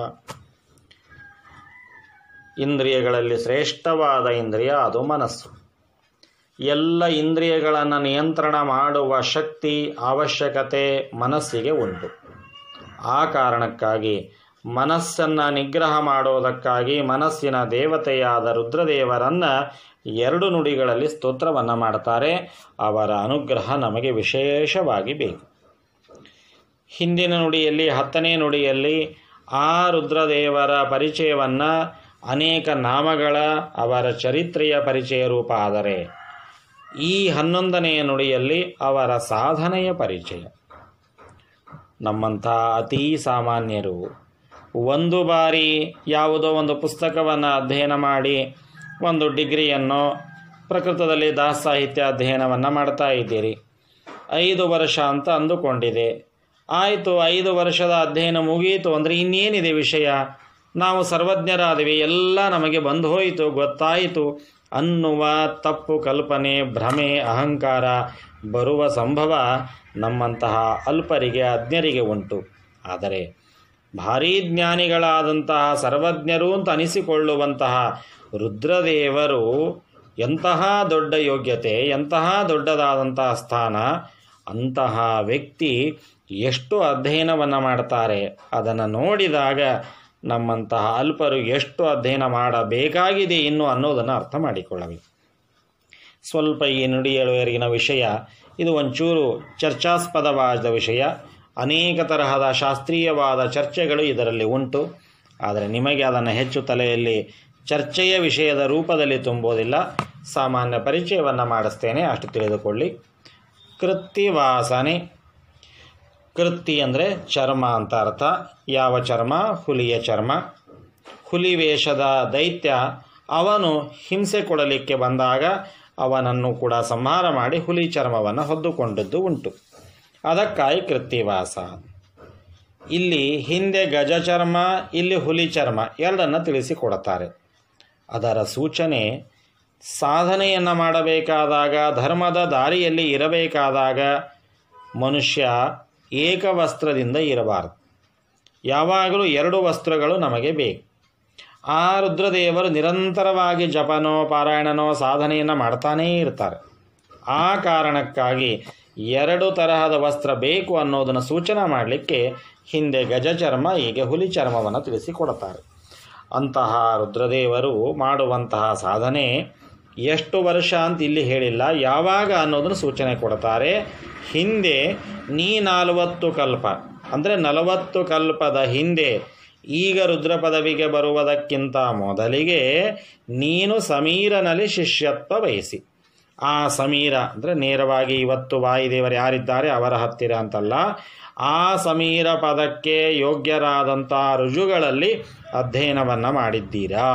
Speaker 1: ಇಂದ್ರಿಯಗಳಲ್ಲಿ ಶ್ರೇಷ್ಠವಾದ ಇಂದ್ರಿಯ ಅದು ಮನಸ್ಸು ಎಲ್ಲ ಇಂದ್ರಿಯಗಳನ್ನು ನಿಯಂತ್ರಣ ಮಾಡುವ ಶಕ್ತಿ ಅವಶ್ಯಕತೆ ಮನಸ್ಸಿಗೆ ಉಂಟು ಆ ಕಾರಣಕ್ಕಾಗಿ ಮನಸ್ಸನ್ನು ನಿಗ್ರಹ ಮಾಡೋದಕ್ಕಾಗಿ ಮನಸ್ಸಿನ ದೇವತೆಯಾದ ರುದ್ರದೇವರನ್ನು ಎರಡು ನುಡಿಗಳಲ್ಲಿ ಸ್ತೋತ್ರವನ್ನು ಮಾಡ್ತಾರೆ ಅವರ ಅನುಗ್ರಹ ನಮಗೆ ವಿಶೇಷವಾಗಿ ಬೇಕು ಹಿಂದಿನ ನುಡಿಯಲ್ಲಿ ಹತ್ತನೇ ನುಡಿಯಲ್ಲಿ ಆ ರುದ್ರದೇವರ ಪರಿಚಯವನ್ನು ಅನೇಕ ನಾಮಗಳ ಅವರ ಚರಿತ್ರೆಯ ಪರಿಚಯ ರೂಪ ಆದರೆ ಈ ಹನ್ನೊಂದನೆಯ ನುಡಿಯಲ್ಲಿ ಅವರ ಸಾಧನೆಯ ಪರಿಚಯ ನಮ್ಮಂಥ ಅತೀ ಸಾಮಾನ್ಯರು ಒಂದು ಬಾರಿ ಯಾವುದೋ ಒಂದು ಪುಸ್ತಕವನ್ನು ಅಧ್ಯಯನ ಮಾಡಿ ಒಂದು ಡಿಗ್ರಿಯನ್ನು ಪ್ರಕೃತದಲ್ಲಿ ದಾಸ ಸಾಹಿತ್ಯ ಅಧ್ಯಯನವನ್ನು ಮಾಡ್ತಾ ಇದ್ದೀರಿ ಐದು ವರ್ಷ ಅಂತ ಅಂದುಕೊಂಡಿದೆ ಆಯಿತು ಐದು ವರ್ಷದ ಅಧ್ಯಯನ ಮುಗಿಯಿತು ಅಂದರೆ ಇನ್ನೇನಿದೆ ವಿಷಯ ನಾವು ಸರ್ವಜ್ಞರಾದಿವಿ ಎಲ್ಲ ನಮಗೆ ಬಂದು ಹೋಯಿತು ಗೊತ್ತಾಯಿತು ಅನ್ನುವ ತಪ್ಪು ಕಲ್ಪನೆ ಭ್ರಮೆ ಅಹಂಕಾರ ಬರುವ ಸಂಭವ ನಮ್ಮಂತಹ ಅಲ್ಪರಿಗೆ ಅಜ್ಞರಿಗೆ ಉಂಟು ಆದರೆ ಭಾರೀ ಜ್ಞಾನಿಗಳಾದಂತಹ ಸರ್ವಜ್ಞರು ಅಂತ ಅನಿಸಿಕೊಳ್ಳುವಂತಹ ರುದ್ರದೇವರು ಎಂತಹ ದೊಡ್ಡ ಯೋಗ್ಯತೆ ಎಂತಹ ದೊಡ್ಡದಾದಂತಹ ಸ್ಥಾನ ಅಂತಹ ವ್ಯಕ್ತಿ ಎಷ್ಟು ಅಧ್ಯಯನವನ್ನು ಮಾಡ್ತಾರೆ ಅದನ್ನು ನೋಡಿದಾಗ ನಮ್ಮಂತಹ ಅಲ್ಪರು ಎಷ್ಟು ಅಧ್ಯಯನ ಮಾಡಬೇಕಾಗಿದೆ ಇನ್ನು ಅನ್ನೋದನ್ನು ಅರ್ಥ ಮಾಡಿಕೊಳ್ಳಬೇಕು ಸ್ವಲ್ಪ ಈ ನುಡಿಯಳುವರಿಗಿನ ವಿಷಯ ಇದು ಒಂಚೂರು ಚರ್ಚಾಸ್ಪದವಾದ ವಿಷಯ ಅನೇಕ ತರಹದ ಶಾಸ್ತ್ರೀಯವಾದ ಚರ್ಚೆಗಳು ಇದರಲ್ಲಿ ಉಂಟು ಆದರೆ ನಿಮಗೆ ಅದನ್ನು ಹೆಚ್ಚು ತಲೆಯಲ್ಲಿ ಚರ್ಚೆಯ ವಿಷಯದ ರೂಪದಲ್ಲಿ ತುಂಬೋದಿಲ್ಲ ಸಾಮಾನ್ಯ ಪರಿಚಯವನ್ನು ಮಾಡಿಸ್ತೇನೆ ಅಷ್ಟು ತಿಳಿದುಕೊಳ್ಳಿ ಕೃತ್ತಿವಾಸನೆ ಕೃತಿ ಅಂದರೆ ಚರ್ಮ ಅಂತ ಅರ್ಥ ಯಾವ ಚರ್ಮ ಹುಲಿಯ ಚರ್ಮ ಹುಲಿ ವೇಷದ ದೈತ್ಯ ಅವನು ಹಿಂಸೆ ಕೊಡಲಿಕ್ಕೆ ಬಂದಾಗ ಅವನನ್ನು ಕೂಡ ಸಂಹಾರ ಮಾಡಿ ಹುಲಿ ಚರ್ಮವನ್ನು ಹೊದ್ದುಕೊಂಡದ್ದು ಉಂಟು ಅದಕ್ಕಾಗಿ ಕೃತ್ತಿವಾಸ ಇಲ್ಲಿ ಹಿಂದೆ ಗಜ ಚರ್ಮ ಇಲ್ಲಿ ಹುಲಿ ಚರ್ಮ ಎರಡನ್ನು ತಿಳಿಸಿಕೊಡುತ್ತಾರೆ ಅದರ ಸೂಚನೆ ಸಾಧನೆಯನ್ನು ಮಾಡಬೇಕಾದಾಗ ಧರ್ಮದ ದಾರಿಯಲ್ಲಿ ಇರಬೇಕಾದಾಗ ಮನುಷ್ಯ ಏಕವಸ್ತ್ರದಿಂದ ಇರಬಾರದು ಯಾವಾಗಲೂ ಎರಡು ವಸ್ತ್ರಗಳು ನಮಗೆ ಬೇಕು ಆ ರುದ್ರದೇವರು ನಿರಂತರವಾಗಿ ಜಪನೋ ಪಾರಾಯಣನೋ ಸಾಧನೆಯನ್ನು ಮಾಡ್ತಾನೇ ಇರ್ತಾರೆ ಆ ಕಾರಣಕ್ಕಾಗಿ ಎರಡು ತರಹದ ವಸ್ತ್ರ ಬೇಕು ಅನ್ನೋದನ್ನು ಸೂಚನೆ ಮಾಡಲಿಕ್ಕೆ ಹಿಂದೆ ಗಜ ಚರ್ಮ ಹೀಗೆ ಹುಲಿ ಚರ್ಮವನ್ನು ತಿಳಿಸಿಕೊಡುತ್ತಾರೆ ಅಂತಹ ರುದ್ರದೇವರು ಮಾಡುವಂತಹ ಸಾಧನೆ ಎಷ್ಟು ವರ್ಷ ಅಂತ ಇಲ್ಲಿ ಹೇಳಿಲ್ಲ ಯಾವಾಗ ಅನ್ನೋದನ್ನು ಸೂಚನೆ ಕೊಡ್ತಾರೆ ಹಿಂದೆ ನೀ ನಲವತ್ತು ಕಲ್ಪ ಅಂದರೆ ನಲವತ್ತು ಕಲ್ಪದ ಹಿಂದೆ ಈಗ ರುದ್ರ ಪದವಿಗೆ ಬರುವುದಕ್ಕಿಂತ ಮೊದಲಿಗೆ ನೀನು ಸಮೀರನಲ್ಲಿ ಶಿಷ್ಯತ್ವ ವಹಿಸಿ ಆ ಸಮೀರ ಅಂದರೆ ನೇರವಾಗಿ ಇವತ್ತು ವಾಯುದೇವರು ಯಾರಿದ್ದಾರೆ ಅವರ ಹತ್ತಿರ ಅಂತಲ್ಲ ಆ ಸಮೀರ ಪದಕ್ಕೆ ಯೋಗ್ಯರಾದಂಥ ರುಜುಗಳಲ್ಲಿ ಅಧ್ಯಯನವನ್ನು ಮಾಡಿದ್ದೀರಾ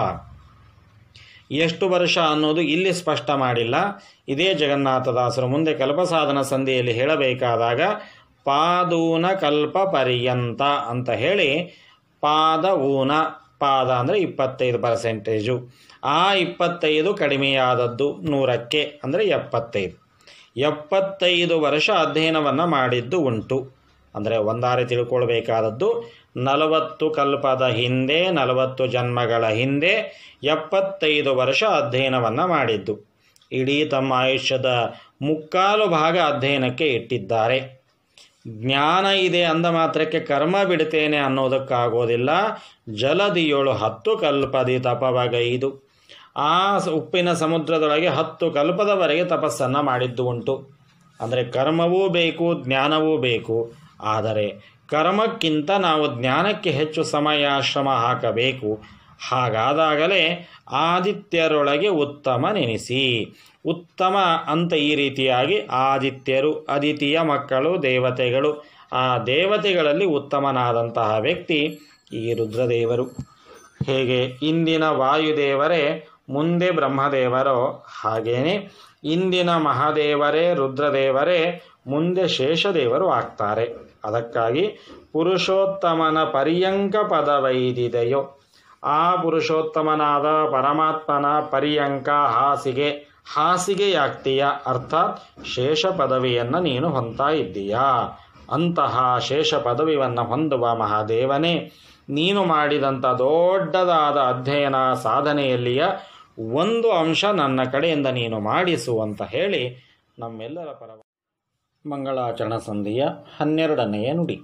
Speaker 1: ಎಷ್ಟು ವರ್ಷ ಅನ್ನೋದು ಇಲ್ಲಿ ಸ್ಪಷ್ಟ ಮಾಡಿಲ್ಲ ಇದೇ ಜಗನ್ನಾಥದಾಸರು ಮುಂದೆ ಕಲ್ಪಸಾಧನ ಸಂಧಿಯಲ್ಲಿ ಹೇಳಬೇಕಾದಾಗ ಪಾದೂನ ಕಲ್ಪ ಪರ್ಯಂತ ಅಂತ ಹೇಳಿ ಪಾದ ಊನ ಪಾದ ಅಂದರೆ ಇಪ್ಪತ್ತೈದು ಪರ್ಸೆಂಟೇಜು ಆ ಇಪ್ಪತ್ತೈದು ಕಡಿಮೆಯಾದದ್ದು ನೂರಕ್ಕೆ ಅಂದರೆ ಎಪ್ಪತ್ತೈದು ಎಪ್ಪತ್ತೈದು ವರ್ಷ ಅಧ್ಯಯನವನ್ನು ಮಾಡಿದ್ದು ಉಂಟು ಅಂದರೆ ಒಂದಾರೆ ತಿಳ್ಕೊಳ್ಬೇಕಾದದ್ದು ನಲವತ್ತು ಕಲ್ಪದ ಹಿಂದೆ ನಲವತ್ತು ಜನ್ಮಗಳ ಹಿಂದೆ ಎಪ್ಪತ್ತೈದು ವರ್ಷ ಅಧ್ಯಯನವನ್ನು ಮಾಡಿದ್ದು ಇಡೀ ತಮ್ಮ ಆಯುಷ್ಯದ ಮುಕ್ಕಾಲು ಭಾಗ ಅಧ್ಯಯನಕ್ಕೆ ಇಟ್ಟಿದ್ದಾರೆ ಜ್ಞಾನ ಇದೆ ಅಂದ ಮಾತ್ರಕ್ಕೆ ಕರ್ಮ ಬಿಡ್ತೇನೆ ಅನ್ನೋದಕ್ಕಾಗೋದಿಲ್ಲ ಜಲದಿಯೊಳು ಹತ್ತು ಕಲ್ಪದಿ ತಪವಗೈದು ಆ ಉಪ್ಪಿನ ಸಮುದ್ರದೊಳಗೆ ಹತ್ತು ಕಲ್ಪದವರೆಗೆ ತಪಸ್ಸನ್ನು ಮಾಡಿದ್ದು ಉಂಟು ಅಂದರೆ ಕರ್ಮವೂ ಬೇಕು ಜ್ಞಾನವೂ ಬೇಕು ಆದರೆ ಕರ್ಮಕ್ಕಿಂತ ನಾವು ಜ್ಞಾನಕ್ಕೆ ಹೆಚ್ಚು ಸಮಯ ಶ್ರಮ ಹಾಕಬೇಕು ಹಾಗಾದಾಗಲೇ ಆದಿತ್ಯರೊಳಗೆ ಉತ್ತಮ ನೆನೆಸಿ ಉತ್ತಮ ಅಂತ ಈ ರೀತಿಯಾಗಿ ಆದಿತ್ಯರು ಅದಿತಿಯ ಮಕ್ಕಳು ದೇವತೆಗಳು ಆ ದೇವತೆಗಳಲ್ಲಿ ಉತ್ತಮನಾದಂತಹ ವ್ಯಕ್ತಿ ಈ ರುದ್ರದೇವರು ಹೇಗೆ ಇಂದಿನ ವಾಯುದೇವರೇ ಮುಂದೆ ಬ್ರಹ್ಮದೇವರೋ ಹಾಗೇನೆ ಇಂದಿನ ಮಹಾದೇವರೇ ರುದ್ರದೇವರೇ ಮುಂದೆ ಶೇಷದೇವರು ಆಗ್ತಾರೆ ಅದಕ್ಕಾಗಿ ಪುರುಷೋತ್ತಮನ ಪರ್ಯಂಕ ಪದವೈದಿದೆಯೋ ಆ ಪುರುಷೋತ್ತಮನಾದ ಪರಮಾತ್ಮನ ಪರ್ಯಂಕ ಹಾಸಿಗೆ ಹಾಸಿಗೆಯಾಗ್ತೀಯ ಅರ್ಥಾತ್ ಶೇಷ ಪದವಿಯನ್ನು ನೀನು ಹೊಂತಾ ಇದ್ದೀಯಾ ಅಂತಹ ಶೇಷ ಪದವಿಯನ್ನು ಹೊಂದುವ ಮಹಾದೇವನೇ ನೀನು ಮಾಡಿದಂಥ ದೊಡ್ಡದಾದ ಅಧ್ಯಯನ ಸಾಧನೆಯಲ್ಲಿಯ ಒಂದು ಅಂಶ ನನ್ನ ಕಡೆಯಿಂದ ನೀನು ಮಾಡಿಸು ಅಂತ ಹೇಳಿ ನಮ್ಮೆಲ್ಲರ ಪರ ಮಂಗಳಾಚರಣ ಸಂಧಿಯ ಹನ್ನೆರಡನೆಯ ನುಡಿ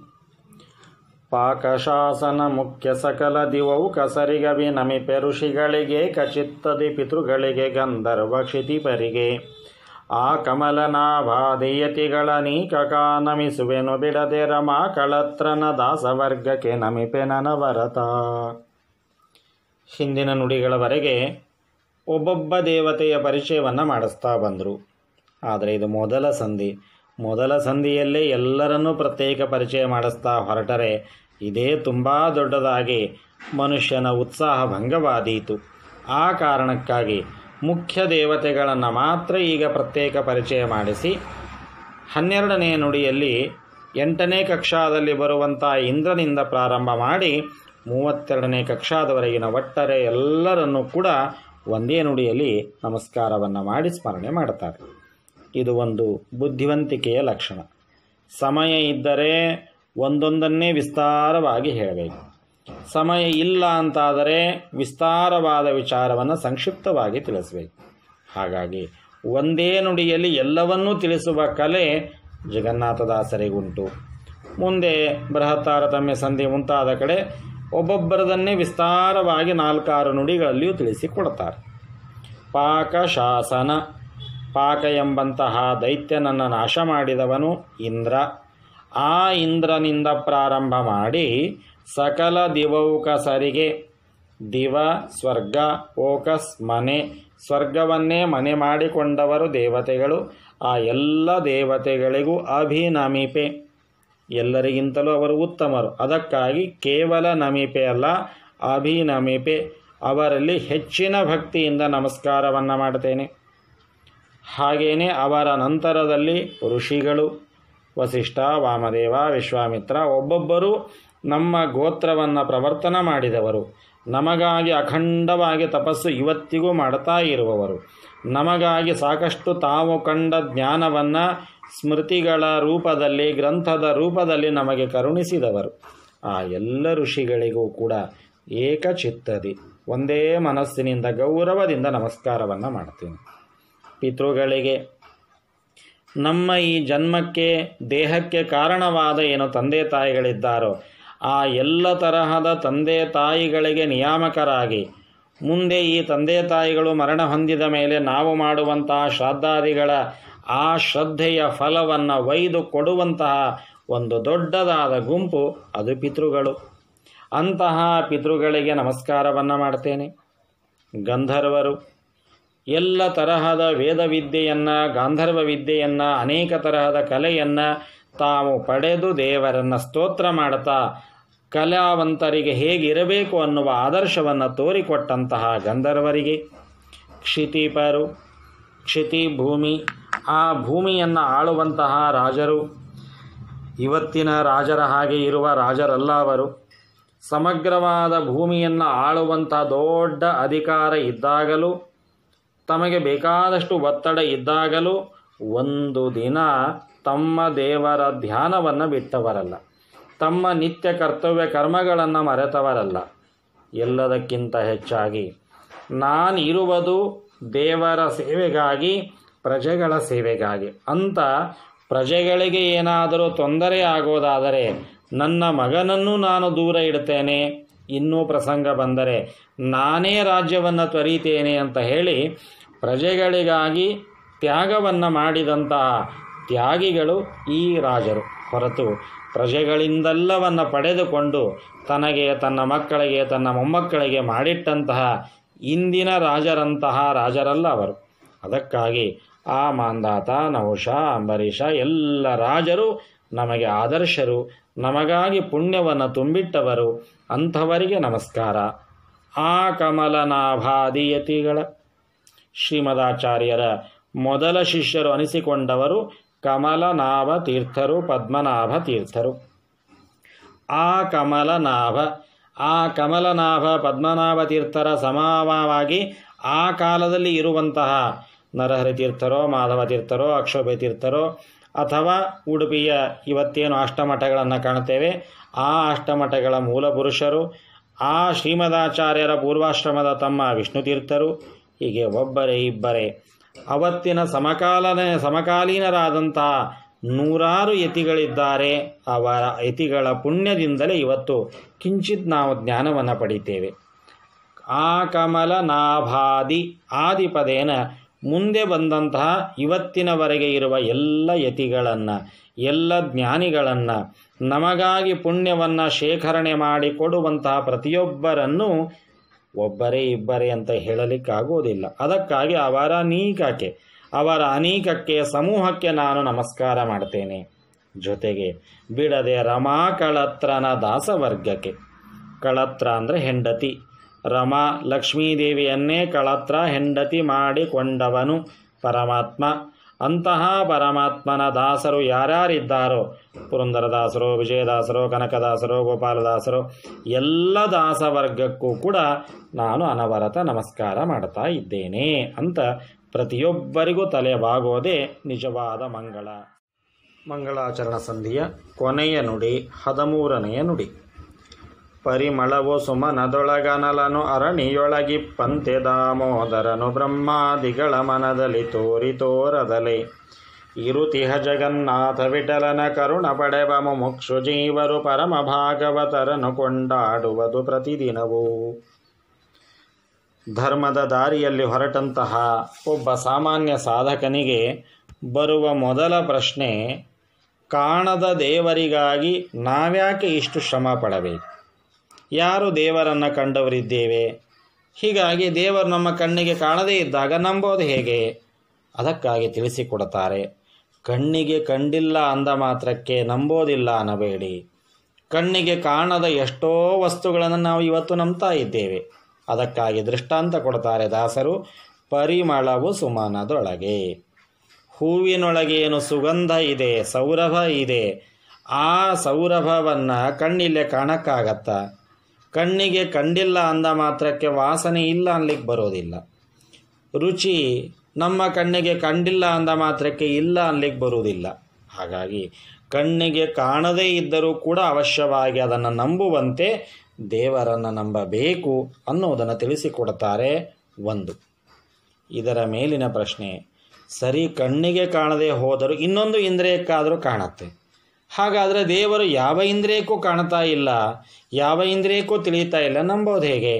Speaker 1: ಪಾಕಶಾಸನ ಮುಖ್ಯ ಸಕಲ ದಿವವು ಕಸರಿಗವಿ ನಮಿಪೆ ಋಷಿಗಳಿಗೆ ಕಚಿತ್ತದಿ ಪಿತೃಗಳಿಗೆ ಗಂಧರ್ವ ಕ್ಷಿತಿಪರಿಗೆ ಆ ಕಮಲನಾಭಾದಿಯತಿಗಳ ನೀಕಕ ನಮಿಸುವೆನು ಬಿಡದೆ ರಮ ಕಳತ್ರನ ದಾಸವರ್ಗಕ್ಕೆ ನಮಿಪೆ ನನವರತ ಹಿಂದಿನ ನುಡಿಗಳವರೆಗೆ ಒಬ್ಬೊಬ್ಬ ದೇವತೆಯ ಪರಿಚಯವನ್ನು ಮಾಡಿಸ್ತಾ ಬಂದರು ಆದರೆ ಇದು ಮೊದಲ ಸಂಧಿ ಮೊದಲ ಸಂಧಿಯಲ್ಲೇ ಎಲ್ಲರನ್ನೂ ಪ್ರತ್ಯೇಕ ಪರಿಚಯ ಮಾಡಿಸ್ತಾ ಹೊರಟರೆ ಇದೇ ತುಂಬ ದೊಡ್ಡದಾಗಿ ಮನುಷ್ಯನ ಉತ್ಸಾಹ ಭಂಗವಾದೀತು ಆ ಕಾರಣಕ್ಕಾಗಿ ಮುಖ್ಯ ದೇವತೆಗಳನ್ನು ಮಾತ್ರ ಈಗ ಪ್ರತ್ಯೇಕ ಪರಿಚಯ ಮಾಡಿಸಿ ಹನ್ನೆರಡನೆಯ ನುಡಿಯಲ್ಲಿ ಎಂಟನೇ ಕಕ್ಷಾದಲ್ಲಿ ಬರುವಂಥ ಇಂದ್ರನಿಂದ ಪ್ರಾರಂಭ ಮಾಡಿ ಮೂವತ್ತೆರಡನೇ ಕಕ್ಷಾದವರೆಗಿನ ಒಟ್ಟಾರೆ ಎಲ್ಲರನ್ನೂ ಕೂಡ ಒಂದೇ ನುಡಿಯಲ್ಲಿ ನಮಸ್ಕಾರವನ್ನು ಮಾಡಿ ಸ್ಮರಣೆ ಮಾಡ್ತಾರೆ ಇದು ಒಂದು ಬುದ್ಧಿವಂತಿಕೆಯ ಲಕ್ಷಣ ಸಮಯ ಇದ್ದರೆ ಒಂದೊಂದನ್ನೇ ವಿಸ್ತಾರವಾಗಿ ಹೇಳಬೇಕು ಸಮಯ ಇಲ್ಲ ಅಂತಾದರೆ ವಿಸ್ತಾರವಾದ ವಿಚಾರವನ್ನು ಸಂಕ್ಷಿಪ್ತವಾಗಿ ತಿಳಿಸಬೇಕು ಹಾಗಾಗಿ ಒಂದೇ ನುಡಿಯಲ್ಲಿ ಎಲ್ಲವನ್ನೂ ತಿಳಿಸುವ ಕಲೆ ಜಗನ್ನಾಥದಾಸರಿಗುಂಟು ಮುಂದೆ ಬೃಹತ್ತಾರತಮ್ಯ ಸಂಧಿ ಮುಂತಾದ ಕಡೆ ಒಬ್ಬೊಬ್ಬರದನ್ನೇ ವಿಸ್ತಾರವಾಗಿ ನಾಲ್ಕಾರು ನುಡಿಗಳಲ್ಲಿಯೂ ತಿಳಿಸಿಕೊಡ್ತಾರೆ ಪಾಕಶಾಸನ ಪಾಕ ಎಂಬಂತಹ ದೈತ್ಯನನ್ನು ನಾಶ ಮಾಡಿದವನು ಇಂದ್ರ ಆ ಇಂದ್ರನಿಂದ ಪ್ರಾರಂಭ ಮಾಡಿ ಸಕಲ ದಿವೌಕಸರಿಗೆ ದಿವ ಸ್ವರ್ಗ ಓಕಸ್ ಮನೆ ಸ್ವರ್ಗವನ್ನೇ ಮನೆ ಮಾಡಿಕೊಂಡವರು ದೇವತೆಗಳು ಆ ಎಲ್ಲ ದೇವತೆಗಳಿಗೂ ಅಭಿನಮಿಪೆ ಎಲ್ಲರಿಗಿಂತಲೂ ಅವರು ಉತ್ತಮರು ಅದಕ್ಕಾಗಿ ಕೇವಲ ನಮಿಪೆ ಅಲ್ಲ ಅಭಿನಮಿಪೆ ಅವರಲ್ಲಿ ಹೆಚ್ಚಿನ ಭಕ್ತಿಯಿಂದ ನಮಸ್ಕಾರವನ್ನು ಮಾಡ್ತೇನೆ ಹಾಗೆಯೇ ಅವರ ನಂತರದಲ್ಲಿ ಋಷಿಗಳು ವಸಿಷ್ಠ ವಾಮದೇವ ವಿಶ್ವಾಮಿತ್ರ ಒಬ್ಬೊಬ್ಬರು ನಮ್ಮ ಗೋತ್ರವನ್ನು ಪ್ರವರ್ತನ ಮಾಡಿದವರು ನಮಗಾಗಿ ಅಖಂಡವಾಗಿ ತಪಸ್ಸು ಇವತ್ತಿಗೂ ಮಾಡ್ತಾ ಇರುವವರು ನಮಗಾಗಿ ಸಾಕಷ್ಟು ತಾವು ಕಂಡ ಜ್ಞಾನವನ್ನು ಸ್ಮೃತಿಗಳ ರೂಪದಲ್ಲಿ ಗ್ರಂಥದ ರೂಪದಲ್ಲಿ ನಮಗೆ ಕರುಣಿಸಿದವರು ಆ ಎಲ್ಲ ಋಷಿಗಳಿಗೂ ಕೂಡ ಏಕಚಿತ್ತದಿ ಒಂದೇ ಮನಸ್ಸಿನಿಂದ ಗೌರವದಿಂದ ನಮಸ್ಕಾರವನ್ನು ಮಾಡ್ತೀನಿ ಪಿತೃಗಳಿಗೆ ನಮ್ಮ ಈ ಜನ್ಮಕ್ಕೆ ದೇಹಕ್ಕೆ ಕಾರಣವಾದ ಏನು ತಂದೆ ತಾಯಿಗಳಿದ್ದಾರೋ ಆ ಎಲ್ಲ ತರಹದ ತಂದೆ ತಾಯಿಗಳಿಗೆ ನಿಯಾಮಕರಾಗಿ ಮುಂದೆ ಈ ತಂದೆ ತಾಯಿಗಳು ಮರಣ ಹೊಂದಿದ ಮೇಲೆ ನಾವು ಮಾಡುವಂತಹ ಶ್ರಾದ್ದಾದಿಗಳ ಆ ಶ್ರದ್ಧೆಯ ಫಲವನ್ನು ಒಯ್ದು ಕೊಡುವಂತಹ ಒಂದು ದೊಡ್ಡದಾದ ಗುಂಪು ಅದು ಪಿತೃಗಳು ಅಂತಹ ಪಿತೃಗಳಿಗೆ ನಮಸ್ಕಾರವನ್ನು ಮಾಡ್ತೇನೆ ಗಂಧರ್ವರು ಎಲ್ಲ ತರಹದ ವೇದ ವಿದ್ಯೆಯನ್ನು ಗಾಂಧರ್ವ ವಿದ್ಯೆಯನ್ನು ಅನೇಕ ತರಹದ ಕಲೆಯನ್ನು ತಾವು ಪಡೆದು ದೇವರನ್ನು ಸ್ತೋತ್ರ ಮಾಡ್ತಾ ಕಲಾವಂತರಿಗೆ ಹೇಗಿರಬೇಕು ಅನ್ನುವ ಆದರ್ಶವನ್ನು ತೋರಿಕೊಟ್ಟಂತಹ ಗಂಧರ್ವರಿಗೆ ಕ್ಷಿತಿಪರು ಕ್ಷಿತಿ ಭೂಮಿ ಆ ಭೂಮಿಯನ್ನು ಆಳುವಂತಹ ರಾಜರು ಇವತ್ತಿನ ರಾಜರ ಹಾಗೆ ಇರುವ ರಾಜರಲ್ಲ ಅವರು ಸಮಗ್ರವಾದ ಭೂಮಿಯನ್ನು ಆಳುವಂಥ ದೊಡ್ಡ ಅಧಿಕಾರ ಇದ್ದಾಗಲೂ ತಮಗೆ ಬೇಕಾದಷ್ಟು ಒತ್ತಡ ಇದ್ದಾಗಲೂ ಒಂದು ದಿನ ತಮ್ಮ ದೇವರ ಧ್ಯಾನವನ್ನು ಬಿಟ್ಟವರಲ್ಲ ತಮ್ಮ ನಿತ್ಯ ಕರ್ತವ್ಯ ಕರ್ಮಗಳನ್ನು ಮರೆತವರಲ್ಲ ಎಲ್ಲದಕ್ಕಿಂತ ಹೆಚ್ಚಾಗಿ ನಾನು ಇರುವುದು ದೇವರ ಸೇವೆಗಾಗಿ ಪ್ರಜೆಗಳ ಸೇವೆಗಾಗಿ ಅಂತ ಪ್ರಜೆಗಳಿಗೆ ಏನಾದರೂ ತೊಂದರೆ ಆಗೋದಾದರೆ ನನ್ನ ಮಗನನ್ನು ನಾನು ದೂರ ಇಡ್ತೇನೆ ಇನ್ನೂ ಪ್ರಸಂಗ ಬಂದರೆ ನಾನೇ ರಾಜ್ಯವನ್ನು ತ್ವರಿತೇನೆ ಅಂತ ಹೇಳಿ ಪ್ರಜೆಗಳಿಗಾಗಿ ತ್ಯಾಗವನ್ನು ಮಾಡಿದಂತಹ ತ್ಯಾಗಿಗಳು ಈ ರಾಜರು ಹೊರತು ಪ್ರಜೆಗಳಿಂದೆಲ್ಲವನ್ನು ಪಡೆದುಕೊಂಡು ತನಗೆ ತನ್ನ ಮಕ್ಕಳಿಗೆ ತನ್ನ ಮೊಮ್ಮಕ್ಕಳಿಗೆ ಮಾಡಿಟ್ಟಂತಹ ಇಂದಿನ ರಾಜರಂತಹ ರಾಜರಲ್ಲ ಅವರು ಅದಕ್ಕಾಗಿ ಆ ಮಾಂದಾತ ನಹುಷ ಅಂಬರೀಷ ಎಲ್ಲ ರಾಜರು ನಮಗೆ ಆದರ್ಶರು ನಮಗಾಗಿ ಪುಣ್ಯವನ್ನು ತುಂಬಿಟ್ಟವರು ಅಂಥವರಿಗೆ ನಮಸ್ಕಾರ ಆ ಕಮಲನಾಭಾದಿಯತಿಗಳ ಶ್ರೀಮದಾಚಾರ್ಯರ ಮೊದಲ ಶಿಷ್ಯರು ಅನಿಸಿಕೊಂಡವರು ಕಮಲನಾಭ ತೀರ್ಥರು ಪದ್ಮನಾಭ ತೀರ್ಥರು ಆ ಕಮಲನಾಭ ಆ ಕಮಲನಾಭ ಪದ್ಮನಾಭ ತೀರ್ಥರ ಸಮಾನವಾಗಿ ಆ ಕಾಲದಲ್ಲಿ ಇರುವಂತಹ ನರಹರಿ ತೀರ್ಥರೋ ಮಾಧವ ತೀರ್ಥರೋ ಅಕ್ಷೋಭೆ ತೀರ್ಥರೋ ಅಥವಾ ಉಡುಪಿಯ ಇವತ್ತೇನು ಅಷ್ಟಮಠಗಳನ್ನು ಕಾಣ್ತೇವೆ ಆ ಅಷ್ಟಮಠಗಳ ಮೂಲ ಪುರುಷರು ಆ ಶ್ರೀಮದಾಚಾರ್ಯರ ಪೂರ್ವಾಶ್ರಮದ ತಮ್ಮ ವಿಷ್ಣು ತೀರ್ಥರು ಹೀಗೆ ಒಬ್ಬರೇ ಇಬ್ಬರೇ ಅವತ್ತಿನ ಸಮಕಾಲನ ಸಮಕಾಲೀನರಾದಂತಹ ನೂರಾರು ಯತಿಗಳಿದ್ದಾರೆ ಅವರ ಯತಿಗಳ ಪುಣ್ಯದಿಂದಲೇ ಇವತ್ತು ಕಿಂಚಿತ್ ನಾವು ಜ್ಞಾನವನ್ನು ಪಡಿತೇವೆ ಆ ಕಮಲ ನಾಭಾದಿ ಆದಿಪದೇನ ಮುಂದೆ ಬಂದಂತಹ ಇವತ್ತಿನವರೆಗೆ ಇರುವ ಎಲ್ಲ ಯತಿಗಳನ್ನು ಎಲ್ಲ ಜ್ಞಾನಿಗಳನ್ನು ನಮಗಾಗಿ ಪುಣ್ಯವನ್ನು ಶೇಖರಣೆ ಮಾಡಿ ಕೊಡುವಂತಹ ಪ್ರತಿಯೊಬ್ಬರನ್ನು ಒಬ್ಬರೇ ಇಬ್ಬರೇ ಅಂತ ಹೇಳಲಿಕ್ಕಾಗುವುದಿಲ್ಲ ಅದಕ್ಕಾಗಿ ಅವರ ಅನೀಕಕ್ಕೆ ಅವರ ಅನೀಕಕ್ಕೆ ಸಮೂಹಕ್ಕೆ ನಾನು ನಮಸ್ಕಾರ ಮಾಡ್ತೇನೆ ಜೊತೆಗೆ ಬಿಡದೆ ರಮಾ ಕಳತ್ರನ ದಾಸವರ್ಗಕ್ಕೆ ಕಳತ್ರ ಅಂದರೆ ಹೆಂಡತಿ ರಮಾ ಲಕ್ಷ್ಮೀದೇವಿಯನ್ನೇ ಕಳತ್ರ ಹೆಂಡತಿ ಮಾಡಿಕೊಂಡವನು ಪರಮಾತ್ಮ ಅಂತಹ ಪರಮಾತ್ಮನ ದಾಸರು ಯಾರ್ಯಾರಿದ್ದಾರೋ ಪುರಂದರದಾಸರು ವಿಜಯದಾಸರು ಕನಕದಾಸರು ಗೋಪಾಲದಾಸರು ಎಲ್ಲ ದಾಸವರ್ಗಕ್ಕೂ ಕೂಡ ನಾನು ಅನವರತ ನಮಸ್ಕಾರ ಮಾಡ್ತಾ ಇದ್ದೇನೆ ಅಂತ ಪ್ರತಿಯೊಬ್ಬರಿಗೂ ತಲೆ ಬಾಗೋದೇ ನಿಜವಾದ ಮಂಗಳ ಮಂಗಳಾಚರಣ ಸಂಧಿಯ ಕೊನೆಯ ನುಡಿ ಹದಿಮೂರನೆಯ ನುಡಿ ಪರಿಮಳವು ಸುಮನದೊಳಗನಲನು ಅರಣಿಯೊಳಗಿಪ್ಪಂತೆ ದಾಮೋದರನು ಬ್ರಹ್ಮಾದಿಗಳ ಮನದಲ್ಲಿ ತೋರಿ ತೋರದಲೆ ಇರುತಿಹ ಜಗನ್ನಾಥ ವಿಠಲನ ಕರುಣ ಪಡೆವ ಮುಮುಕ್ಷು ಜೀವರು ಪರಮ ಭಾಗವತರನು ಕೊಂಡಾಡುವುದು ಪ್ರತಿದಿನವೂ ಧರ್ಮದ ದಾರಿಯಲ್ಲಿ ಹೊರಟಂತಹ ಒಬ್ಬ ಸಾಮಾನ್ಯ ಸಾಧಕನಿಗೆ ಬರುವ ಮೊದಲ ಪ್ರಶ್ನೆ ಕಾಣದ ದೇವರಿಗಾಗಿ ನಾವ್ಯಾಕೆ ಇಷ್ಟು ಶ್ರಮ ಪಡಬೇಕು ಯಾರು ದೇವರನ್ನು ಕಂಡವರಿದ್ದೇವೆ ಹೀಗಾಗಿ ದೇವರು ನಮ್ಮ ಕಣ್ಣಿಗೆ ಕಾಣದೇ ಇದ್ದಾಗ ನಂಬೋದು ಹೇಗೆ ಅದಕ್ಕಾಗಿ ತಿಳಿಸಿಕೊಡುತ್ತಾರೆ ಕಣ್ಣಿಗೆ ಕಂಡಿಲ್ಲ ಅಂದ ಮಾತ್ರಕ್ಕೆ ನಂಬೋದಿಲ್ಲ ಅನ್ನಬೇಡಿ ಕಣ್ಣಿಗೆ ಕಾಣದ ಎಷ್ಟೋ ವಸ್ತುಗಳನ್ನು ನಾವು ಇವತ್ತು ನಂಬ್ತಾ ಇದ್ದೇವೆ ಅದಕ್ಕಾಗಿ ದೃಷ್ಟಾಂತ ಕೊಡ್ತಾರೆ ದಾಸರು ಪರಿಮಳವು ಸುಮನದೊಳಗೆ ಹೂವಿನೊಳಗೆ ಏನು ಸುಗಂಧ ಇದೆ ಸೌರಭ ಇದೆ ಆ ಸೌರಭವನ್ನು ಕಣ್ಣಿಲ್ಲೇ ಕಾಣಕ್ಕಾಗತ್ತಾ ಕಣ್ಣಿಗೆ ಕಂಡಿಲ್ಲ ಅಂದ ಮಾತ್ರಕ್ಕೆ ವಾಸನೆ ಇಲ್ಲ ಅನ್ಲಿಕ್ಕೆ ಬರೋದಿಲ್ಲ ರುಚಿ ನಮ್ಮ ಕಣ್ಣಿಗೆ ಕಂಡಿಲ್ಲ ಅಂದ ಮಾತ್ರಕ್ಕೆ ಇಲ್ಲ ಅನ್ಲಿಕ್ಕೆ ಬರುವುದಿಲ್ಲ ಹಾಗಾಗಿ ಕಣ್ಣಿಗೆ ಕಾಣದೇ ಇದ್ದರೂ ಕೂಡ ಅವಶ್ಯವಾಗಿ ಅದನ್ನು ನಂಬುವಂತೆ ದೇವರನ್ನು ನಂಬಬೇಕು ಅನ್ನೋದನ್ನು ತಿಳಿಸಿಕೊಡ್ತಾರೆ ಒಂದು ಇದರ ಮೇಲಿನ ಪ್ರಶ್ನೆ ಸರಿ ಕಣ್ಣಿಗೆ ಕಾಣದೆ ಹೋದರೂ ಇನ್ನೊಂದು ಇಂದ್ರಿಯಕ್ಕಾದರೂ ಕಾಣುತ್ತೆ ಹಾಗಾದರೆ ದೇವರು ಯಾವ ಇಂದ್ರಿಯಕ್ಕೂ ಕಾಣ್ತಾ ಇಲ್ಲ ಯಾವ ಇಂದ್ರಿಯಕ್ಕೂ ತಿಳಿತಾ ಇಲ್ಲ ನಂಬೋದು ಹೇಗೆ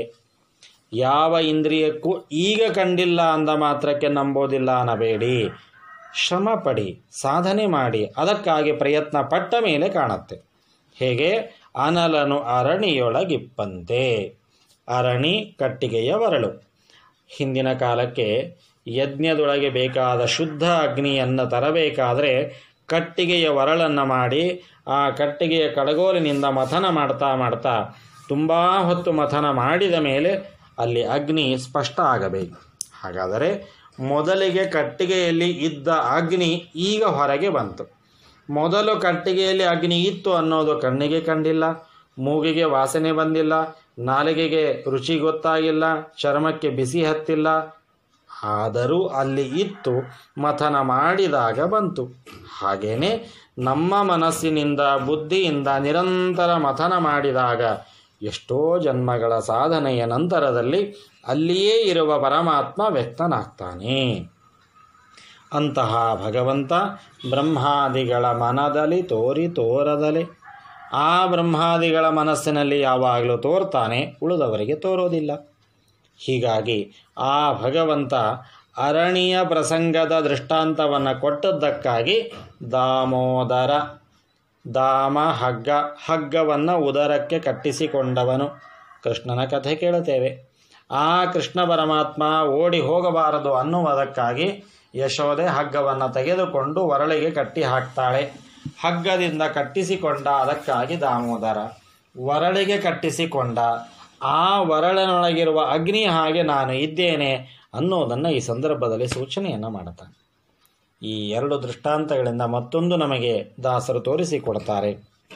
Speaker 1: ಯಾವ ಇಂದ್ರಿಯಕ್ಕೂ ಈಗ ಕಂಡಿಲ್ಲ ಅಂದ ಮಾತ್ರಕ್ಕೆ ನಂಬೋದಿಲ್ಲ ಅನ್ನಬೇಡಿ ಶ್ರಮ ಪಡಿ ಸಾಧನೆ ಮಾಡಿ ಅದಕ್ಕಾಗಿ ಪ್ರಯತ್ನ ಪಟ್ಟ ಮೇಲೆ ಕಾಣುತ್ತೆ ಹೇಗೆ ಅನಲನು ಅರಣಿಯೊಳಗಿಪ್ಪಂತೆ ಅರಣಿ ಕಟ್ಟಿಗೆಯ ವರಳು ಹಿಂದಿನ ಕಾಲಕ್ಕೆ ಯಜ್ಞದೊಳಗೆ ಬೇಕಾದ ಶುದ್ಧ ಅಗ್ನಿಯನ್ನು ತರಬೇಕಾದರೆ ಕಟ್ಟಿಗೆಯ ವರಳನ್ನು ಮಾಡಿ ಆ ಕಟ್ಟಿಗೆಯ ಕಡಗೋಲಿನಿಂದ ಮಥನ ಮಾಡ್ತಾ ಮಾಡ್ತಾ ತುಂಬ ಹೊತ್ತು ಮಥನ ಮಾಡಿದ ಮೇಲೆ ಅಲ್ಲಿ ಅಗ್ನಿ ಸ್ಪಷ್ಟ ಆಗಬೇಕು ಹಾಗಾದರೆ ಮೊದಲಿಗೆ ಕಟ್ಟಿಗೆಯಲ್ಲಿ ಇದ್ದ ಅಗ್ನಿ ಈಗ ಹೊರಗೆ ಬಂತು ಮೊದಲು ಕಟ್ಟಿಗೆಯಲ್ಲಿ ಅಗ್ನಿ ಇತ್ತು ಅನ್ನೋದು ಕಣ್ಣಿಗೆ ಕಂಡಿಲ್ಲ ಮೂಗಿಗೆ ವಾಸನೆ ಬಂದಿಲ್ಲ ನಾಲಿಗೆಗೆ ರುಚಿ ಗೊತ್ತಾಗಿಲ್ಲ ಚರ್ಮಕ್ಕೆ ಬಿಸಿ ಹತ್ತಿಲ್ಲ ಆದರೂ ಅಲ್ಲಿ ಇತ್ತು ಮಥನ ಮಾಡಿದಾಗ ಬಂತು ಹಾಗೇನೆ ನಮ್ಮ ಮನಸ್ಸಿನಿಂದ ಬುದ್ಧಿಯಿಂದ ನಿರಂತರ ಮಥನ ಮಾಡಿದಾಗ ಎಷ್ಟೋ ಜನ್ಮಗಳ ಸಾಧನೆಯ ನಂತರದಲ್ಲಿ ಅಲ್ಲಿಯೇ ಇರುವ ಪರಮಾತ್ಮ ವ್ಯಕ್ತನಾಗ್ತಾನೆ ಅಂತಹ ಭಗವಂತ ಬ್ರಹ್ಮಾದಿಗಳ ಮನದಲ್ಲಿ ತೋರಿ ತೋರದಲೆ ಆ ಬ್ರಹ್ಮಾದಿಗಳ ಮನಸ್ಸಿನಲ್ಲಿ ಯಾವಾಗಲೂ ತೋರ್ತಾನೆ ಉಳಿದವರಿಗೆ ತೋರೋದಿಲ್ಲ ಹೀಗಾಗಿ ಆ ಭಗವಂತ ಅರಣಿಯ ಪ್ರಸಂಗದ ದೃಷ್ಟಾಂತವನ್ನು ಕೊಟ್ಟದ್ದಕ್ಕಾಗಿ ದಾಮೋದರ ದಾಮ ಹಗ್ಗ ಹಗ್ಗವನ್ನು ಉದರಕ್ಕೆ ಕಟ್ಟಿಸಿಕೊಂಡವನು ಕೃಷ್ಣನ ಕಥೆ ಕೇಳುತ್ತೇವೆ ಆ ಕೃಷ್ಣ ಪರಮಾತ್ಮ ಓಡಿ ಹೋಗಬಾರದು ಅನ್ನುವುದಕ್ಕಾಗಿ ಯಶೋದೆ ಹಗ್ಗವನ್ನು ತೆಗೆದುಕೊಂಡು ಒರಳಿಗೆ ಕಟ್ಟಿ ಹಾಕ್ತಾಳೆ ಹಗ್ಗದಿಂದ ಕಟ್ಟಿಸಿಕೊಂಡ ಅದಕ್ಕಾಗಿ ದಾಮೋದರ ಒರಳಿಗೆ ಕಟ್ಟಿಸಿಕೊಂಡ ಆ ಒರಳಿನೊಳಗಿರುವ ಅಗ್ನಿ ಹಾಗೆ ನಾನು ಇದ್ದೇನೆ ಅನ್ನೋದನ್ನು ಈ ಸಂದರ್ಭದಲ್ಲಿ ಸೂಚನೆಯನ್ನು ಮಾಡುತ್ತಾನೆ ಈ ಎರಡು ದೃಷ್ಟಾಂತಗಳಿಂದ ಮತ್ತೊಂದು ನಮಗೆ ದಾಸರು ತೋರಿಸಿಕೊಡ್ತಾರೆ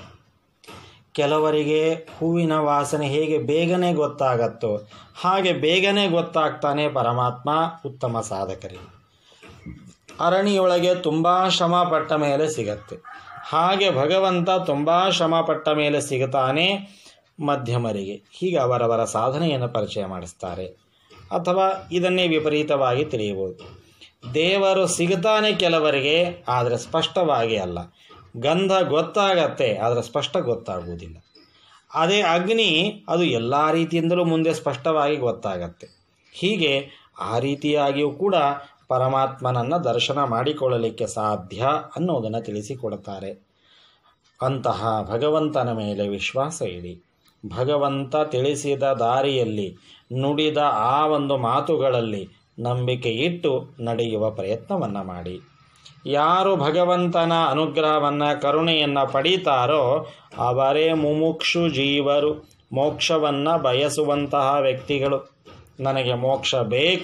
Speaker 1: ಕೆಲವರಿಗೆ ಹೂವಿನ ವಾಸನೆ ಹೇಗೆ ಬೇಗನೆ ಗೊತ್ತಾಗತ್ತೋ ಹಾಗೆ ಬೇಗನೆ ಗೊತ್ತಾಗ್ತಾನೆ ಪರಮಾತ್ಮ ಉತ್ತಮ ಸಾಧಕರಿಗೆ ಅರಣಿಯೊಳಗೆ ತುಂಬ ಶ್ರಮ ಪಟ್ಟ ಮೇಲೆ ಸಿಗತ್ತೆ ಹಾಗೆ ಭಗವಂತ ತುಂಬ ಶ್ರಮ ಪಟ್ಟ ಮೇಲೆ ಸಿಗುತ್ತಾನೆ ಮಧ್ಯಮರಿಗೆ ಹೀಗೆ ಅವರವರ ಸಾಧನೆಯನ್ನು ಪರಿಚಯ ಮಾಡಿಸ್ತಾರೆ ಅಥವಾ ಇದನ್ನೇ ವಿಪರೀತವಾಗಿ ತಿಳಿಯಬಹುದು ದೇವರು ಸಿಗುತ್ತಾನೆ ಕೆಲವರಿಗೆ ಆದರೆ ಸ್ಪಷ್ಟವಾಗಿ ಅಲ್ಲ ಗಂಧ ಗೊತ್ತಾಗತ್ತೆ ಆದರೆ ಸ್ಪಷ್ಟ ಗೊತ್ತಾಗುವುದಿಲ್ಲ ಅದೇ ಅಗ್ನಿ ಅದು ಎಲ್ಲ ರೀತಿಯಿಂದಲೂ ಮುಂದೆ ಸ್ಪಷ್ಟವಾಗಿ ಗೊತ್ತಾಗತ್ತೆ ಹೀಗೆ ಆ ರೀತಿಯಾಗಿಯೂ ಕೂಡ ಪರಮಾತ್ಮನನ್ನು ದರ್ಶನ ಮಾಡಿಕೊಳ್ಳಲಿಕ್ಕೆ ಸಾಧ್ಯ ಅನ್ನೋದನ್ನು ತಿಳಿಸಿಕೊಡುತ್ತಾರೆ ಅಂತಹ ಭಗವಂತನ ಮೇಲೆ ವಿಶ್ವಾಸ ಇಡಿ ಭಗವಂತ ತಿಳಿಸಿದ ದಾರಿಯಲ್ಲಿ ನುಡಿದ ಆ ಒಂದು ಮಾತುಗಳಲ್ಲಿ ನಂಬಿಕೆ ಇಟ್ಟು ನಡೆಯುವ ಪ್ರಯತ್ನವನ್ನು ಮಾಡಿ ಯಾರು ಭಗವಂತನ ಅನುಗ್ರಹವನ್ನು ಕರುಣೆಯನ್ನು ಪಡೀತಾರೋ ಅವರೇ ಮುಮುಕ್ಷು ಜೀವರು ಮೋಕ್ಷವನ್ನು ಬಯಸುವಂತಹ ವ್ಯಕ್ತಿಗಳು ನನಗೆ ಮೋಕ್ಷ ಬೇಕು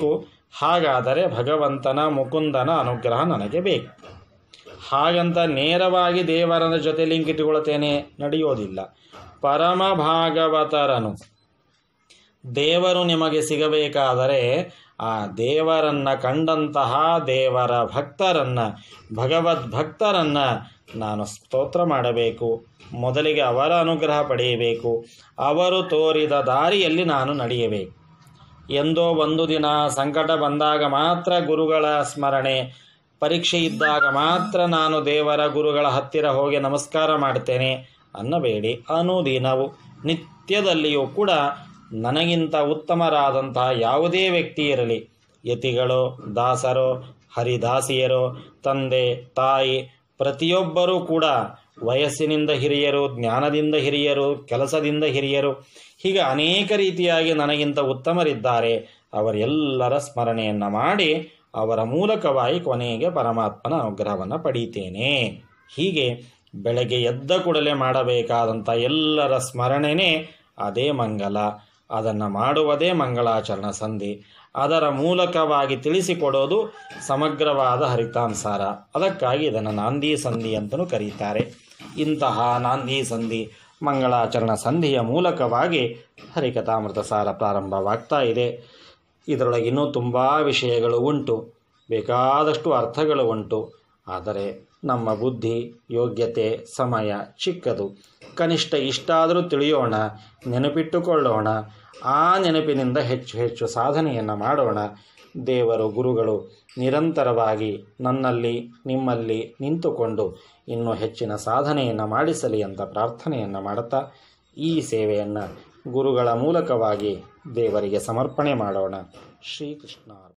Speaker 1: ಹಾಗಾದರೆ ಭಗವಂತನ ಮುಕುಂದನ ಅನುಗ್ರಹ ನನಗೆ ಬೇಕು ಹಾಗಂತ ನೇರವಾಗಿ ದೇವರ ಜೊತೆ ಲಿಂಕ್ ಇಟ್ಟುಕೊಳ್ತೇನೆ ನಡೆಯೋದಿಲ್ಲ ಪರಮ ಭಾಗವತರನು ದೇವರು ನಿಮಗೆ ಸಿಗಬೇಕಾದರೆ ಆ ದೇವರನ್ನ ಕಂಡಂತಹ ದೇವರ ಭಕ್ತರನ್ನ ಭಗವದ್ ಭಕ್ತರನ್ನ ನಾನು ಸ್ತೋತ್ರ ಮಾಡಬೇಕು ಮೊದಲಿಗೆ ಅವರ ಅನುಗ್ರಹ ಪಡೆಯಬೇಕು ಅವರು ತೋರಿದ ದಾರಿಯಲ್ಲಿ ನಾನು ನಡೆಯಬೇಕು ಎಂದೋ ಒಂದು ದಿನ ಸಂಕಟ ಬಂದಾಗ ಮಾತ್ರ ಗುರುಗಳ ಸ್ಮರಣೆ ಪರೀಕ್ಷೆ ಇದ್ದಾಗ ಮಾತ್ರ ನಾನು ದೇವರ ಗುರುಗಳ ಹತ್ತಿರ ಹೋಗಿ ನಮಸ್ಕಾರ ಮಾಡ್ತೇನೆ ಅನ್ನಬೇಡಿ ಅನುದಿನವು ನಿತ್ಯದಲ್ಲಿಯೂ ಕೂಡ ನನಗಿಂತ ಉತ್ತಮರಾದಂತಹ ಯಾವುದೇ ವ್ಯಕ್ತಿ ಇರಲಿ ಯತಿಗಳು ದಾಸರೋ ಹರಿದಾಸಿಯರೋ ತಂದೆ ತಾಯಿ ಪ್ರತಿಯೊಬ್ಬರೂ ಕೂಡ ವಯಸ್ಸಿನಿಂದ ಹಿರಿಯರು ಜ್ಞಾನದಿಂದ ಹಿರಿಯರು ಕೆಲಸದಿಂದ ಹಿರಿಯರು ಹೀಗೆ ಅನೇಕ ರೀತಿಯಾಗಿ ನನಗಿಂತ ಉತ್ತಮರಿದ್ದಾರೆ ಅವರೆಲ್ಲರ ಸ್ಮರಣೆಯನ್ನು ಮಾಡಿ ಅವರ ಮೂಲಕವಾಗಿ ಕೊನೆಗೆ ಪರಮಾತ್ಮನ ಅನುಗ್ರಹವನ್ನು ಪಡೀತೇನೆ ಹೀಗೆ ಬೆಳಗ್ಗೆ ಎದ್ದ ಕೂಡಲೇ ಮಾಡಬೇಕಾದಂಥ ಎಲ್ಲರ ಸ್ಮರಣೆನೇ ಅದೇ ಮಂಗಲ ಅದನ್ನು ಮಾಡುವುದೇ ಮಂಗಳಾಚರಣ ಸಂಧಿ ಅದರ ಮೂಲಕವಾಗಿ ತಿಳಿಸಿಕೊಡೋದು ಸಮಗ್ರವಾದ ಹರಿತಾಂಸಾರ ಅದಕ್ಕಾಗಿ ಇದನ್ನು ನಾಂದಿ ಸಂಧಿ ಅಂತಲೂ ಕರೀತಾರೆ ಇಂತಹ ನಾಂದಿ ಸಂಧಿ ಮಂಗಳಾಚರಣ ಸಂಧಿಯ ಮೂಲಕವಾಗಿ ಹರಿಕಥಾಮೃತ ಸಾರ ಪ್ರಾರಂಭವಾಗ್ತಾ ಇದೆ ಇದರೊಳಗೆ ಇನ್ನೂ ತುಂಬ ವಿಷಯಗಳು ಉಂಟು ಬೇಕಾದಷ್ಟು ಅರ್ಥಗಳು ಉಂಟು ಆದರೆ ನಮ್ಮ ಬುದ್ಧಿ ಯೋಗ್ಯತೆ ಸಮಯ ಚಿಕ್ಕದು ಕನಿಷ್ಠ ಇಷ್ಟಾದರೂ ತಿಳಿಯೋಣ ನೆನಪಿಟ್ಟುಕೊಳ್ಳೋಣ ಆ ನೆನಪಿನಿಂದ ಹೆಚ್ಚು ಹೆಚ್ಚು ಸಾಧನೆಯನ್ನು ಮಾಡೋಣ ದೇವರು ಗುರುಗಳು ನಿರಂತರವಾಗಿ ನನ್ನಲ್ಲಿ ನಿಮ್ಮಲ್ಲಿ ನಿಂತುಕೊಂಡು ಇನ್ನೂ ಹೆಚ್ಚಿನ ಸಾಧನೆಯನ್ನು ಮಾಡಿಸಲಿ ಅಂತ ಪ್ರಾರ್ಥನೆಯನ್ನು ಮಾಡುತ್ತಾ ಈ ಸೇವೆಯನ್ನು ಗುರುಗಳ ಮೂಲಕವಾಗಿ ದೇವರಿಗೆ ಸಮರ್ಪಣೆ ಮಾಡೋಣ ಶ್ರೀಕೃಷ್ಣ